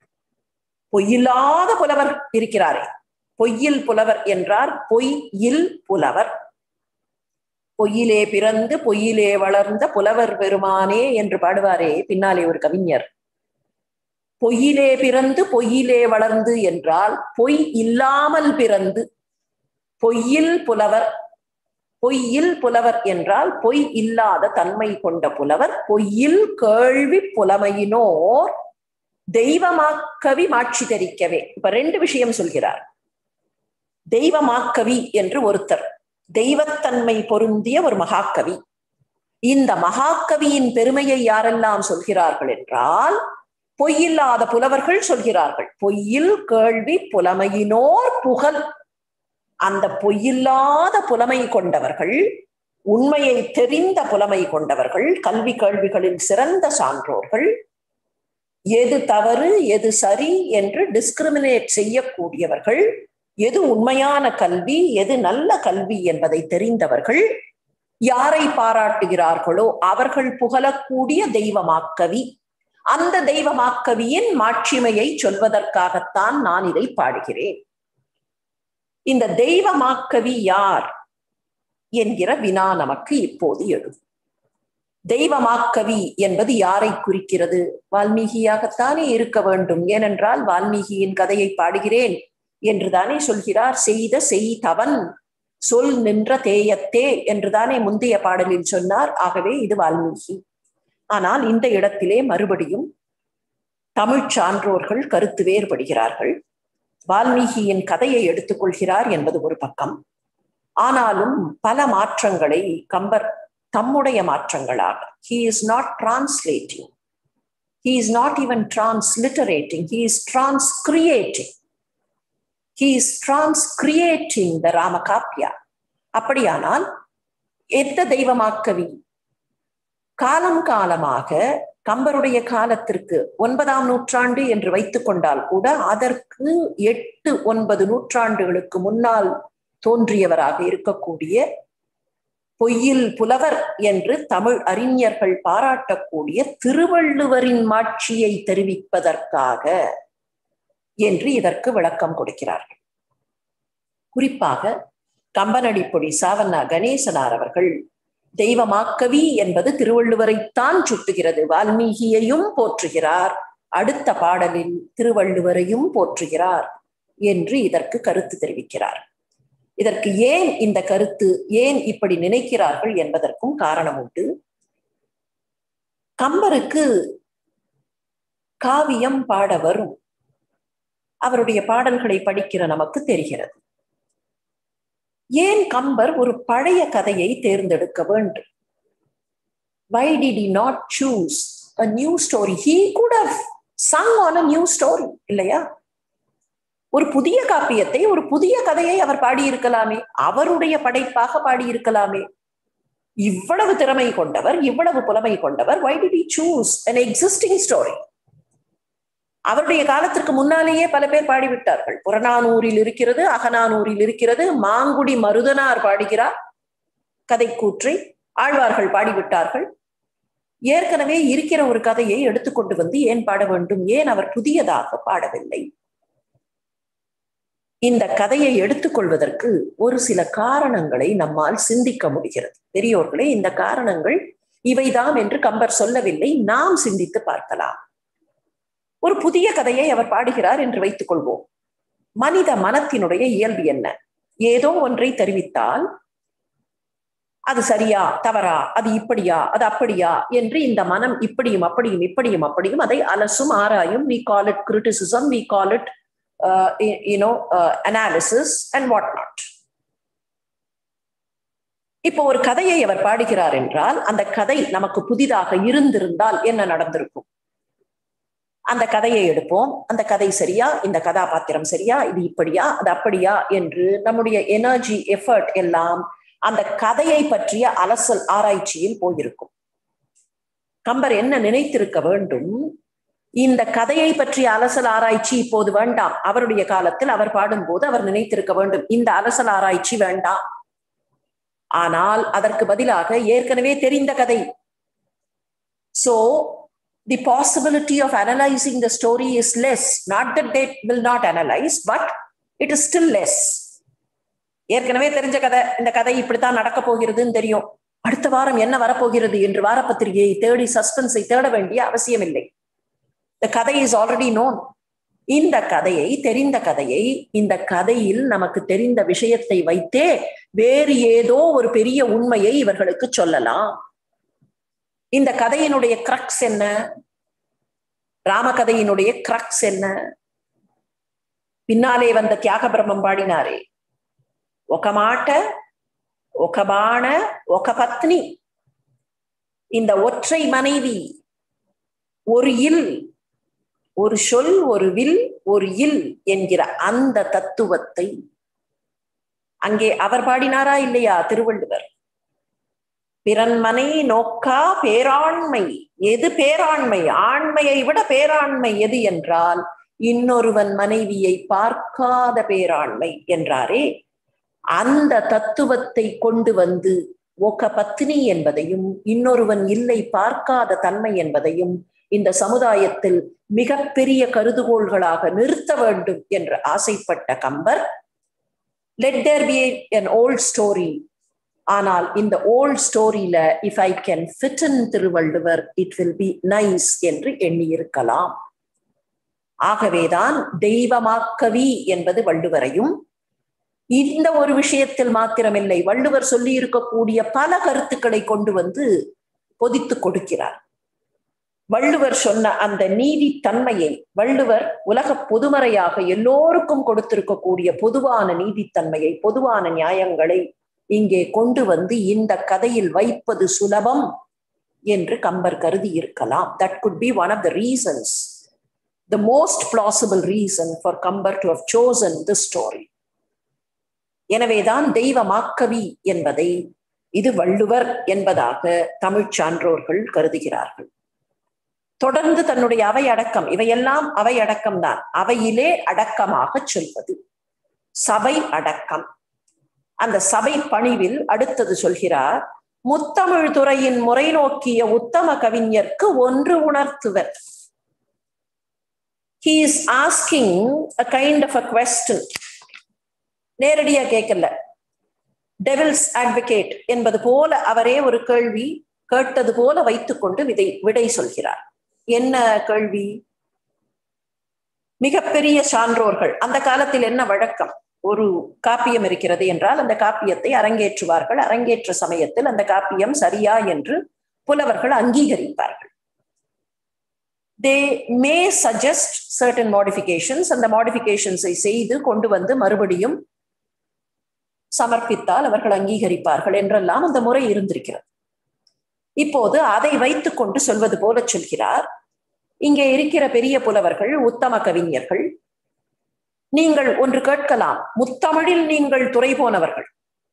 பொய்யில்லாத புலவர் இருக்கிறாரே பொய்யில் புலவர் என்றார் பொய்யில் புலவர் பொய்யிலே பிறந்து பொய்யிலே வளர்ந்த புலவர் பெருமானே என்று பாடுவாரே பின்னாலே ஒரு கவிஞர் பொய்யிலே பிறந்து பொய்யிலே வளர்ந்து என்றால் பொய் இல்லாமல் பிறந்து பொய்யில் புலவர் பொய்யில் புலவர் என்றால் பொய் இல்லாத தன்மை கொண்ட புலவர் பொய்யில் கேள்வி புலமையினோர் தெய்வமாக்கவி மாட்சி தரிக்கவே இப்ப ரெண்டு விஷயம் சொல்கிறார் தெய்வமாக்கவி என்று ஒருத்தர் தெய்வத்தன்மை பொருந்திய ஒரு மகாக்கவி இந்த மகாக்கவியின் பெருமையை யாரெல்லாம் சொல்கிறார்கள் என்றால் பொய்யில்லாத புலவர்கள் சொல்கிறார்கள் பொய்யில் கேள்வி புலமையினோர் புகழ் அந்த பொய்யில்லாத புலமை கொண்டவர்கள் உண்மையை தெரிந்த புலமை கொண்டவர்கள் கல்வி கேள்விகளில் சிறந்த சான்றோர்கள் எது தவறு எது சரி என்று டிஸ்கிரிமினேட் செய்யக்கூடியவர்கள் எது உண்மையான கல்வி எது நல்ல கல்வி என்பதை தெரிந்தவர்கள் யாரை பாராட்டுகிறார்களோ அவர்கள் புகழக்கூடிய தெய்வமாக்கவி அந்த தெய்வமாக்கவியின் மாட்சிமையை சொல்வதற்காகத்தான் நான் இதை பாடுகிறேன் இந்த தெய்வமாக்கவி யார் என்கிற வினா நமக்கு இப்போது எழும் தெய்வமாக்கவி என்பது யாரை குறிக்கிறது வால்மீகியாகத்தானே இருக்க வேண்டும் ஏனென்றால் வால்மீகியின் கதையை பாடுகிறேன் என்றுதானே சொல்கிறார் செய்த செய்தவன் சொல் நின்ற தேயத்தே என்றுதானே முந்தைய பாடலில் சொன்னார் ஆகவே இது வால்மீகி ஆனால் இந்த இடத்திலே மறுபடியும் தமிழ் சான்றோர்கள் கருத்து வேறுபடுகிறார்கள் வால்மீகியின் கதையை எடுத்துக்கொள்கிறார் என்பது ஒரு பக்கம் ஆனாலும் பல மாற்றங்களை கம்பர் தம்முடைய மாற்றங்களாக he is not translating he is not even transliterating he is transcreating he is transcreating the Ramakavya அப்படியானால் எந்த தெய்வமாக்கவி காலம் காலமாக கம்பருடைய காலத்திற்கு ஒன்பதாம் நூற்றாண்டு என்று வைத்துக் கொண்டால் கூட அதற்கு எட்டு ஒன்பது நூற்றாண்டுகளுக்கு முன்னால் தோன்றியவராக இருக்கக்கூடிய பொய்யில் புலவர் என்று தமிழ் அறிஞர்கள் பாராட்டக்கூடிய திருவள்ளுவரின் மாட்சியை தெரிவிப்பதற்காக என்று இதற்கு விளக்கம் கொடுக்கிறார்கள் குறிப்பாக கம்பனடிப்பொடி சாவண்ணா கணேசனார் அவர்கள் தெய்வமாக்கவி என்பது திருவள்ளுவரைத்தான் சுட்டுகிறது வால்மீகியையும் போற்றுகிறார் அடுத்த பாடலில் திருவள்ளுவரையும் போற்றுகிறார் என்று இதற்கு கருத்து தெரிவிக்கிறார் இதற்கு ஏன் இந்த கருத்து ஏன் இப்படி நினைக்கிறார்கள் என்பதற்கும் காரணம் உண்டு கம்பருக்கு காவியம் பாட வரும் அவருடைய பாடல்களை படிக்கிற நமக்கு தெரிகிறது ஏன் கம்பர் ஒரு பழைய கதையை தேர்ந்தெடுக்க வேண்டும் why did he not choose a new story he could have sung on a new story இல்லையா ஒரு புதிய காப்பியத்தை ஒரு புதிய கதையை அவர் பாடியிருக்கலாமே அவருடைய படைப்பாக பாடியிருக்கலாமே இவ்வளவு திறமை கொண்டவர் இவ்வளவு புலமை கொண்டவர் why did he choose an existing story அவருடைய காலத்திற்கு முன்னாலேயே பல பேர் பாடிவிட்டார்கள் புறநானூரில் இருக்கிறது அகநானூரில் இருக்கிறது மாங்குடி மருதனார் பாடுகிறார் கதைக்கூற்றை ஆழ்வார்கள் பாடிவிட்டார்கள் ஏற்கனவே இருக்கிற ஒரு கதையை எடுத்துக்கொண்டு வந்து ஏன் பாட வேண்டும் ஏன் அவர் புதியதாக பாடவில்லை இந்த கதையை எடுத்துக்கொள்வதற்கு ஒரு சில காரணங்களை நம்மால் சிந்திக்க முடிகிறது பெரியோர்களே இந்த காரணங்கள் இவைதாம் என்று கம்பர் சொல்லவில்லை நாம் சிந்தித்து பார்க்கலாம் ஒரு புதிய கதையை அவர் பாடுகிறார் என்று வைத்துக் கொள்வோம் மனித மனத்தினுடைய இயல்பு என்ன ஏதோ ஒன்றை தெரிவித்தால் அது சரியா தவறா அது இப்படியா அது அப்படியா என்று இந்த மனம் இப்படியும் அப்படியும் இப்படியும் அப்படியும் அதை அலசும் ஆராயும் we call it criticism we call it you know analysis and what not இப்போ ஒரு கதையை அவர் பாடுகிறார் என்றால் அந்த கதை நமக்கு புதிதாக இருந்திருந்தால் என்ன நடந்திருக்கும் அந்த கதையை எடுப்போம் அந்த கதை சரியா இந்த கதாபாத்திரம் சரியா இது இப்படியா அது அப்படியா என்று நம்முடைய எனர்ஜி எஃபர்ட் எல்லாம் அந்த கதையை பற்றிய அலசல் ஆராய்ச்சியில் போயிருக்கும் கம்பர் என்ன நினைத்திருக்க வேண்டும் இந்த கதையை பற்றிய அலசல் ஆராய்ச்சி இப்போது வேண்டாம் அவருடைய காலத்தில் அவர் பாடும்போது அவர் நினைத்திருக்க வேண்டும் இந்த அலசல் ஆராய்ச்சி வேண்டாம் ஆனால் அதற்கு பதிலாக ஏற்கனவே தெரிந்த கதை so the possibility of analyzing the story is less. Not that they will not analyze, but it is still less. ஏற்கனவே தெரிஞ்ச கதை இந்த கதை இப்படித்தான் நடக்க போகிறதுன்னு தெரியும் அடுத்த வாரம் என்ன வரப்போகிறது என்று வாரப்பத்திரிகையை தேடி சஸ்பென்ஸை தேட வேண்டிய அவசியம் இல்லை த கதை இஸ் ஆல்ரெடி நோன் இந்த கதையை தெரிந்த கதையை இந்த கதையில் நமக்கு தெரிந்த விஷயத்தை வைத்தே வேறு ஏதோ ஒரு பெரிய உண்மையை இவர்களுக்கு சொல்லலாம் இந்த கதையினுடைய கிரக்ஸ் என்ன ராமகதையினுடைய கிரக்ஸ் என்ன பின்னாலே வந்த தியாக பிரம்மம் பாடினாரே ఒక మాట ఒక బాణ ఒక பத்னி இந்த ஒற்றை மனைவி ஒரு இல் ஒரு சொல் ஒரு வில் ஒரு இல் என்கிற அந்த தத்துவத்தை அங்கே அவர் பாடினாரா இல்லையா திருவள்ளுவர் பிறன்மனை நோக்கா பேராண்மை எது பேராண்மை ஆண்மையை விட பேராண்மை எது என்றால் இன்னொருவன் மனைவியை பார்க்காத பேராண்மை என்றாரே அந்த தத்துவத்தை கொண்டு வந்து ஒக்க பத்தினி என்பதையும் இன்னொருவன் இல்லை பார்க்காத தன்மை என்பதையும் இந்த சமுதாயத்தில் மிகப்பெரிய கருதுகோள்களாக நிறுத்த வேண்டும் என்று ஆசைப்பட்ட Kambar let there be an old story ஆனால் இந்த ஓல்ட் ஸ்டோரியில if I can fit in Thiruvalluvar it will be nice என்று எண்ணியிருக்கலாம் ஆகவேதான் தெய்வமாக்கவி என்பது வள்ளுவரையும் இந்த ஒரு விஷயத்தில் மாத்திரமில்லை வள்ளுவர் சொல்லி இருக்கக்கூடிய பல கருத்துக்களை கொண்டு வந்து பொதித்து கொடுக்கிறார் வள்ளுவர் சொன்ன அந்த நீதி தன்மையை வள்ளுவர் உலக பொதுமறையாக எல்லோருக்கும் கொடுத்திருக்கக்கூடிய பொதுவான நீதித்தன்மையை பொதுவான நியாயங்களை இங்கே கொண்டு வந்து இந்த கதையில் வைப்பது சுலபம் என்று கம்பர் கருதி இருக்கலாம் that could be one of the reasons the most plausible reason for Kambar to have chosen the story எனவேதான் தெய்வ மாக்கவி என்பதை இது வள்ளுவர் என்பதாக தமிழ் சான்றோர்கள் கருதுகிறார்கள் தொடர்ந்து தன்னுடைய அவை அடக்கம் இவையெல்லாம் அவை அடக்கம் தான் அவையிலே அடக்கமாக சொல்வது சபை அடக்கம் அந்த சபை பணிவில் அடுத்தது சொல்கிறார் முத்தமிழ் துறையின் முறை நோக்கிய உத்தம கவிஞர்க்கு ஒன்று உணர்த்துவர் he is asking a kind of a question நேரடியா கேட்கல டெவில்ஸ் அட்வொகேட் என்பது போல அவரே ஒரு கேள்வி கேட்டது போல வைத்துக்கொண்டு விதை விடை சொல்கிறார் என்ன கேள்வி மிகப்பெரிய சான்றோர்கள் அந்த காலத்தில் என்ன வழக்கம் ஒரு காப்பியம் இருக்கிறது என்றால் அந்த காப்பியத்தை அரங்கேற்றுவார்கள் அரங்கேற்ற சமயத்தில் அந்த காப்பியம் சரியா என்று புலவர்கள் அங்கீகரிப்பார்கள் they may suggest certain modifications அந்த மாடிஃபிகேஷன்ஸை செய்து கொண்டு வந்து மறுபடியும் சமர்ப்பித்தால் அவர்கள் அங்கீகரிப்பார்கள் என்றெல்லாம் அந்த முறை இருந்திருக்கிறது இப்போது அதை வைத்துக்கொண்டு சொல்வது போல சொல்கிறார் இங்கே இருக்கிற பெரிய புலவர்கள் உத்தம கவிஞர்கள் நீங்கள் ஒன்று கேட்கலாம் முத்தமிழில் நீங்கள் துறை போனவர்கள்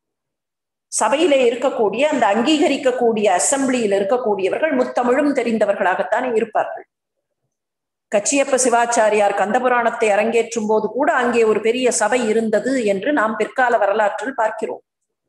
சபையிலே இருக்கக்கூடிய அந்த அங்கீகரிக்கக்கூடிய அசம்பிளியில் இருக்கக்கூடியவர்கள் முத்தமிழும் தெரிந்தவர்களாகத்தானே இருப்பார்கள் கச்சியப்ப சிவாச்சாரியார் கந்தபுராணத்தை அரங்கேற்றும் போது கூட அங்கே ஒரு பெரிய சபை இருந்தது என்று நாம் பிற்கால வரலாற்றில் பார்க்கிறோம்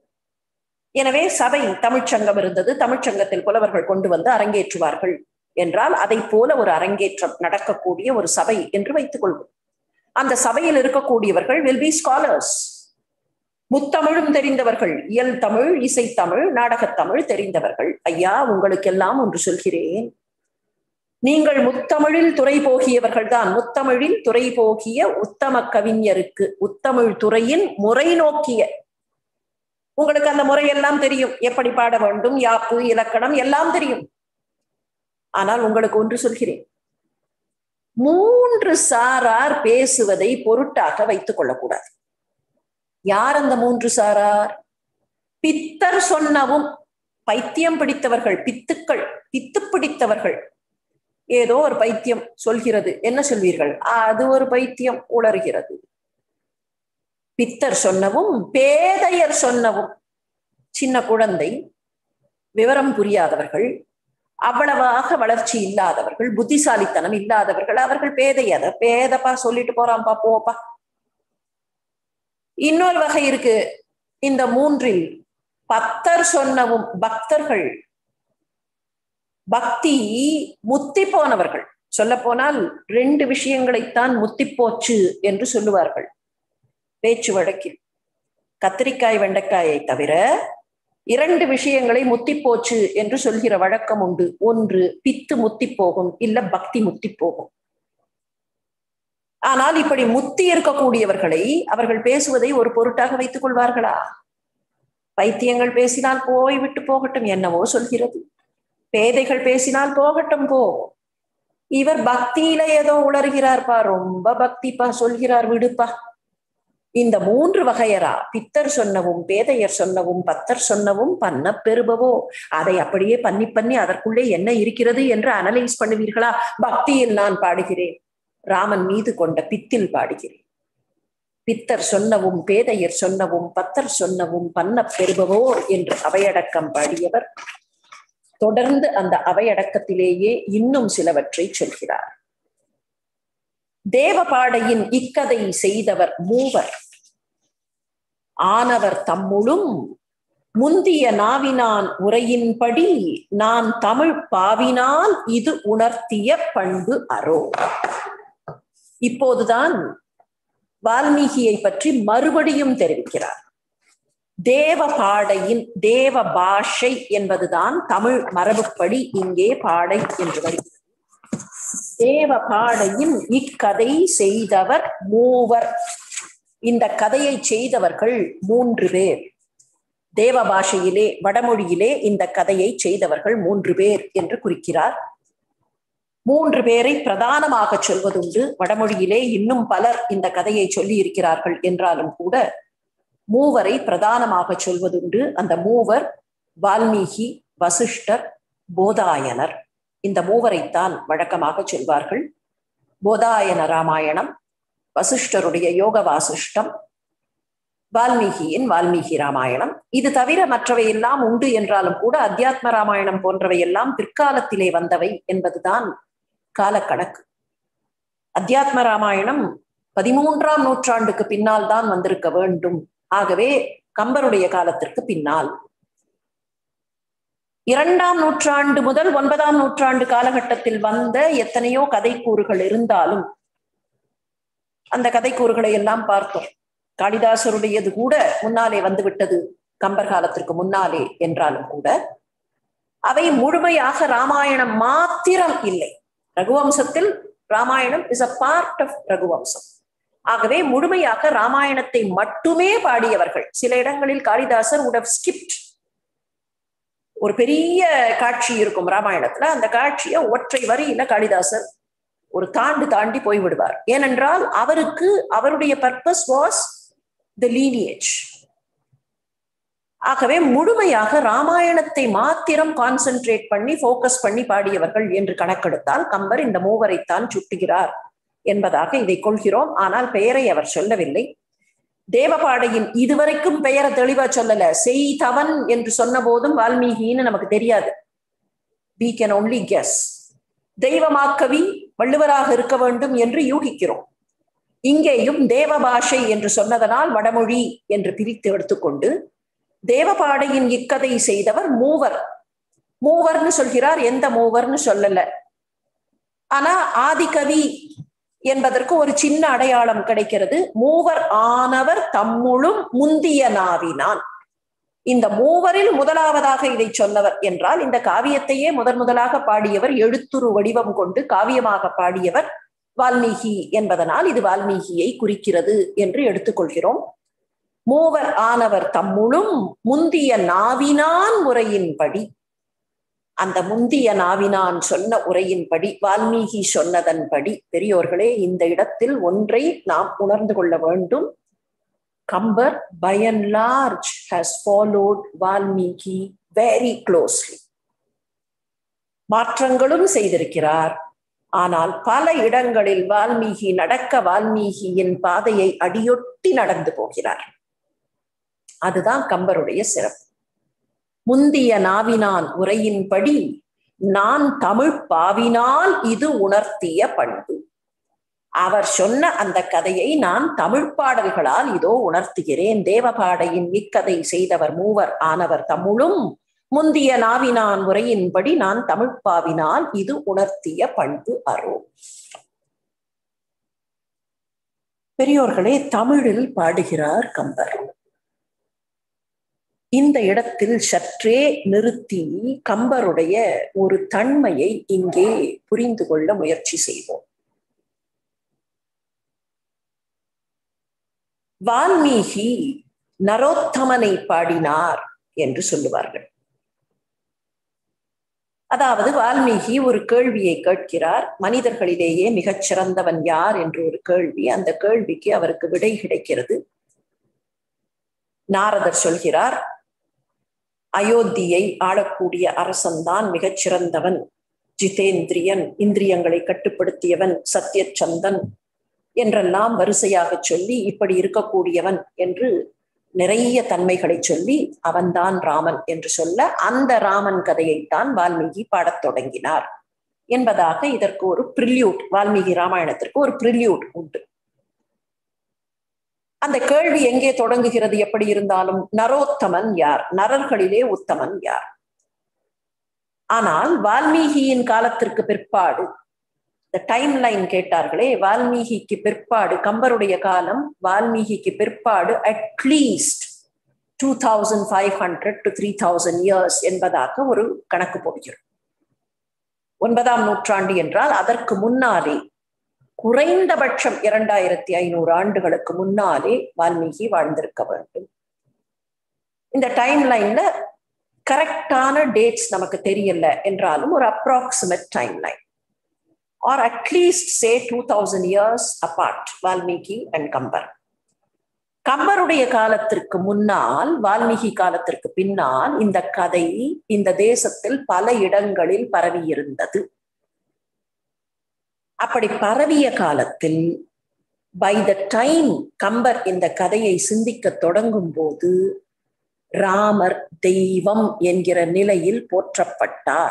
எனவே சபை தமிழ்ச்சங்கம் இருந்தது தமிழ்ச்சங்கத்தில் புலவர்கள் கொண்டு வந்து அரங்கேற்றுவார்கள் என்றால் அதை போல ஒரு அரங்கேற்றம் நடக்கக்கூடிய ஒரு சபை என்று வைத்துக் கொள்வோம் அந்த சபையில் இருக்கக்கூடியவர்கள் வில் பி ஸ்காலர்ஸ் முத்தமிழும் தெரிந்தவர்கள் இயல் தமிழ் இசைத்தமிழ் நாடகத்தமிழ் தெரிந்தவர்கள் ஐயா உங்களுக்கெல்லாம் ஒன்று சொல்கிறேன் நீங்கள் முத்தமிழில் துறை போகியவர்கள் தான் முத்தமிழில் துறை போகிய உத்தம கவிஞருக்கு உத்தமிழ் துறையின் முறை நோக்கிய உங்களுக்கு அந்த முறையெல்லாம் தெரியும் எப்படி பாட வேண்டும் யாப்பு இலக்கணம் எல்லாம் தெரியும் ஆனால் உங்களுக்கு ஒன்று சொல்கிறேன் மூன்று சாரார் பேசுவதை பொருட்டாக வைத்துக் கொள்ளக்கூடாது யார் அந்த மூன்று சாரார் பித்தர் சொன்னவும் பைத்தியம் பிடித்தவர்கள் பித்துக்கள் பித்து பிடித்தவர்கள் ஏதோ ஒரு பைத்தியம் சொல்கிறது என்ன சொல்வீர்கள் அது ஒரு பைத்தியம் உளறுகிறது பித்தர் சொன்னவும் பேதையர் சொன்னவும் சின்ன குழந்தை விவரம் புரியாதவர்கள் அவ்வளவாக வளர்ச்சி இல்லாதவர்கள் புத்திசாலித்தனம் இல்லாதவர்கள் அவர்கள் பேதையத பேதப்பா சொல்லிட்டு போறான்பா போப்பா இன்னொரு வகை இருக்கு இந்த மூன்றில் பத்தர் சொன்னவும் பக்தர்கள் பக்தி முத்தி போனவர்கள் சொல்ல போனால் ரெண்டு விஷயங்களைத்தான் முத்தி போச்சு என்று சொல்லுவார்கள் பேச்சு வழக்கில் கத்திரிக்காய் வெண்டைக்காயை தவிர இரண்டு விஷயங்களை முத்தி போச்சு என்று சொல்கிற வழக்கம் உண்டு ஒன்று பித்து முத்தி போகும் இல்ல பக்தி முத்தி போகும் ஆனால் இப்படி முத்தி இருக்கக்கூடியவர்களை அவர்கள் பேசுவதை ஒரு பொருட்டாக வைத்துக் கொள்வார்களா பைத்தியங்கள் பேசினால் போய் விட்டு போகட்டும் என்னவோ சொல்கிறது பேதைகள் பேசினால் போகட்டும் போ இவர் பக்தியில ஏதோ உளறுகிறார்ப்பா ரொம்ப பக்திப்பா சொல்கிறார் விடுப்பா இந்த மூன்று வகையரா பித்தர் சொன்னவும் பேதையர் சொன்னவும் பத்தர் சொன்னவும் பண்ண பெறுபவோ அதை அப்படியே பண்ணி பண்ணி அதற்குள்ளே என்ன இருக்கிறது என்று அனலைஸ் பண்ணுவீர்களா பக்தியில் நான் பாடுகிறேன் ராமன் மீது கொண்ட பித்தில் பாடுகிறேன் பித்தர் சொன்னவும் பேதையர் சொன்னவும் பத்தர் சொன்னவும் பண்ண பெறுபவோர் என்று அவையடக்கம் பாடியவர் தொடர்ந்து அந்த அவையடக்கத்திலேயே இன்னும் சிலவற்றை சொல்கிறார் தேவபாடையின் இக்கதை செய்தவர் மூவர் ஆனவர் தம்முளும் முந்திய நாவினான் உரையின்படி நான் தமிழ் பாவினால் இது உணர்த்திய பண்பு அரோ இப்போதுதான் வால்மீகியை பற்றி மறுபடியும் தெரிவிக்கிறார் தேவ பாடையின் தேவ பாஷை என்பதுதான் தமிழ் மரபுப்படி இங்கே பாடை என்று வருகிறது தேவ பாடையின் இக்கதை செய்தவர் மூவர் இந்த கதையை செய்தவர்கள் மூன்று பேர் தேவ பாஷையிலே வடமொழியிலே இந்த கதையை செய்தவர்கள் மூன்று பேர் என்று குறிக்கிறார் மூன்று பேரை பிரதானமாக சொல்வதுண்டு வடமொழியிலே இன்னும் பலர் இந்த கதையை சொல்லி இருக்கிறார்கள் என்றாலும் கூட மூவரை பிரதானமாக சொல்வதுண்டு அந்த மூவர் வால்மீகி வசிஷ்டர் போதாயனர் இந்த மூவரைத்தான் வழக்கமாக சொல்வார்கள் போதாயன ராமாயணம் வசிஷ்டருடைய யோக வாசிஷ்டம் வால்மீகியின் வால்மீகி ராமாயணம் இது தவிர மற்றவை எல்லாம் உண்டு என்றாலும் கூட அத்தியாத்ம ராமாயணம் போன்றவை எல்லாம் பிற்காலத்திலே வந்தவை என்பதுதான் காலக்கணக்கு அத்தியாத்ம ராமாயணம் பதிமூன்றாம் நூற்றாண்டுக்கு பின்னால் தான் வந்திருக்க வேண்டும் ஆகவே கம்பருடைய காலத்திற்கு பின்னால் இரண்டாம் நூற்றாண்டு முதல் ஒன்பதாம் நூற்றாண்டு காலகட்டத்தில் வந்த எத்தனையோ கதைக்கூறுகள் இருந்தாலும் அந்த கதைக்கூறுகளை எல்லாம் பார்த்தோம் காளிதாசருடையது கூட முன்னாலே வந்துவிட்டது கம்பர் காலத்திற்கு முன்னாலே என்றாலும் கூட அவை முழுமையாக ராமாயணம் மாத்திரம் இல்லை ரகுவம்சத்தில் Ramayanam is a part of Raghuvamsam ஆகவே முழுமையாக ராமாயணத்தை மட்டுமே பாடியவர்கள் சில இடங்களில் காளிதாசர் உட் ஸ்கிப்ட் ஒரு பெரிய காட்சி இருக்கும் ராமாயணத்துல அந்த காட்சியை ஒற்றை வரியில காளிதாசர் ஒரு தாண்டு தாண்டி போய்விடுவார் ஏனென்றால் அவருக்கு அவருடைய பர்பஸ் வாஸ் த லீனியேஜ் ஆகவே முழுமையாக ராமாயணத்தை மாத்திரம் கான்சென்ட்ரேட் பண்ணி போக்கஸ் பண்ணி பாடியவர்கள் என்று கணக்கெடுத்தால் கம்பர் இந்த மூவரைத்தான் சுட்டுகிறார் என்பதாக இதை கொள்கிறோம் ஆனால் பெயரை அவர் சொல்லவில்லை தேவபாடையின் இதுவரைக்கும் பெயரை தெளிவா சொல்லல செய்தவன் என்று சொன்ன போதும் வால்மீகின்னு நமக்கு தெரியாது வி கேன் ஒன்லி கெஸ் தெய்வமாக்கவி வள்ளுவராக இருக்க வேண்டும் என்று யூகிக்கிறோம் இங்கேயும் தேவ பாஷை என்று சொன்னதனால் வடமொழி என்று பிரித்து எடுத்துக்கொண்டு தேவபாடையின் இக்கதை செய்தவர் மூவர் மூவர்னு சொல்கிறார் எந்த மூவர்னு சொல்லல ஆனா ஆதிகவி என்பதற்கு ஒரு சின்ன அடையாளம் கிடைக்கிறது மூவர் ஆனவர் தம்முளும் முந்திய நாவினான் இந்த மூவரில் முதலாவதாக இதை சொன்னவர் என்றால் இந்த காவியத்தையே முதன் முதலாக பாடியவர் எழுத்துரு வடிவம் கொண்டு காவியமாக பாடியவர் வால்மீகி என்பதனால் இது வால்மீகியை குறிக்கிறது என்று எடுத்துக்கொள்கிறோம் மூவர் ஆனவர் தம்முளும் முந்திய நாவினான் முறையின்படி அந்த முந்திய நாவினான் சொன்ன உரையின்படி வால்மீகி சொன்னதன்படி பெரியோர்களே இந்த இடத்தில் ஒன்றை நாம் உணர்ந்து கொள்ள வேண்டும் Kambar by and large has followed Valmiki very closely மாற்றங்களும் செய்திருக்கிறார் ஆனால் பல இடங்களில் வால்மீகி நடக்க வால்மீகியின் பாதையை அடியொட்டி நடந்து போகிறார் அதுதான் கம்பருடைய சிறப்பு முந்திய நாவினான் உரையின்படி நான் தமிழ் பாவினால் இது உணர்த்திய பண்பு அவர் சொன்ன அந்த கதையை நான் தமிழ் பாடல்களால் இதோ உணர்த்துகிறேன் தேவபாடையின் இக்கதை செய்தவர் மூவர் ஆனவர் தமிழும் முந்திய நாவினான் உரையின்படி நான் தமிழ் பாவினால் இது உணர்த்திய பண்பு அரோ பெரியோர்களே தமிழில் பாடுகிறார் கம்பர் இந்த இடத்தில் சற்றே நிறுத்தி கம்பருடைய ஒரு தன்மையை இங்கே புரிந்து கொள்ள முயற்சி செய்வோம் வால்மீகி நரோத்தமனை பாடினார் என்று சொல்லுவார்கள் அதாவது வால்மீகி ஒரு கேள்வியை கேட்கிறார் மனிதர்களிலேயே மிகச் சிறந்தவன் யார் என்று ஒரு கேள்வி அந்த கேள்விக்கு அவருக்கு விடை கிடைக்கிறது நாரதர் சொல்கிறார் அயோத்தியை ஆளக்கூடிய அரசன்தான் மிகச் சிறந்தவன் ஜிதேந்திரியன் இந்திரியங்களை கட்டுப்படுத்தியவன் சத்தியச்சந்தன் என்றெல்லாம் வரிசையாக சொல்லி இப்படி இருக்கக்கூடியவன் என்று நிறைய தன்மைகளை சொல்லி அவன்தான் ராமன் என்று சொல்ல அந்த ராமன் கதையைத்தான் வால்மீகி பாடத் தொடங்கினார் என்பதாக இதற்கு ஒரு பிரில்யூட் வால்மீகி ராமாயணத்திற்கு ஒரு பிரில்யூட் உண்டு அந்த கேள்வி எங்கே தொடங்குகிறது எப்படி இருந்தாலும் நரோத்தமன் யார் நரர்களிலே உத்தமன் யார் ஆனால் வால்மீகியின் காலத்திற்கு பிற்பாடு இந்த டைம் லைன் கேட்டார்களே வால்மீகிக்கு பிற்பாடு கம்பருடைய காலம் வால்மீகிக்கு பிற்பாடு at least two thousand five hundred to three thousand years என்பதாக ஒரு கணக்கு போடுகிறோம் ஒன்பதாம் நூற்றாண்டு என்றால் அதற்கு முன்னாலே குறைந்தபட்சம் இரண்டாயிரத்தி ஐநூறு ஆண்டுகளுக்கு முன்னாலே வால்மீகி வாழ்ந்திருக்க வேண்டும் இந்த டைம் லைன்ல கரெக்டான டேட்ஸ் நமக்கு தெரியல என்றாலும் ஒரு approximate time line or at least say two thousand years apart Valmiki and Kambar கம்பருடைய காலத்திற்கு முன்னால் வால்மீகி காலத்திற்கு பின்னால் இந்த கதை இந்த தேசத்தில் பல இடங்களில் பரவி இருந்தது அப்படி பரவிய காலத்தில் பை த டைம் கம்பர் இந்த கதையை சிந்திக்க தொடங்கும் போது ராமர் தெய்வம் என்கிற நிலையில் போற்றப்பட்டார்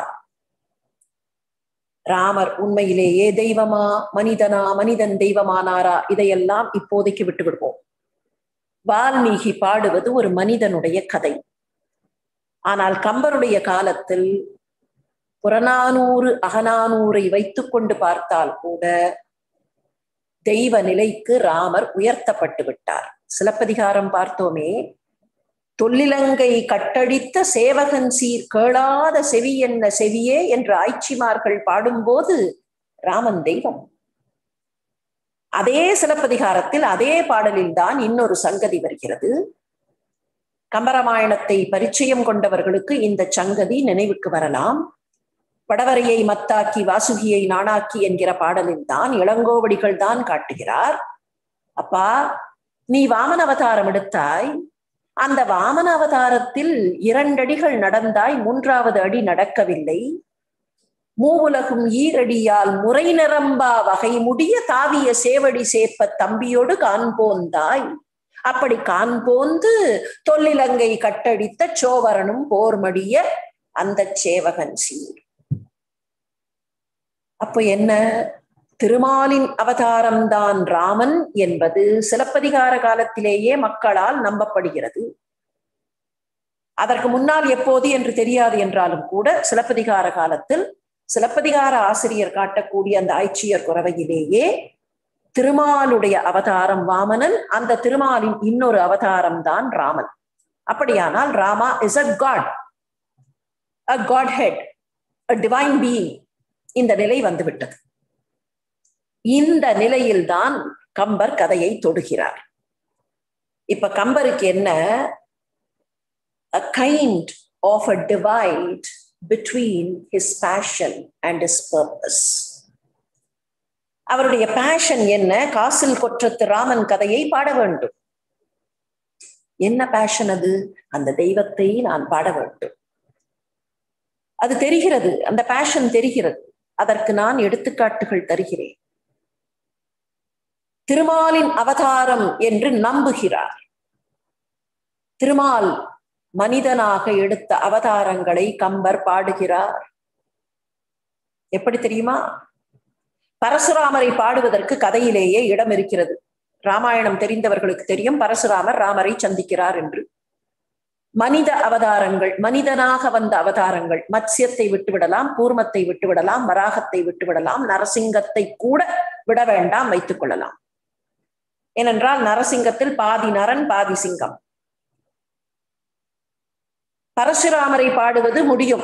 ராமர் உண்மையிலேயே தெய்வமா மனிதனா மனிதன் தெய்வமானாரா இதையெல்லாம் இப்போதைக்கு விட்டு விடுவோம் வால்மீகி பாடுவது ஒரு மனிதனுடைய கதை ஆனால் கம்பருடைய காலத்தில் புறநானூறு அகநானூரை வைத்துக்கொண்டு பார்த்தால் கூட தெய்வ நிலைக்கு ராமர் உயர்த்தப்பட்டு விட்டார் சிலப்பதிகாரம் பார்த்தோமே தொல்லிலங்கை கட்டடித்த சேவகன் சீர் கேளாத செவி என்ன செவியே என்று ஆய்ச்சிமார்கள் பாடும்போது ராமன் தெய்வம் அதே சிலப்பதிகாரத்தில் அதே பாடலில் தான் இன்னொரு சங்கதி வருகிறது கம்பராமாயணத்தை பரிச்சயம் கொண்டவர்களுக்கு இந்த சங்கதி நினைவுக்கு வரலாம் படவரையை மத்தாக்கி வாசுகியை நாணாக்கி என்கிற பாடலில் தான் இளங்கோவடிகள் தான் காட்டுகிறார் அப்பா நீ வாமன அவதாரம் எடுத்தாய் அந்த வாமன அவதாரத்தில் இரண்டடிகள் நடந்தாய் மூன்றாவது அடி நடக்கவில்லை மூவுலகும் ஈரடியால் முறை நிரம்பா வகை முடிய தாவிய சேவடி சேப்ப தம்பியோடு காண்போந்தாய் அப்படி காண்போந்து தொல்லிலங்கை கட்டடித்த சோவரனும் போர்மடிய அந்த சேவகன் சீர் அப்ப என்ன திருமாலின் அவதாரம்தான் ராமன் என்பது சிலப்பதிகார காலத்திலேயே மக்களால் நம்பப்படுகிறது அதற்கு முன்னால் எப்போது என்று தெரியாது என்றாலும் கூட சிலப்பதிகார காலத்தில் சிலப்பதிகார ஆசிரியர் காட்டக்கூடிய அந்த ஆய்ச்சியர் குறவையிலேயே திருமாலுடைய அவதாரம் வாமனன் அந்த திருமாலின் இன்னொரு அவதாரம் தான் ராமன் அப்படியானால் Rama is a god a godhead a divine being இந்த நிலை வந்துவிட்டது இந்த நிலையில்தான் கம்பர் கதையை தொடுகிறார் இப்ப கம்பருக்கு என்ன a kind of a divide between his passion and his purpose அவருடைய பேஷன் என்ன காசில் கொற்றத்து ராமன் கதையை பாட வேண்டும் என்ன பேஷன் அது அந்த தெய்வத்தை நான் பாட வேண்டும் அது தெரிகிறது அந்த பேஷன் தெரிகிறது அதற்கு நான் எடுத்துக்காட்டுகள் தருகிறேன் திருமாலின் அவதாரம் என்று நம்புகிறார் திருமால் மனிதனாக எடுத்த அவதாரங்களை கம்பர் பாடுகிறார் எப்படி தெரியுமா பரசுராமரை பாடுவதற்கு கதையிலேயே இடம் இருக்கிறது ராமாயணம் தெரிந்தவர்களுக்கு தெரியும் பரசுராமர் ராமரை சந்திக்கிறார் என்று மனித அவதாரங்கள் மனிதனாக வந்த அவதாரங்கள் மத்சியத்தை விட்டுவிடலாம் கூர்மத்தை விட்டுவிடலாம் வராகத்தை விட்டுவிடலாம் நரசிங்கத்தை கூட விட வேண்டாம் வைத்துக் கொள்ளலாம் ஏனென்றால் நரசிங்கத்தில் பாதி நரன் பாதி சிங்கம் பரசுராமரை பாடுவது முடியும்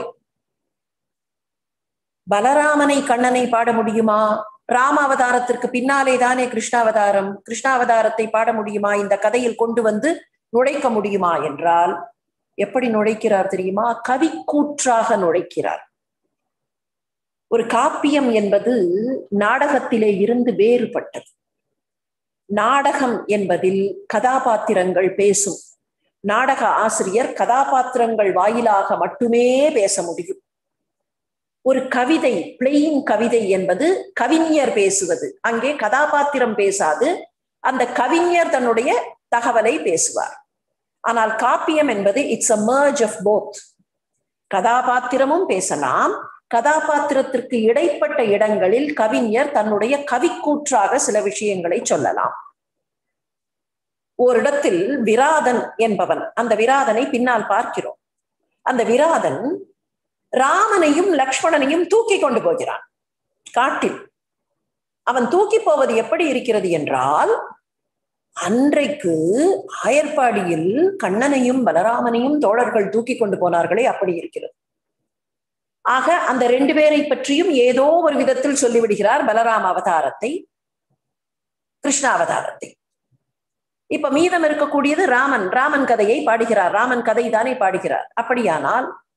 பலராமனை கண்ணனை பாட முடியுமா ராம அவதாரத்திற்கு பின்னாலே தானே கிருஷ்ணாவதாரம் கிருஷ்ணாவதாரத்தை பாட முடியுமா இந்த கதையில் கொண்டு வந்து நுழைக்க முடியுமா என்றால் எப்படி நுழைக்கிறார் தெரியுமா கவிக்கூற்றாக நுழைக்கிறார் ஒரு காப்பியம் என்பது நாடகத்திலே இருந்து வேறுபட்டது நாடகம் என்பதில் கதாபாத்திரங்கள் பேசும் நாடக ஆசிரியர் கதாபாத்திரங்கள் வாயிலாக மட்டுமே பேச முடியும் ஒரு கவிதை பிளெயின் கவிதை என்பது கவிஞர் பேசுவது அங்கே கதாபாத்திரம் பேசாது அந்த கவிஞர் தன்னுடைய தகவலை பேசுவார் ஆனால் காப்பியம் என்பது it's a merge of both கதாபாத்திரமும் பேசலாம் கதாபாத்திரத்திற்கு இடைப்பட்ட இடங்களில் கவிஞர் தன்னுடைய கவிக்கூற்றாக சில விஷயங்களை சொல்லலாம் ஓரிடத்தில் விராதன் என்பவன் அந்த விராதனை பின்னால் பார்க்கிறோம் அந்த விராதன் ராமனையும் லக்ஷ்மணனையும் தூக்கி கொண்டு போகிறான் காட்டில் அவன் தூக்கி போவது எப்படி இருக்கிறது என்றால் அன்றைக்கு ஆயர்பாடியில் கண்ணனையும் பலராமனையும் தோழர்கள் தூக்கி கொண்டு போனார்களே அப்படி இருக்கிறது ஆக அந்த ரெண்டு பேரை பற்றியும் ஏதோ ஒரு விதத்தில் சொல்லிவிடுகிறார் பலராம அவதாரத்தை கிருஷ்ண அவதாரத்தை இப்ப மீதம் இருக்கக்கூடியது ராமன் ராமன் கதையை பாடுகிறார் ராமன் கதை தானே பாடுகிறார் அப்படியானால்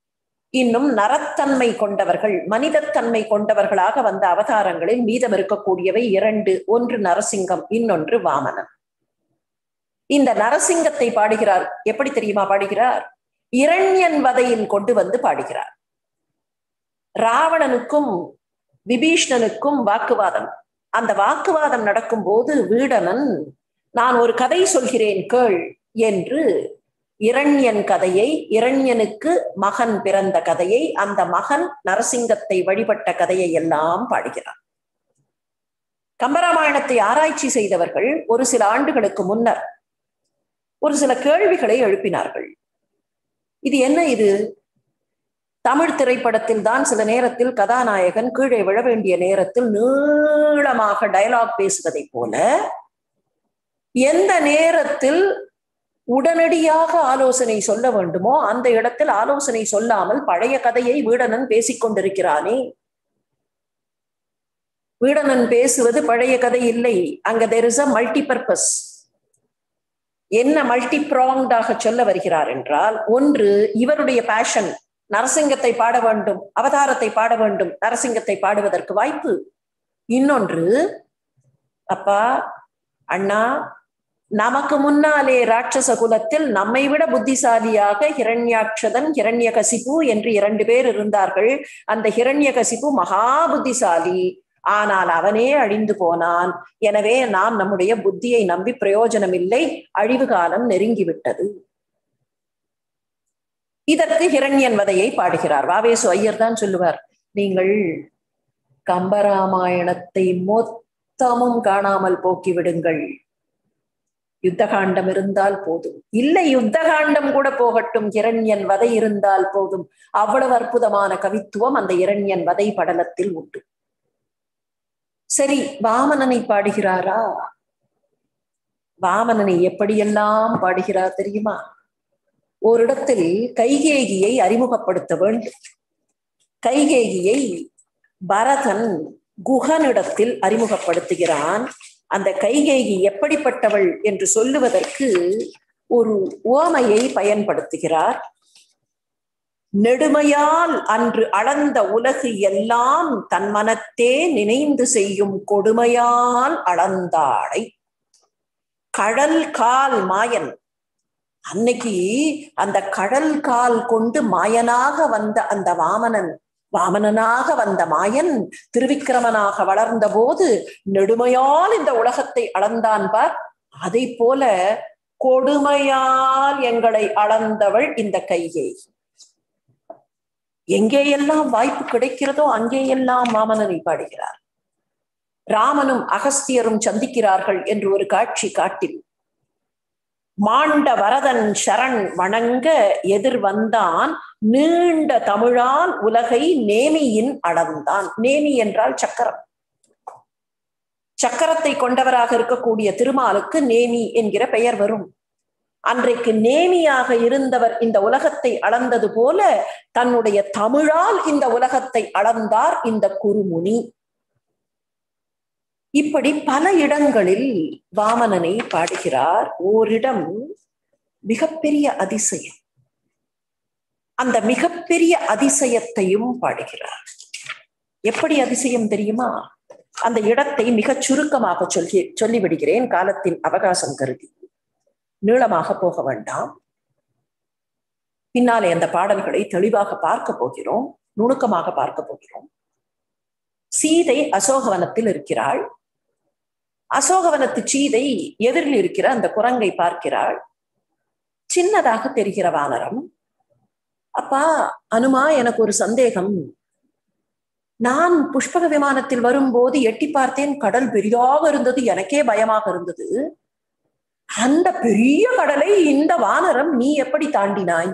இன்னும் நரத்தன்மை கொண்டவர்கள் மனிதத்தன்மை கொண்டவர்களாக வந்த அவதாரங்களில் மீதம் இருக்கக்கூடியவை இரண்டு ஒன்று நரசிங்கம் இன்னொன்று வாமனன் இந்த நரசிங்கத்தை பாடுகிறார் எப்படி தெரியுமா பாடுகிறார் இரண்யன் வதையில் கொண்டு வந்து பாடுகிறார் ராவணனுக்கும் விபீஷ்ணனுக்கும் வாக்குவாதம் அந்த வாக்குவாதம் நடக்கும் போது வீடனன் நான் ஒரு கதை சொல்கிறேன் கேள் என்று இரண்யன் கதையை இரண்யனுக்கு மகன் பிறந்த கதையை அந்த மகன் நரசிங்கத்தை வழிபட்ட கதையை எல்லாம் பாடுகிறார் கம்பராமாயணத்தை ஆராய்ச்சி செய்தவர்கள் ஒரு சில ஆண்டுகளுக்கு முன்னர் ஒரு சில கேள்விகளை எழுப்பினார்கள் இது என்ன இது தமிழ் திரைப்படத்தில் தான் சில நேரத்தில் கதாநாயகன் கீழே விழ வேண்டிய நேரத்தில் நீளமாக டயலாக் பேசுவதை போல எந்த நேரத்தில் உடனடியாக ஆலோசனை சொல்ல வேண்டுமோ அந்த இடத்தில் ஆலோசனை சொல்லாமல் பழைய கதையை வீடனன் பேசிக் கொண்டிருக்கிறானே வீடனன் பேசுவது பழைய கதை இல்லை அங்க தெர் இஸ் அ மல்டிபர்பஸ் என்ன மல்டி ப்ராங்டாக சொல்ல வருகிறார் என்றால் ஒன்று இவருடைய பேஷன் நரசிங்கத்தை பாட வேண்டும் அவதாரத்தை பாட வேண்டும் நரசிங்கத்தை பாடுவதற்கு வாய்ப்பு இன்னொன்று அப்பா அண்ணா நமக்கு முன்னாலே ராட்சச குலத்தில் நம்மை விட புத்திசாலியாக ஹிரண்யாட்சதன் ஹிரண்யகசிபு என்று இரண்டு பேர் இருந்தார்கள் அந்த ஹிரண்யகசிபு மகா புத்திசாலி ஆனால் அவனே அழிந்து போனான் எனவே நாம் நம்முடைய புத்தியை நம்பி பிரயோஜனம் இல்லை அழிவு காலம் நெருங்கிவிட்டது இதற்கு ஹிரண்யன் வதையை பாடுகிறார் வாவேசு ஐயர் தான் சொல்லுவார் நீங்கள் கம்பராமாயணத்தை மொத்தமும் காணாமல் போக்கிவிடுங்கள் யுத்தகாண்டம் இருந்தால் போதும் இல்லை யுத்தகாண்டம் கூட போகட்டும் இரண்யன் வதை இருந்தால் போதும் அவ்வளவு அற்புதமான கவித்துவம் அந்த இரண்யன் வதை படலத்தில் உண்டு சரி வாமனனை பாடுகிறாரா வாமனனை எப்படியெல்லாம் பாடுகிறார் தெரியுமா ஓரிடத்தில் கைகேகியை அறிமுகப்படுத்த வேண்டும் கைகேகியை பரதன் குகனிடத்தில் அறிமுகப்படுத்துகிறான் அந்த கைகேகி எப்படிப்பட்டவள் என்று சொல்லுவதற்கு ஒரு ஓமையை பயன்படுத்துகிறார் நெடுமையால் அன்று அளந்த உலகு எல்லாம் தன் மனத்தே நினைந்து செய்யும் கொடுமையால் அளந்தாளை கடல் கால் மாயன் அன்னைக்கு அந்த கடல் கால் கொண்டு மாயனாக வந்த அந்த வாமனன் வாமனனாக வந்த மாயன் திருவிக்கிரமனாக வளர்ந்த போது நெடுமையால் இந்த உலகத்தை அளந்தான் பார் அதை போல கொடுமையால் எங்களை அளந்தவள் இந்த கையை எங்கேயெல்லாம் வாய்ப்பு கிடைக்கிறதோ அங்கேயெல்லாம் வாமனனை பாடுகிறார் ராமனும் அகஸ்தியரும் சந்திக்கிறார்கள் என்று ஒரு காட்சி காட்டில் மாண்ட வரதன் சரண் வணங்க எதிர் வந்தான் நீண்ட தமிழால் உலகை நேமியின் அளந்தான் நேமி என்றால் சக்கரம் சக்கரத்தை கொண்டவராக இருக்கக்கூடிய திருமாலுக்கு நேமி என்கிற பெயர் வரும் அன்றைக்கு நேமியாக இருந்தவர் இந்த உலகத்தை அளந்தது போல தன்னுடைய தமிழால் இந்த உலகத்தை அளந்தார் இந்த குருமுனி இப்படி பல இடங்களில் வாமனனை பாடுகிறார் ஓரிடம் மிகப்பெரிய அதிசயம் அந்த மிகப்பெரிய அதிசயத்தையும் பாடுகிறார் எப்படி அதிசயம் தெரியுமா அந்த இடத்தை மிகச் சுருக்கமாக சொல்லி சொல்லிவிடுகிறேன் காலத்தின் அவகாசம் கருதி நீளமாக போக வேண்டாம் பின்னாலே அந்த பாடல்களை தெளிவாக பார்க்க போகிறோம் நுணுக்கமாக பார்க்க போகிறோம் சீதை அசோகவனத்தில் இருக்கிறாள் அசோகவனத்து சீதை எதிரில் இருக்கிற அந்த குரங்கை பார்க்கிறாள் சின்னதாக தெரிகிற வானரம் அப்பா அனுமா எனக்கு ஒரு சந்தேகம் நான் புஷ்பக விமானத்தில் வரும்போது எட்டி பார்த்தேன் கடல் பெரிதாக இருந்தது எனக்கே பயமாக இருந்தது அந்த பெரிய கடலை இந்த வானரம் நீ எப்படி தாண்டினாய்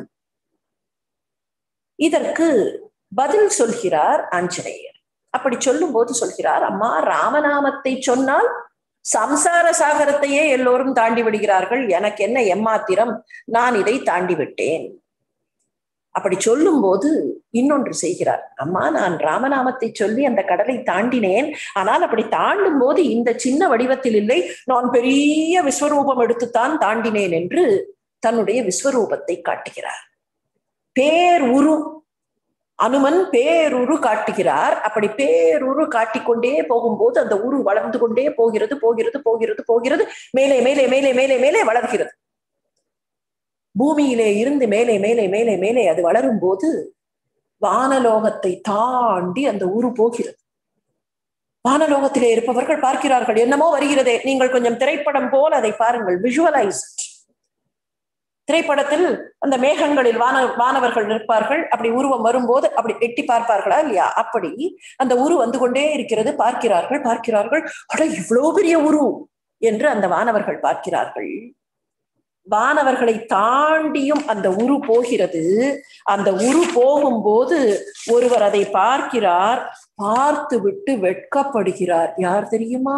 இதற்கு பதில் சொல்கிறார் ஆஞ்சநேயர் அப்படி சொல்லும் போது சொல்கிறார் அம்மா ராமநாமத்தை சொன்னால் சம்சார சாகரத்தையே எல்லோரும் தாண்டி விடுகிறார்கள் எனக்கு என்ன எம்மாத்திரம் நான் இதை தாண்டி விட்டேன் அப்படி சொல்லும் போது இன்னொன்று செய்கிறார் அம்மா நான் ராமநாமத்தை சொல்லி அந்த கடலை தாண்டினேன் ஆனால் அப்படி தாண்டும் போது இந்த சின்ன வடிவத்தில் இல்லை நான் பெரிய விஸ்வரூபம் எடுத்துத்தான் தாண்டினேன் என்று தன்னுடைய விஸ்வரூபத்தை காட்டுகிறார் பேர் உரு அனுமன் பேருரு காட்டுகிறார் அப்படி பேருரு காட்டிக்கொண்டே போகும்போது அந்த உரு வளர்ந்து கொண்டே போகிறது போகிறது போகிறது போகிறது மேலே மேலே மேலே மேலே மேலே வளர்கிறது பூமியிலே இருந்து மேலே மேலே மேலே மேலே அது வளரும் போது வானலோகத்தை தாண்டி அந்த உரு போகிறது வானலோகத்திலே இருப்பவர்கள் பார்க்கிறார்கள் என்னமோ வருகிறதே நீங்கள் கொஞ்சம் திரைப்படம் போல் அதை பாருங்கள் விஷுவலைஸ் திரைப்படத்தில் அந்த மேகங்களில் வான வானவர்கள் நிற்பார்கள் அப்படி உருவம் வரும்போது அப்படி எட்டி பார்ப்பார்களா இல்லையா அப்படி அந்த உரு வந்து கொண்டே இருக்கிறது பார்க்கிறார்கள் பார்க்கிறார்கள் அட இவ்வளவு பெரிய உரு என்று அந்த வானவர்கள் பார்க்கிறார்கள் வானவர்களை தாண்டியும் அந்த உரு போகிறது அந்த உரு போகும்போது ஒருவர் அதை பார்க்கிறார் பார்த்து விட்டு வெட்கப்படுகிறார் யார் தெரியுமா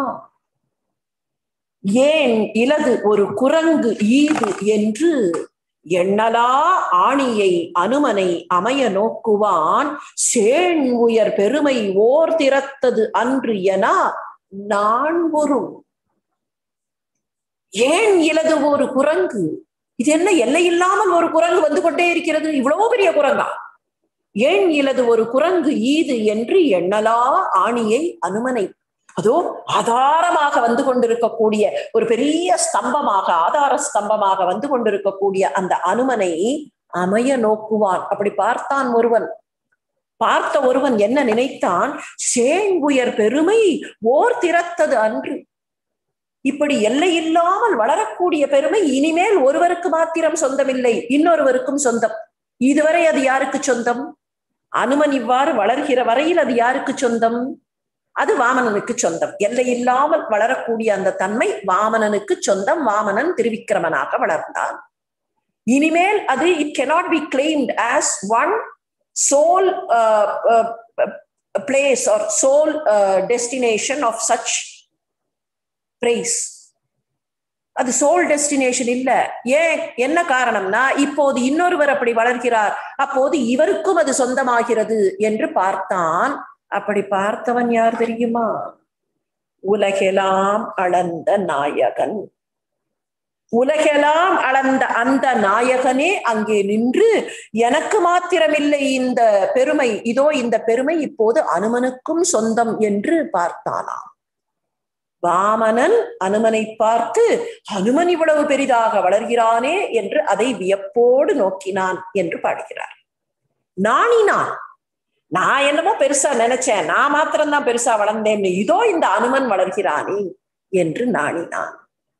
ஏன் இலது ஒரு குரங்கு ஈது என்று எண்ணலா ஆணியை அனுமனை அமைய நோக்குவான் சேண் உயர் பெருமை ஓர் திறத்தது அன்று என நான் ஒரு ஏன் இலது ஒரு குரங்கு இது என்ன எல்லை இல்லாமல் ஒரு குரங்கு வந்து கொண்டே இருக்கிறது இவ்வளவு பெரிய குரங்கா ஏன் இலது ஒரு குரங்கு ஈது என்று எண்ணலா ஆணியை அனுமனை அதோ ஆதாரமாக வந்து கொண்டிருக்கக்கூடிய ஒரு பெரிய ஸ்தம்பமாக ஆதார ஸ்தம்பமாக வந்து கொண்டிருக்கக்கூடிய அந்த அனுமனை அமைய நோக்குவான் அப்படி பார்த்தான் ஒருவன் பார்த்த ஒருவன் என்ன நினைத்தான் சேங்குயர் பெருமை ஓர் திறத்தது அன்று இப்படி எல்லை இல்லாமல் வளரக்கூடிய பெருமை இனிமேல் ஒருவருக்கு மாத்திரம் சொந்தமில்லை இன்னொருவருக்கும் சொந்தம் இதுவரை அது யாருக்கு சொந்தம் அனுமன் இவ்வாறு வளர்கிற வரையில் அது யாருக்கு சொந்தம் அது வாமனனுக்கு சொந்தம் எல்லை இல்லாமல் வளரக்கூடிய அந்த தன்மை வாமனனுக்கு சொந்தம் வாமனன் திருவிக்கிரமனாக வளர்ந்தான் இனிமேல் அது it cannot be claimed as one sole place or sole destination of such prize அது சோல் டெஸ்டினேஷன் இல்ல ஏன் என்ன காரணம்னா இப்போது இன்னொருவர் அப்படி வளர்கிறார் அப்போது இவருக்கும் அது சொந்தமாகிறது என்று பார்த்தான் அப்படி பார்த்தவன் யார் தெரியுமா உலகெல்லாம் அளந்த நாயகன் உலகெல்லாம் அளந்த அந்த நாயகனே அங்கே நின்று எனக்கு மாத்திரமில்லை இந்த பெருமை இதோ இந்த பெருமை இப்போது அனுமனுக்கும் சொந்தம் என்று பார்த்தானாம் வாமனன் அனுமனை பார்த்து ஹனுமன் இவ்வளவு பெரிதாக வளர்கிறானே என்று அதை வியப்போடு நோக்கினான் என்று பாடுகிறார் நாணினான் நான் என்னமோ பெருசா நினைச்சேன் நான் மாத்திரம்தான் பெருசா வளர்ந்தேன் இதோ இந்த அனுமன் வளர்கிறானே என்று நாணினான்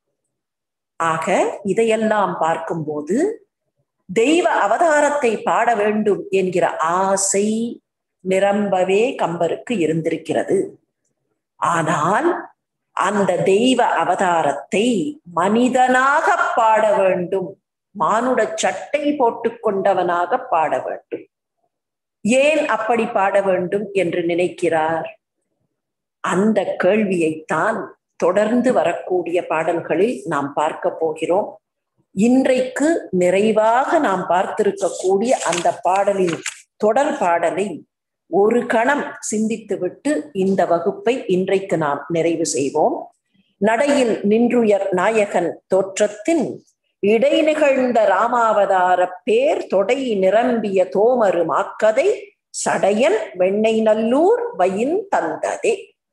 ஆக இதையெல்லாம் பார்க்கும்போது தெய்வ அவதாரத்தை பாட வேண்டும் என்கிற ஆசை நிரம்பவே கம்பருக்கு இருந்திருக்கிறது ஆனால் அந்த தெய்வ அவதாரத்தை மனிதனாக பாட வேண்டும் மானுட சட்டை போட்டு கொண்டவனாக பாட வேண்டும் ஏன் அப்படி பாட வேண்டும் என்று நினைக்கிறார் அந்த கேள்வியைத்தான் தொடர்ந்து வரக்கூடிய பாடல்களில் நாம் பார்க்க போகிறோம் இன்றைக்கு நிறைவாக நாம் பார்த்திருக்கக்கூடிய அந்த பாடலின் தொடர் பாடலை ஒரு கணம் சிந்தித்துவிட்டு இந்த வகுப்பை இன்றைக்கு நாம் நிறைவு செய்வோம் நடையில் நின்றுயர் நாயகன் தோற்றத்தின் இடை நிகழ்ந்த ராமாவதார பேர் தொடை நிரம்பிய தோமரு மாக்கதை சடையன் வெண்ணெய் நல்லூர் வயின் தந்ததே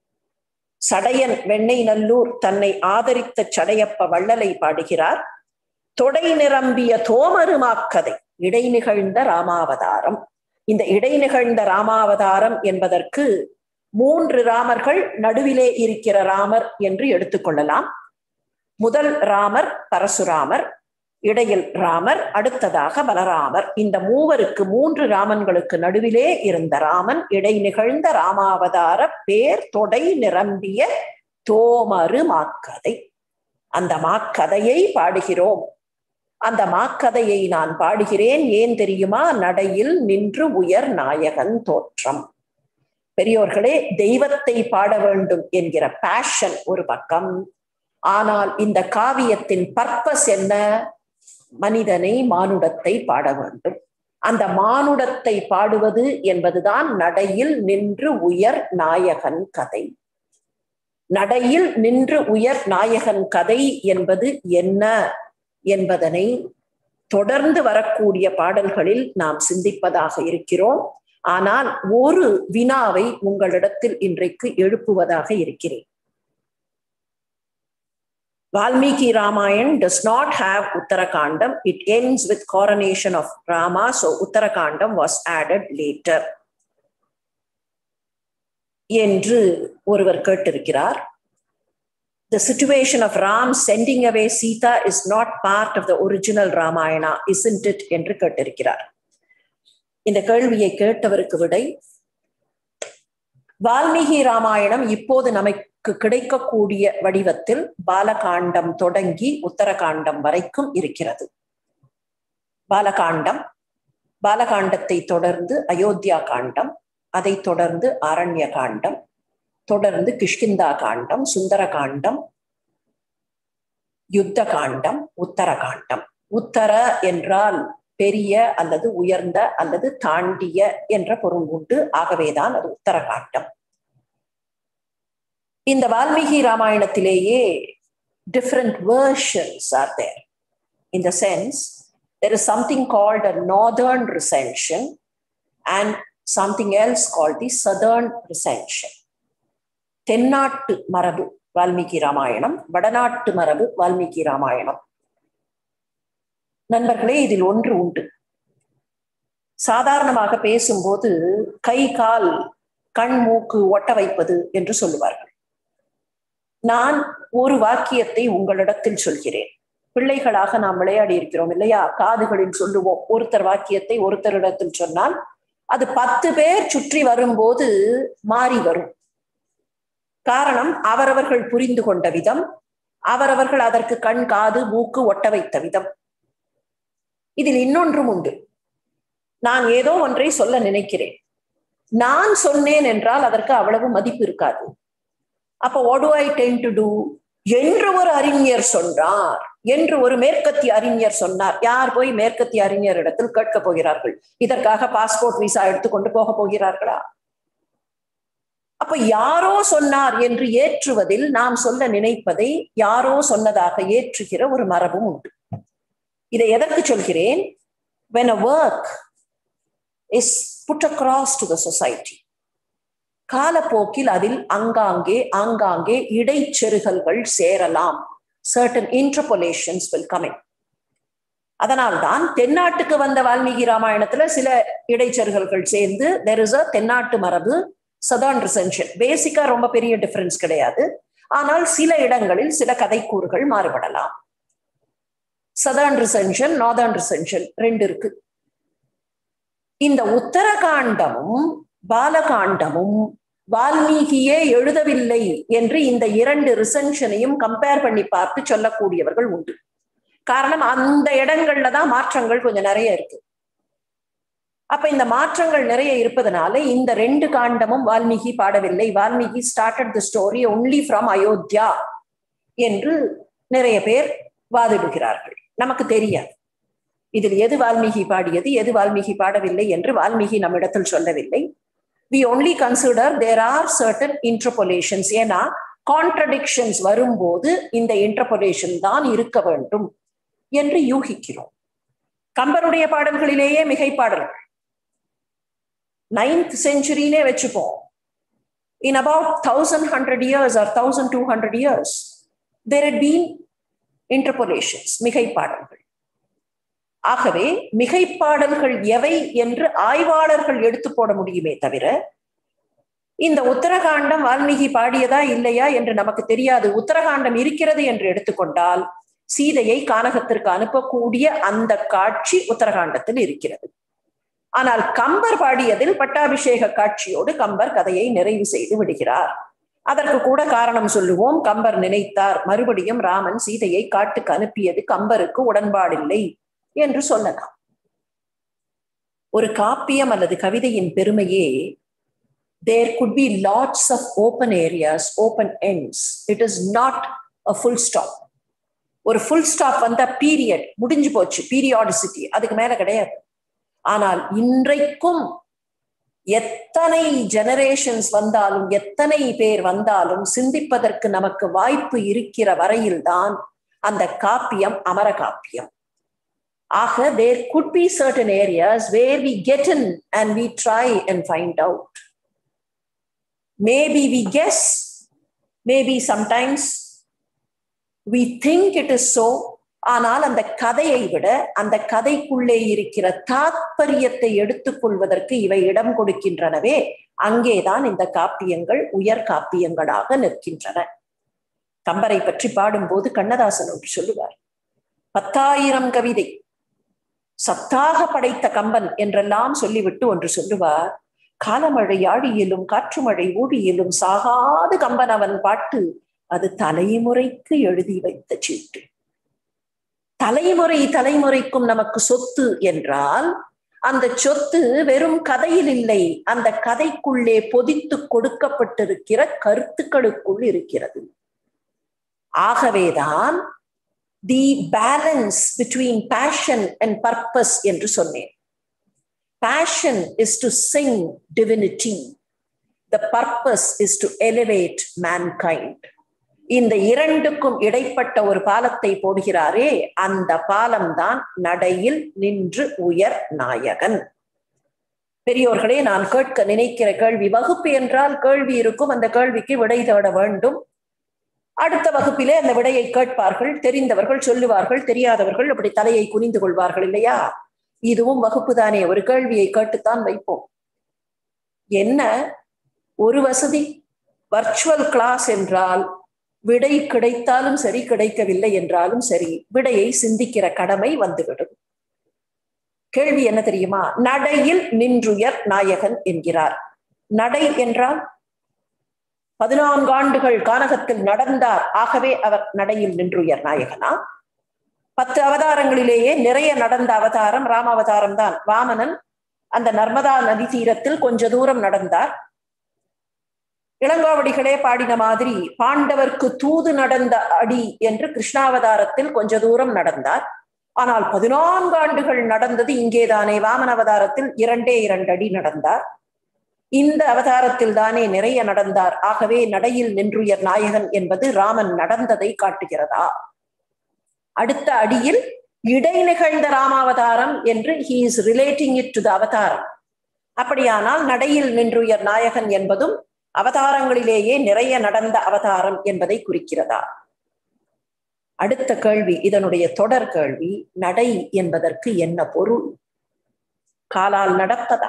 சடையன் வெண்ணெய் நல்லூர் தன்னை ஆதரித்த சடையப்ப வள்ளலை பாடுகிறார் தொடை நிரம்பிய தோமரு மாக்கதை இடை நிகழ்ந்த ராமாவதாரம் இந்த இடை நிகழ்ந்த ராமாவதாரம் என்பதற்கு மூன்று ராமர்கள் நடுவிலே இருக்கிற ராமர் என்று எடுத்துக்கொள்ளலாம் முதல் ராமர் பரசுராமர் இடையில் ராமர் அடுத்ததாக பலராமர் இந்த மூவருக்கு மூன்று ராமன்களுக்கு நடுவிலே இருந்த ராமன் இடை நிகழ்ந்த ராமாவதார பேர் தொடை நிரம்பிய தோமரு மாக்கதை அந்த மாக்கதையை பாடுகிறோம் அந்த மாக்கதையை நான் பாடுகிறேன் ஏன் தெரியுமா நடையில் நின்று உயர் நாயகன் தோற்றம் பெரியோர்களே தெய்வத்தை பாட வேண்டும் என்கிற பேஷன் ஒரு பக்கம் ஆனால் இந்த காவியத்தின் பர்பஸ் என்ன மனிதனை மானுடத்தை பாட வேண்டும் அந்த மானுடத்தை பாடுவது என்பதுதான் நடையில் நின்று உயர் நாயகன் கதை நடையில் நின்று உயர் நாயகன் கதை என்பது என்ன என்பதனை தொடர்ந்து வரக்கூடிய பாடல்களில் நாம் சிந்திப்பதாக இருக்கிறோம் ஆனால் ஒரு வினாவை உங்களிடத்தில் இன்றைக்கு எழுப்புவதாக இருக்கிறேன் Valmiki Ramayan does not have Uttarakandam. It ends with coronation of Rama, so Uttarakandam was added later. என்று ஒருவர் கேட்டிருக்கிறார் The situation of Ram sending away Sita is not part of the original Ramayana, isn't it? என்று கேட்டிருக்கிறார் இந்த கேள்வியை கேட்டவருக்கு விடை வால்மீகி ராமாயணம் இப்போது நமக்கு கிடைக்கக்கூடிய வடிவத்தில் பாலகாண்டம் தொடங்கி உத்தரகாண்டம் வரைக்கும் இருக்கிறது பாலகாண்டம் பாலகாண்டத்தை தொடர்ந்து அயோத்தியா காண்டம் அதை தொடர்ந்து ஆரண்ய காண்டம் தொடர்ந்து கிஷ்கிந்தா காண்டம் சுந்தர காண்டம் யுத்த காண்டம் உத்தர காண்டம் உத்தர என்றால் பெரிய அல்லது உயர்ந்த அல்லது தாண்டிய என்ற பொருள் உண்டு ஆகவேதான் அது உத்தரகாண்டம் இந்த வால்மீகி ராமாயணத்திலேயே different versions are there in the sense there is something called a northern recension and something else called the southern recension தென்னாட்டு மரபு வால்மீகி ராமாயணம் வடநாட்டு மரபு வால்மீகி ராமாயணம் நண்பர்களே இதில் ஒன்று உண்டு சாதாரணமாக பேசும்போது கை கால் கண் மூக்கு ஒட்ட வைப்பது என்று சொல்லுவார்கள் நான் ஒரு வாக்கியத்தை உங்களிடத்தில் சொல்கிறேன் பிள்ளைகளாக நாம் விளையாடி இருக்கிறோம் இல்லையா காதுகளில் சொல்லுவோம் ஒருத்தர் வாக்கியத்தை ஒருத்தரிடத்தில் சொன்னால் அது பத்து பேர் சுற்றி வரும்போது மாறி வரும் காரணம் அவரவர்கள் புரிந்து கொண்ட விதம் அவரவர்கள் அதற்கு கண் காது மூக்கு ஒட்ட வைத்த விதம் இதில் இன்னொன்றும் உண்டு நான் ஏதோ ஒன்றை சொல்ல நினைக்கிறேன் நான் சொன்னேன் என்றால் அதற்கு அவ்வளவு மதிப்பு இருக்காது அப்ப what do I tend to do என்று ஒரு அறிஞர் சொன்னார் என்று ஒரு மேற்கத்திய அறிஞர் சொன்னார் யார் போய் மேற்கத்திய அறிஞர் இடத்தில் கேட்க போகிறார்கள் இதற்காக பாஸ்போர்ட் விசா எடுத்துக்கொண்டு போக போகிறார்களா அப்ப யாரோ சொன்னார் என்று ஏற்றுவதில் நாம் சொல்ல நினைப்பதை யாரோ சொன்னதாக ஏற்றுகிற ஒரு மரபும் உண்டு இதை எதற்கு சொல்கிறேன் when a work is put across to the society காலப்போக்கில் அதில் அங்காங்கே ஆங்காங்கே இடைச்செருகல்கள் சேரலாம் certain interpolations will come in அதனால்தான் தென்னாட்டுக்கு வந்த வால்மீகி ராமாயணத்துல சில இடைச்செருகல்கள் சேர்ந்து தெர் இஸ் அ தென்னாட்டு மரபு சதர்ன் ரிசென்ஷன் பேசிக்கா ரொம்ப பெரிய டிஃபரன்ஸ் கிடையாது ஆனால் சில இடங்களில் சில கதைக்கூறுகள் மாறுபடலாம் சதர்ன் ரிசென்ஷன் நார்தர்ன் ரிசென்ஷன் ரெண்டு இருக்கு இந்த உத்தரகாண்டமும் பாலகாண்டமும் வால்மீகியே எழுதவில்லை என்று இந்த இரண்டு ரிசென்ஷனையும் கம்பேர் பண்ணி பார்த்து சொல்லக்கூடியவர்கள் உண்டு காரணம் அந்த இடங்கள்ல தான் மாற்றங்கள் கொஞ்சம் நிறைய இருக்கு அப்ப இந்த மாற்றங்கள் நிறைய இருப்பதனால இந்த ரெண்டு காண்டமும் வால்மீகி பாடவில்லை Valmiki started the story only from Ayodhya என்று நிறைய பேர் வாதிடுகிறார்கள் நமக்கு தெரியாது இதில் எது வால்மீகி பாடியது எது வால்மீகி பாடவில்லை என்று வால்மீகி நம்மிடத்தில் சொல்லவில்லை we only consider there are certain interpolations ஏன்னா கான்ட்ரடிக்ஷன்ஸ் வரும்போது இந்த இன்டர்பொலேஷன் தான் இருக்க வேண்டும் என்று யூகிக்கிறோம் கம்பருடைய பாடல்களிலேயே மிகை பாடல்கள் நைன்த் செஞ்சுரினே வச்சுப்போம் in about thousand hundred years or thousand two hundred years there it been interpolations மிகை பாடல்கள் ஆகவே மிகைப்பாடல்கள் எவை என்று ஆய்வாளர்கள் எடுத்து போட முடியுமே தவிர இந்த உத்தரகாண்டம் வால்மீகி பாடியதா இல்லையா என்று நமக்கு தெரியாது உத்தரகாண்டம் இருக்கிறது என்று எடுத்துக்கொண்டால் சீதையை கானகத்திற்கு அனுப்பக்கூடிய அந்த காட்சி உத்தரகாண்டத்தில் இருக்கிறது ஆனால் கம்பர் பாடியதில் பட்டாபிஷேக காட்சியோடு கம்பர் கதையை நிறைவு செய்து விடுகிறார் அதற்கு கூட காரணம் சொல்லுவோம் கம்பர் நினைத்தார் மறுபடியும் ராமன் சீதையை காட்டுக்கு அனுப்பியது கம்பருக்கு உடன்பாடில்லை என்று சொல்லலாம் ஒரு காப்பியம் அல்லது கவிதையின் பெருமையே there could be lots of open areas open ends it is not a full stop ஒரு ஃபுல் ஸ்டாப் வந்த பீரியட் முடிஞ்சு போச்சு பீரியாடிசிட்டி அதுக்கு மேல கிடையாது ஆனால் இன்றைக்கும் எத்தனை ஜெனரேஷன்ஸ் வந்தாலும் எத்தனை பேர் வந்தாலும் சிந்திப்பதற்கு நமக்கு வாய்ப்பு இருக்கிற வரையில்தான் அந்த காப்பியம் அமர காப்பியம் ஆக there could be certain areas where we get in and we try and find out maybe we guess maybe sometimes we think it is so ஆனால் அந்த கதையை விட அந்த கதைக்குள்ளே இருக்கிற தாத்பரியத்தை எடுத்துக்கொள்வதற்கு இவை இடம் கொடுக்கின்றனவே அங்கேதான் இந்த காப்பியங்கள் உயர் காப்பியங்களாக நிற்கின்றன கம்பரை பற்றி பாடும்போது கண்ணதாசன் ஒன்று சொல்லுவார் பத்தாயிரம் கவிதை சத்தாக படைத்த கம்பன் என்றெல்லாம் சொல்லிவிட்டு ஒன்று சொல்லுவார் காலமழை ஆழியிலும் காற்றுமழை ஊழியிலும் சாகாது கம்பன் அவன் பாட்டு அது தலைமுறைக்கு எழுதி வைத்த சீட்டு தலைமுறை தலைமுறைக்கும் நமக்கு சொத்து என்றால் அந்த சொத்து வெறும் கதையில் இல்லை அந்த கதைக்குள்ளே பொதித்து கொடுக்கப்பட்டிருக்கிற கருத்துக்களுக்குள் இருக்கிறது ஆகவேதான் the balance between passion and purpose என்று சொன்னேன் passion is to sing divinity the purpose is to elevate mankind இந்த இரண்டுக்கும் இடைப்பட்ட ஒரு பாலத்தை போடுகிறாரே அந்த பாலம்தான் நடையில் நின்று உயர் நாயகன் பெரியோர்களே நான் கேட்க நினைக்கிற கேள்வி வகுப்பு என்றால் கேள்வி இருக்கும் அந்த கேள்விக்கு விடை தேட வேண்டும் அடுத்த வகுப்பிலே அந்த விடையை கேட்பார்கள் தெரிந்தவர்கள் சொல்லுவார்கள் தெரியாதவர்கள் அப்படி தலையை குனிந்து கொள்வார்கள் இல்லையா இதுவும் வகுப்பு தானே ஒரு கேள்வியை கேட்டுத்தான் வைப்போம் என்ன ஒரு வசதி வர்ச்சுவல் கிளாஸ் என்றால் விடை கிடைத்தாலும் சரி கிடைக்கவில்லை என்றாலும் சரி விடையை சிந்திக்கிற கடமை வந்துவிடும் கேள்வி என்ன தெரியுமா நடையில் நின்றுயர் நாயகன் என்கிறார் நடை என்றால் பதினான்கு ஆண்டுகள் கானகத்தில் நடந்தார் ஆகவே அவர் நடையில் நின்றுயர் நாயகனா பத்து அவதாரங்களிலேயே நிறைய நடந்த அவதாரம் ராம அவதாரம் தான் வாமனன் அந்த நர்மதா நதி தீரத்தில் கொஞ்ச தூரம் நடந்தார் இளங்காவடிகளே பாடின மாதிரி பாண்டவர்க்கு தூது நடந்த அடி என்று கிருஷ்ணாவதாரத்தில் கொஞ்ச தூரம் நடந்தார் ஆனால் பதினான்கு ஆண்டுகள் நடந்தது இங்கேதானே வாமன அவதாரத்தில் இரண்டே இரண்டு அடி நடந்தார் இந்த அவதாரத்தில் தானே நிறைய நடந்தார் ஆகவே நடையில் நின்றுயர் நாயகன் என்பது ராமன் நடந்ததை காட்டுகிறதா அடுத்த அடியில் இடை நிகழ்ந்த ராமாவதாரம் என்று he is relating it to the அவதாரம் அப்படியானால் நடையில் நின்றுயர் நாயகன் என்பதும் அவதாரங்களிலேயே நிறைய நடந்த அவதாரம் என்பதை குறிக்கிறதா அடுத்த கேள்வி இதனுடைய தொடர் கேள்வி நடை என்பதற்கு என்ன பொருள் காலால் நடப்பதா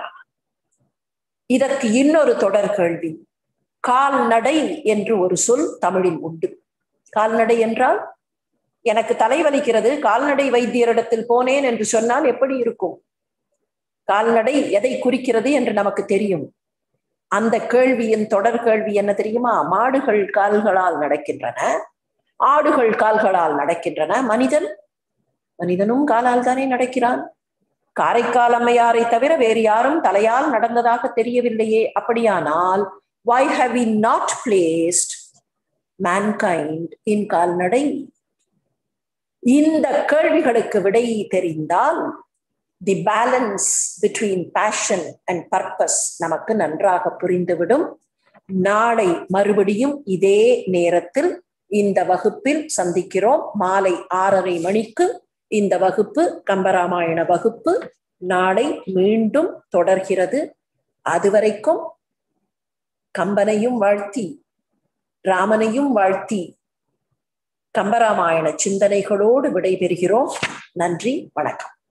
இதற்கு இன்னொரு தொடர் கேள்வி கால்நடை என்று ஒரு சொல் தமிழில் உண்டு கால்நடை என்றால் எனக்கு தலைவலிக்கிறது கால்நடை வைத்தியரிடத்தில் போனேன் என்று சொன்னால் எப்படி இருக்கும் கால்நடை எதை குறிக்கிறது என்று நமக்கு தெரியும் அந்த கேள்வியின் தொடர் கேள்வி என்ன தெரியுமா மாடுகள் கால்களால் நடக்கின்றன ஆடுகள் கால்களால் நடக்கின்றன மனிதன் மனிதனும் காலால் தானே நடக்கிறான் காரைக்கால் அம்மையாரை தவிர வேறு யாரும் தலையால் நடந்ததாக தெரியவில்லையே அப்படியானால் why have we not placed mankind in கால்நடை இந்த கேள்விகளுக்கு விடை தெரிந்தால் the balance between passion and purpose நமக்கு நன்றாக புரிந்துவிடும் நாளை மறுபடியும் இதே நேரத்தில் இந்த வகுப்பில் சந்திக்கிறோம் மாலை ஆறரை மணிக்கு இந்த வகுப்பு கம்பராமாயண வகுப்பு நாளை மீண்டும் தொடர்கிறது அதுவரைக்கும் கம்பனையும் வாழ்த்தி ராமனையும் வாழ்த்தி கம்பராமாயண சிந்தனைகளோடு விடைபெறுகிறோம் நன்றி வணக்கம்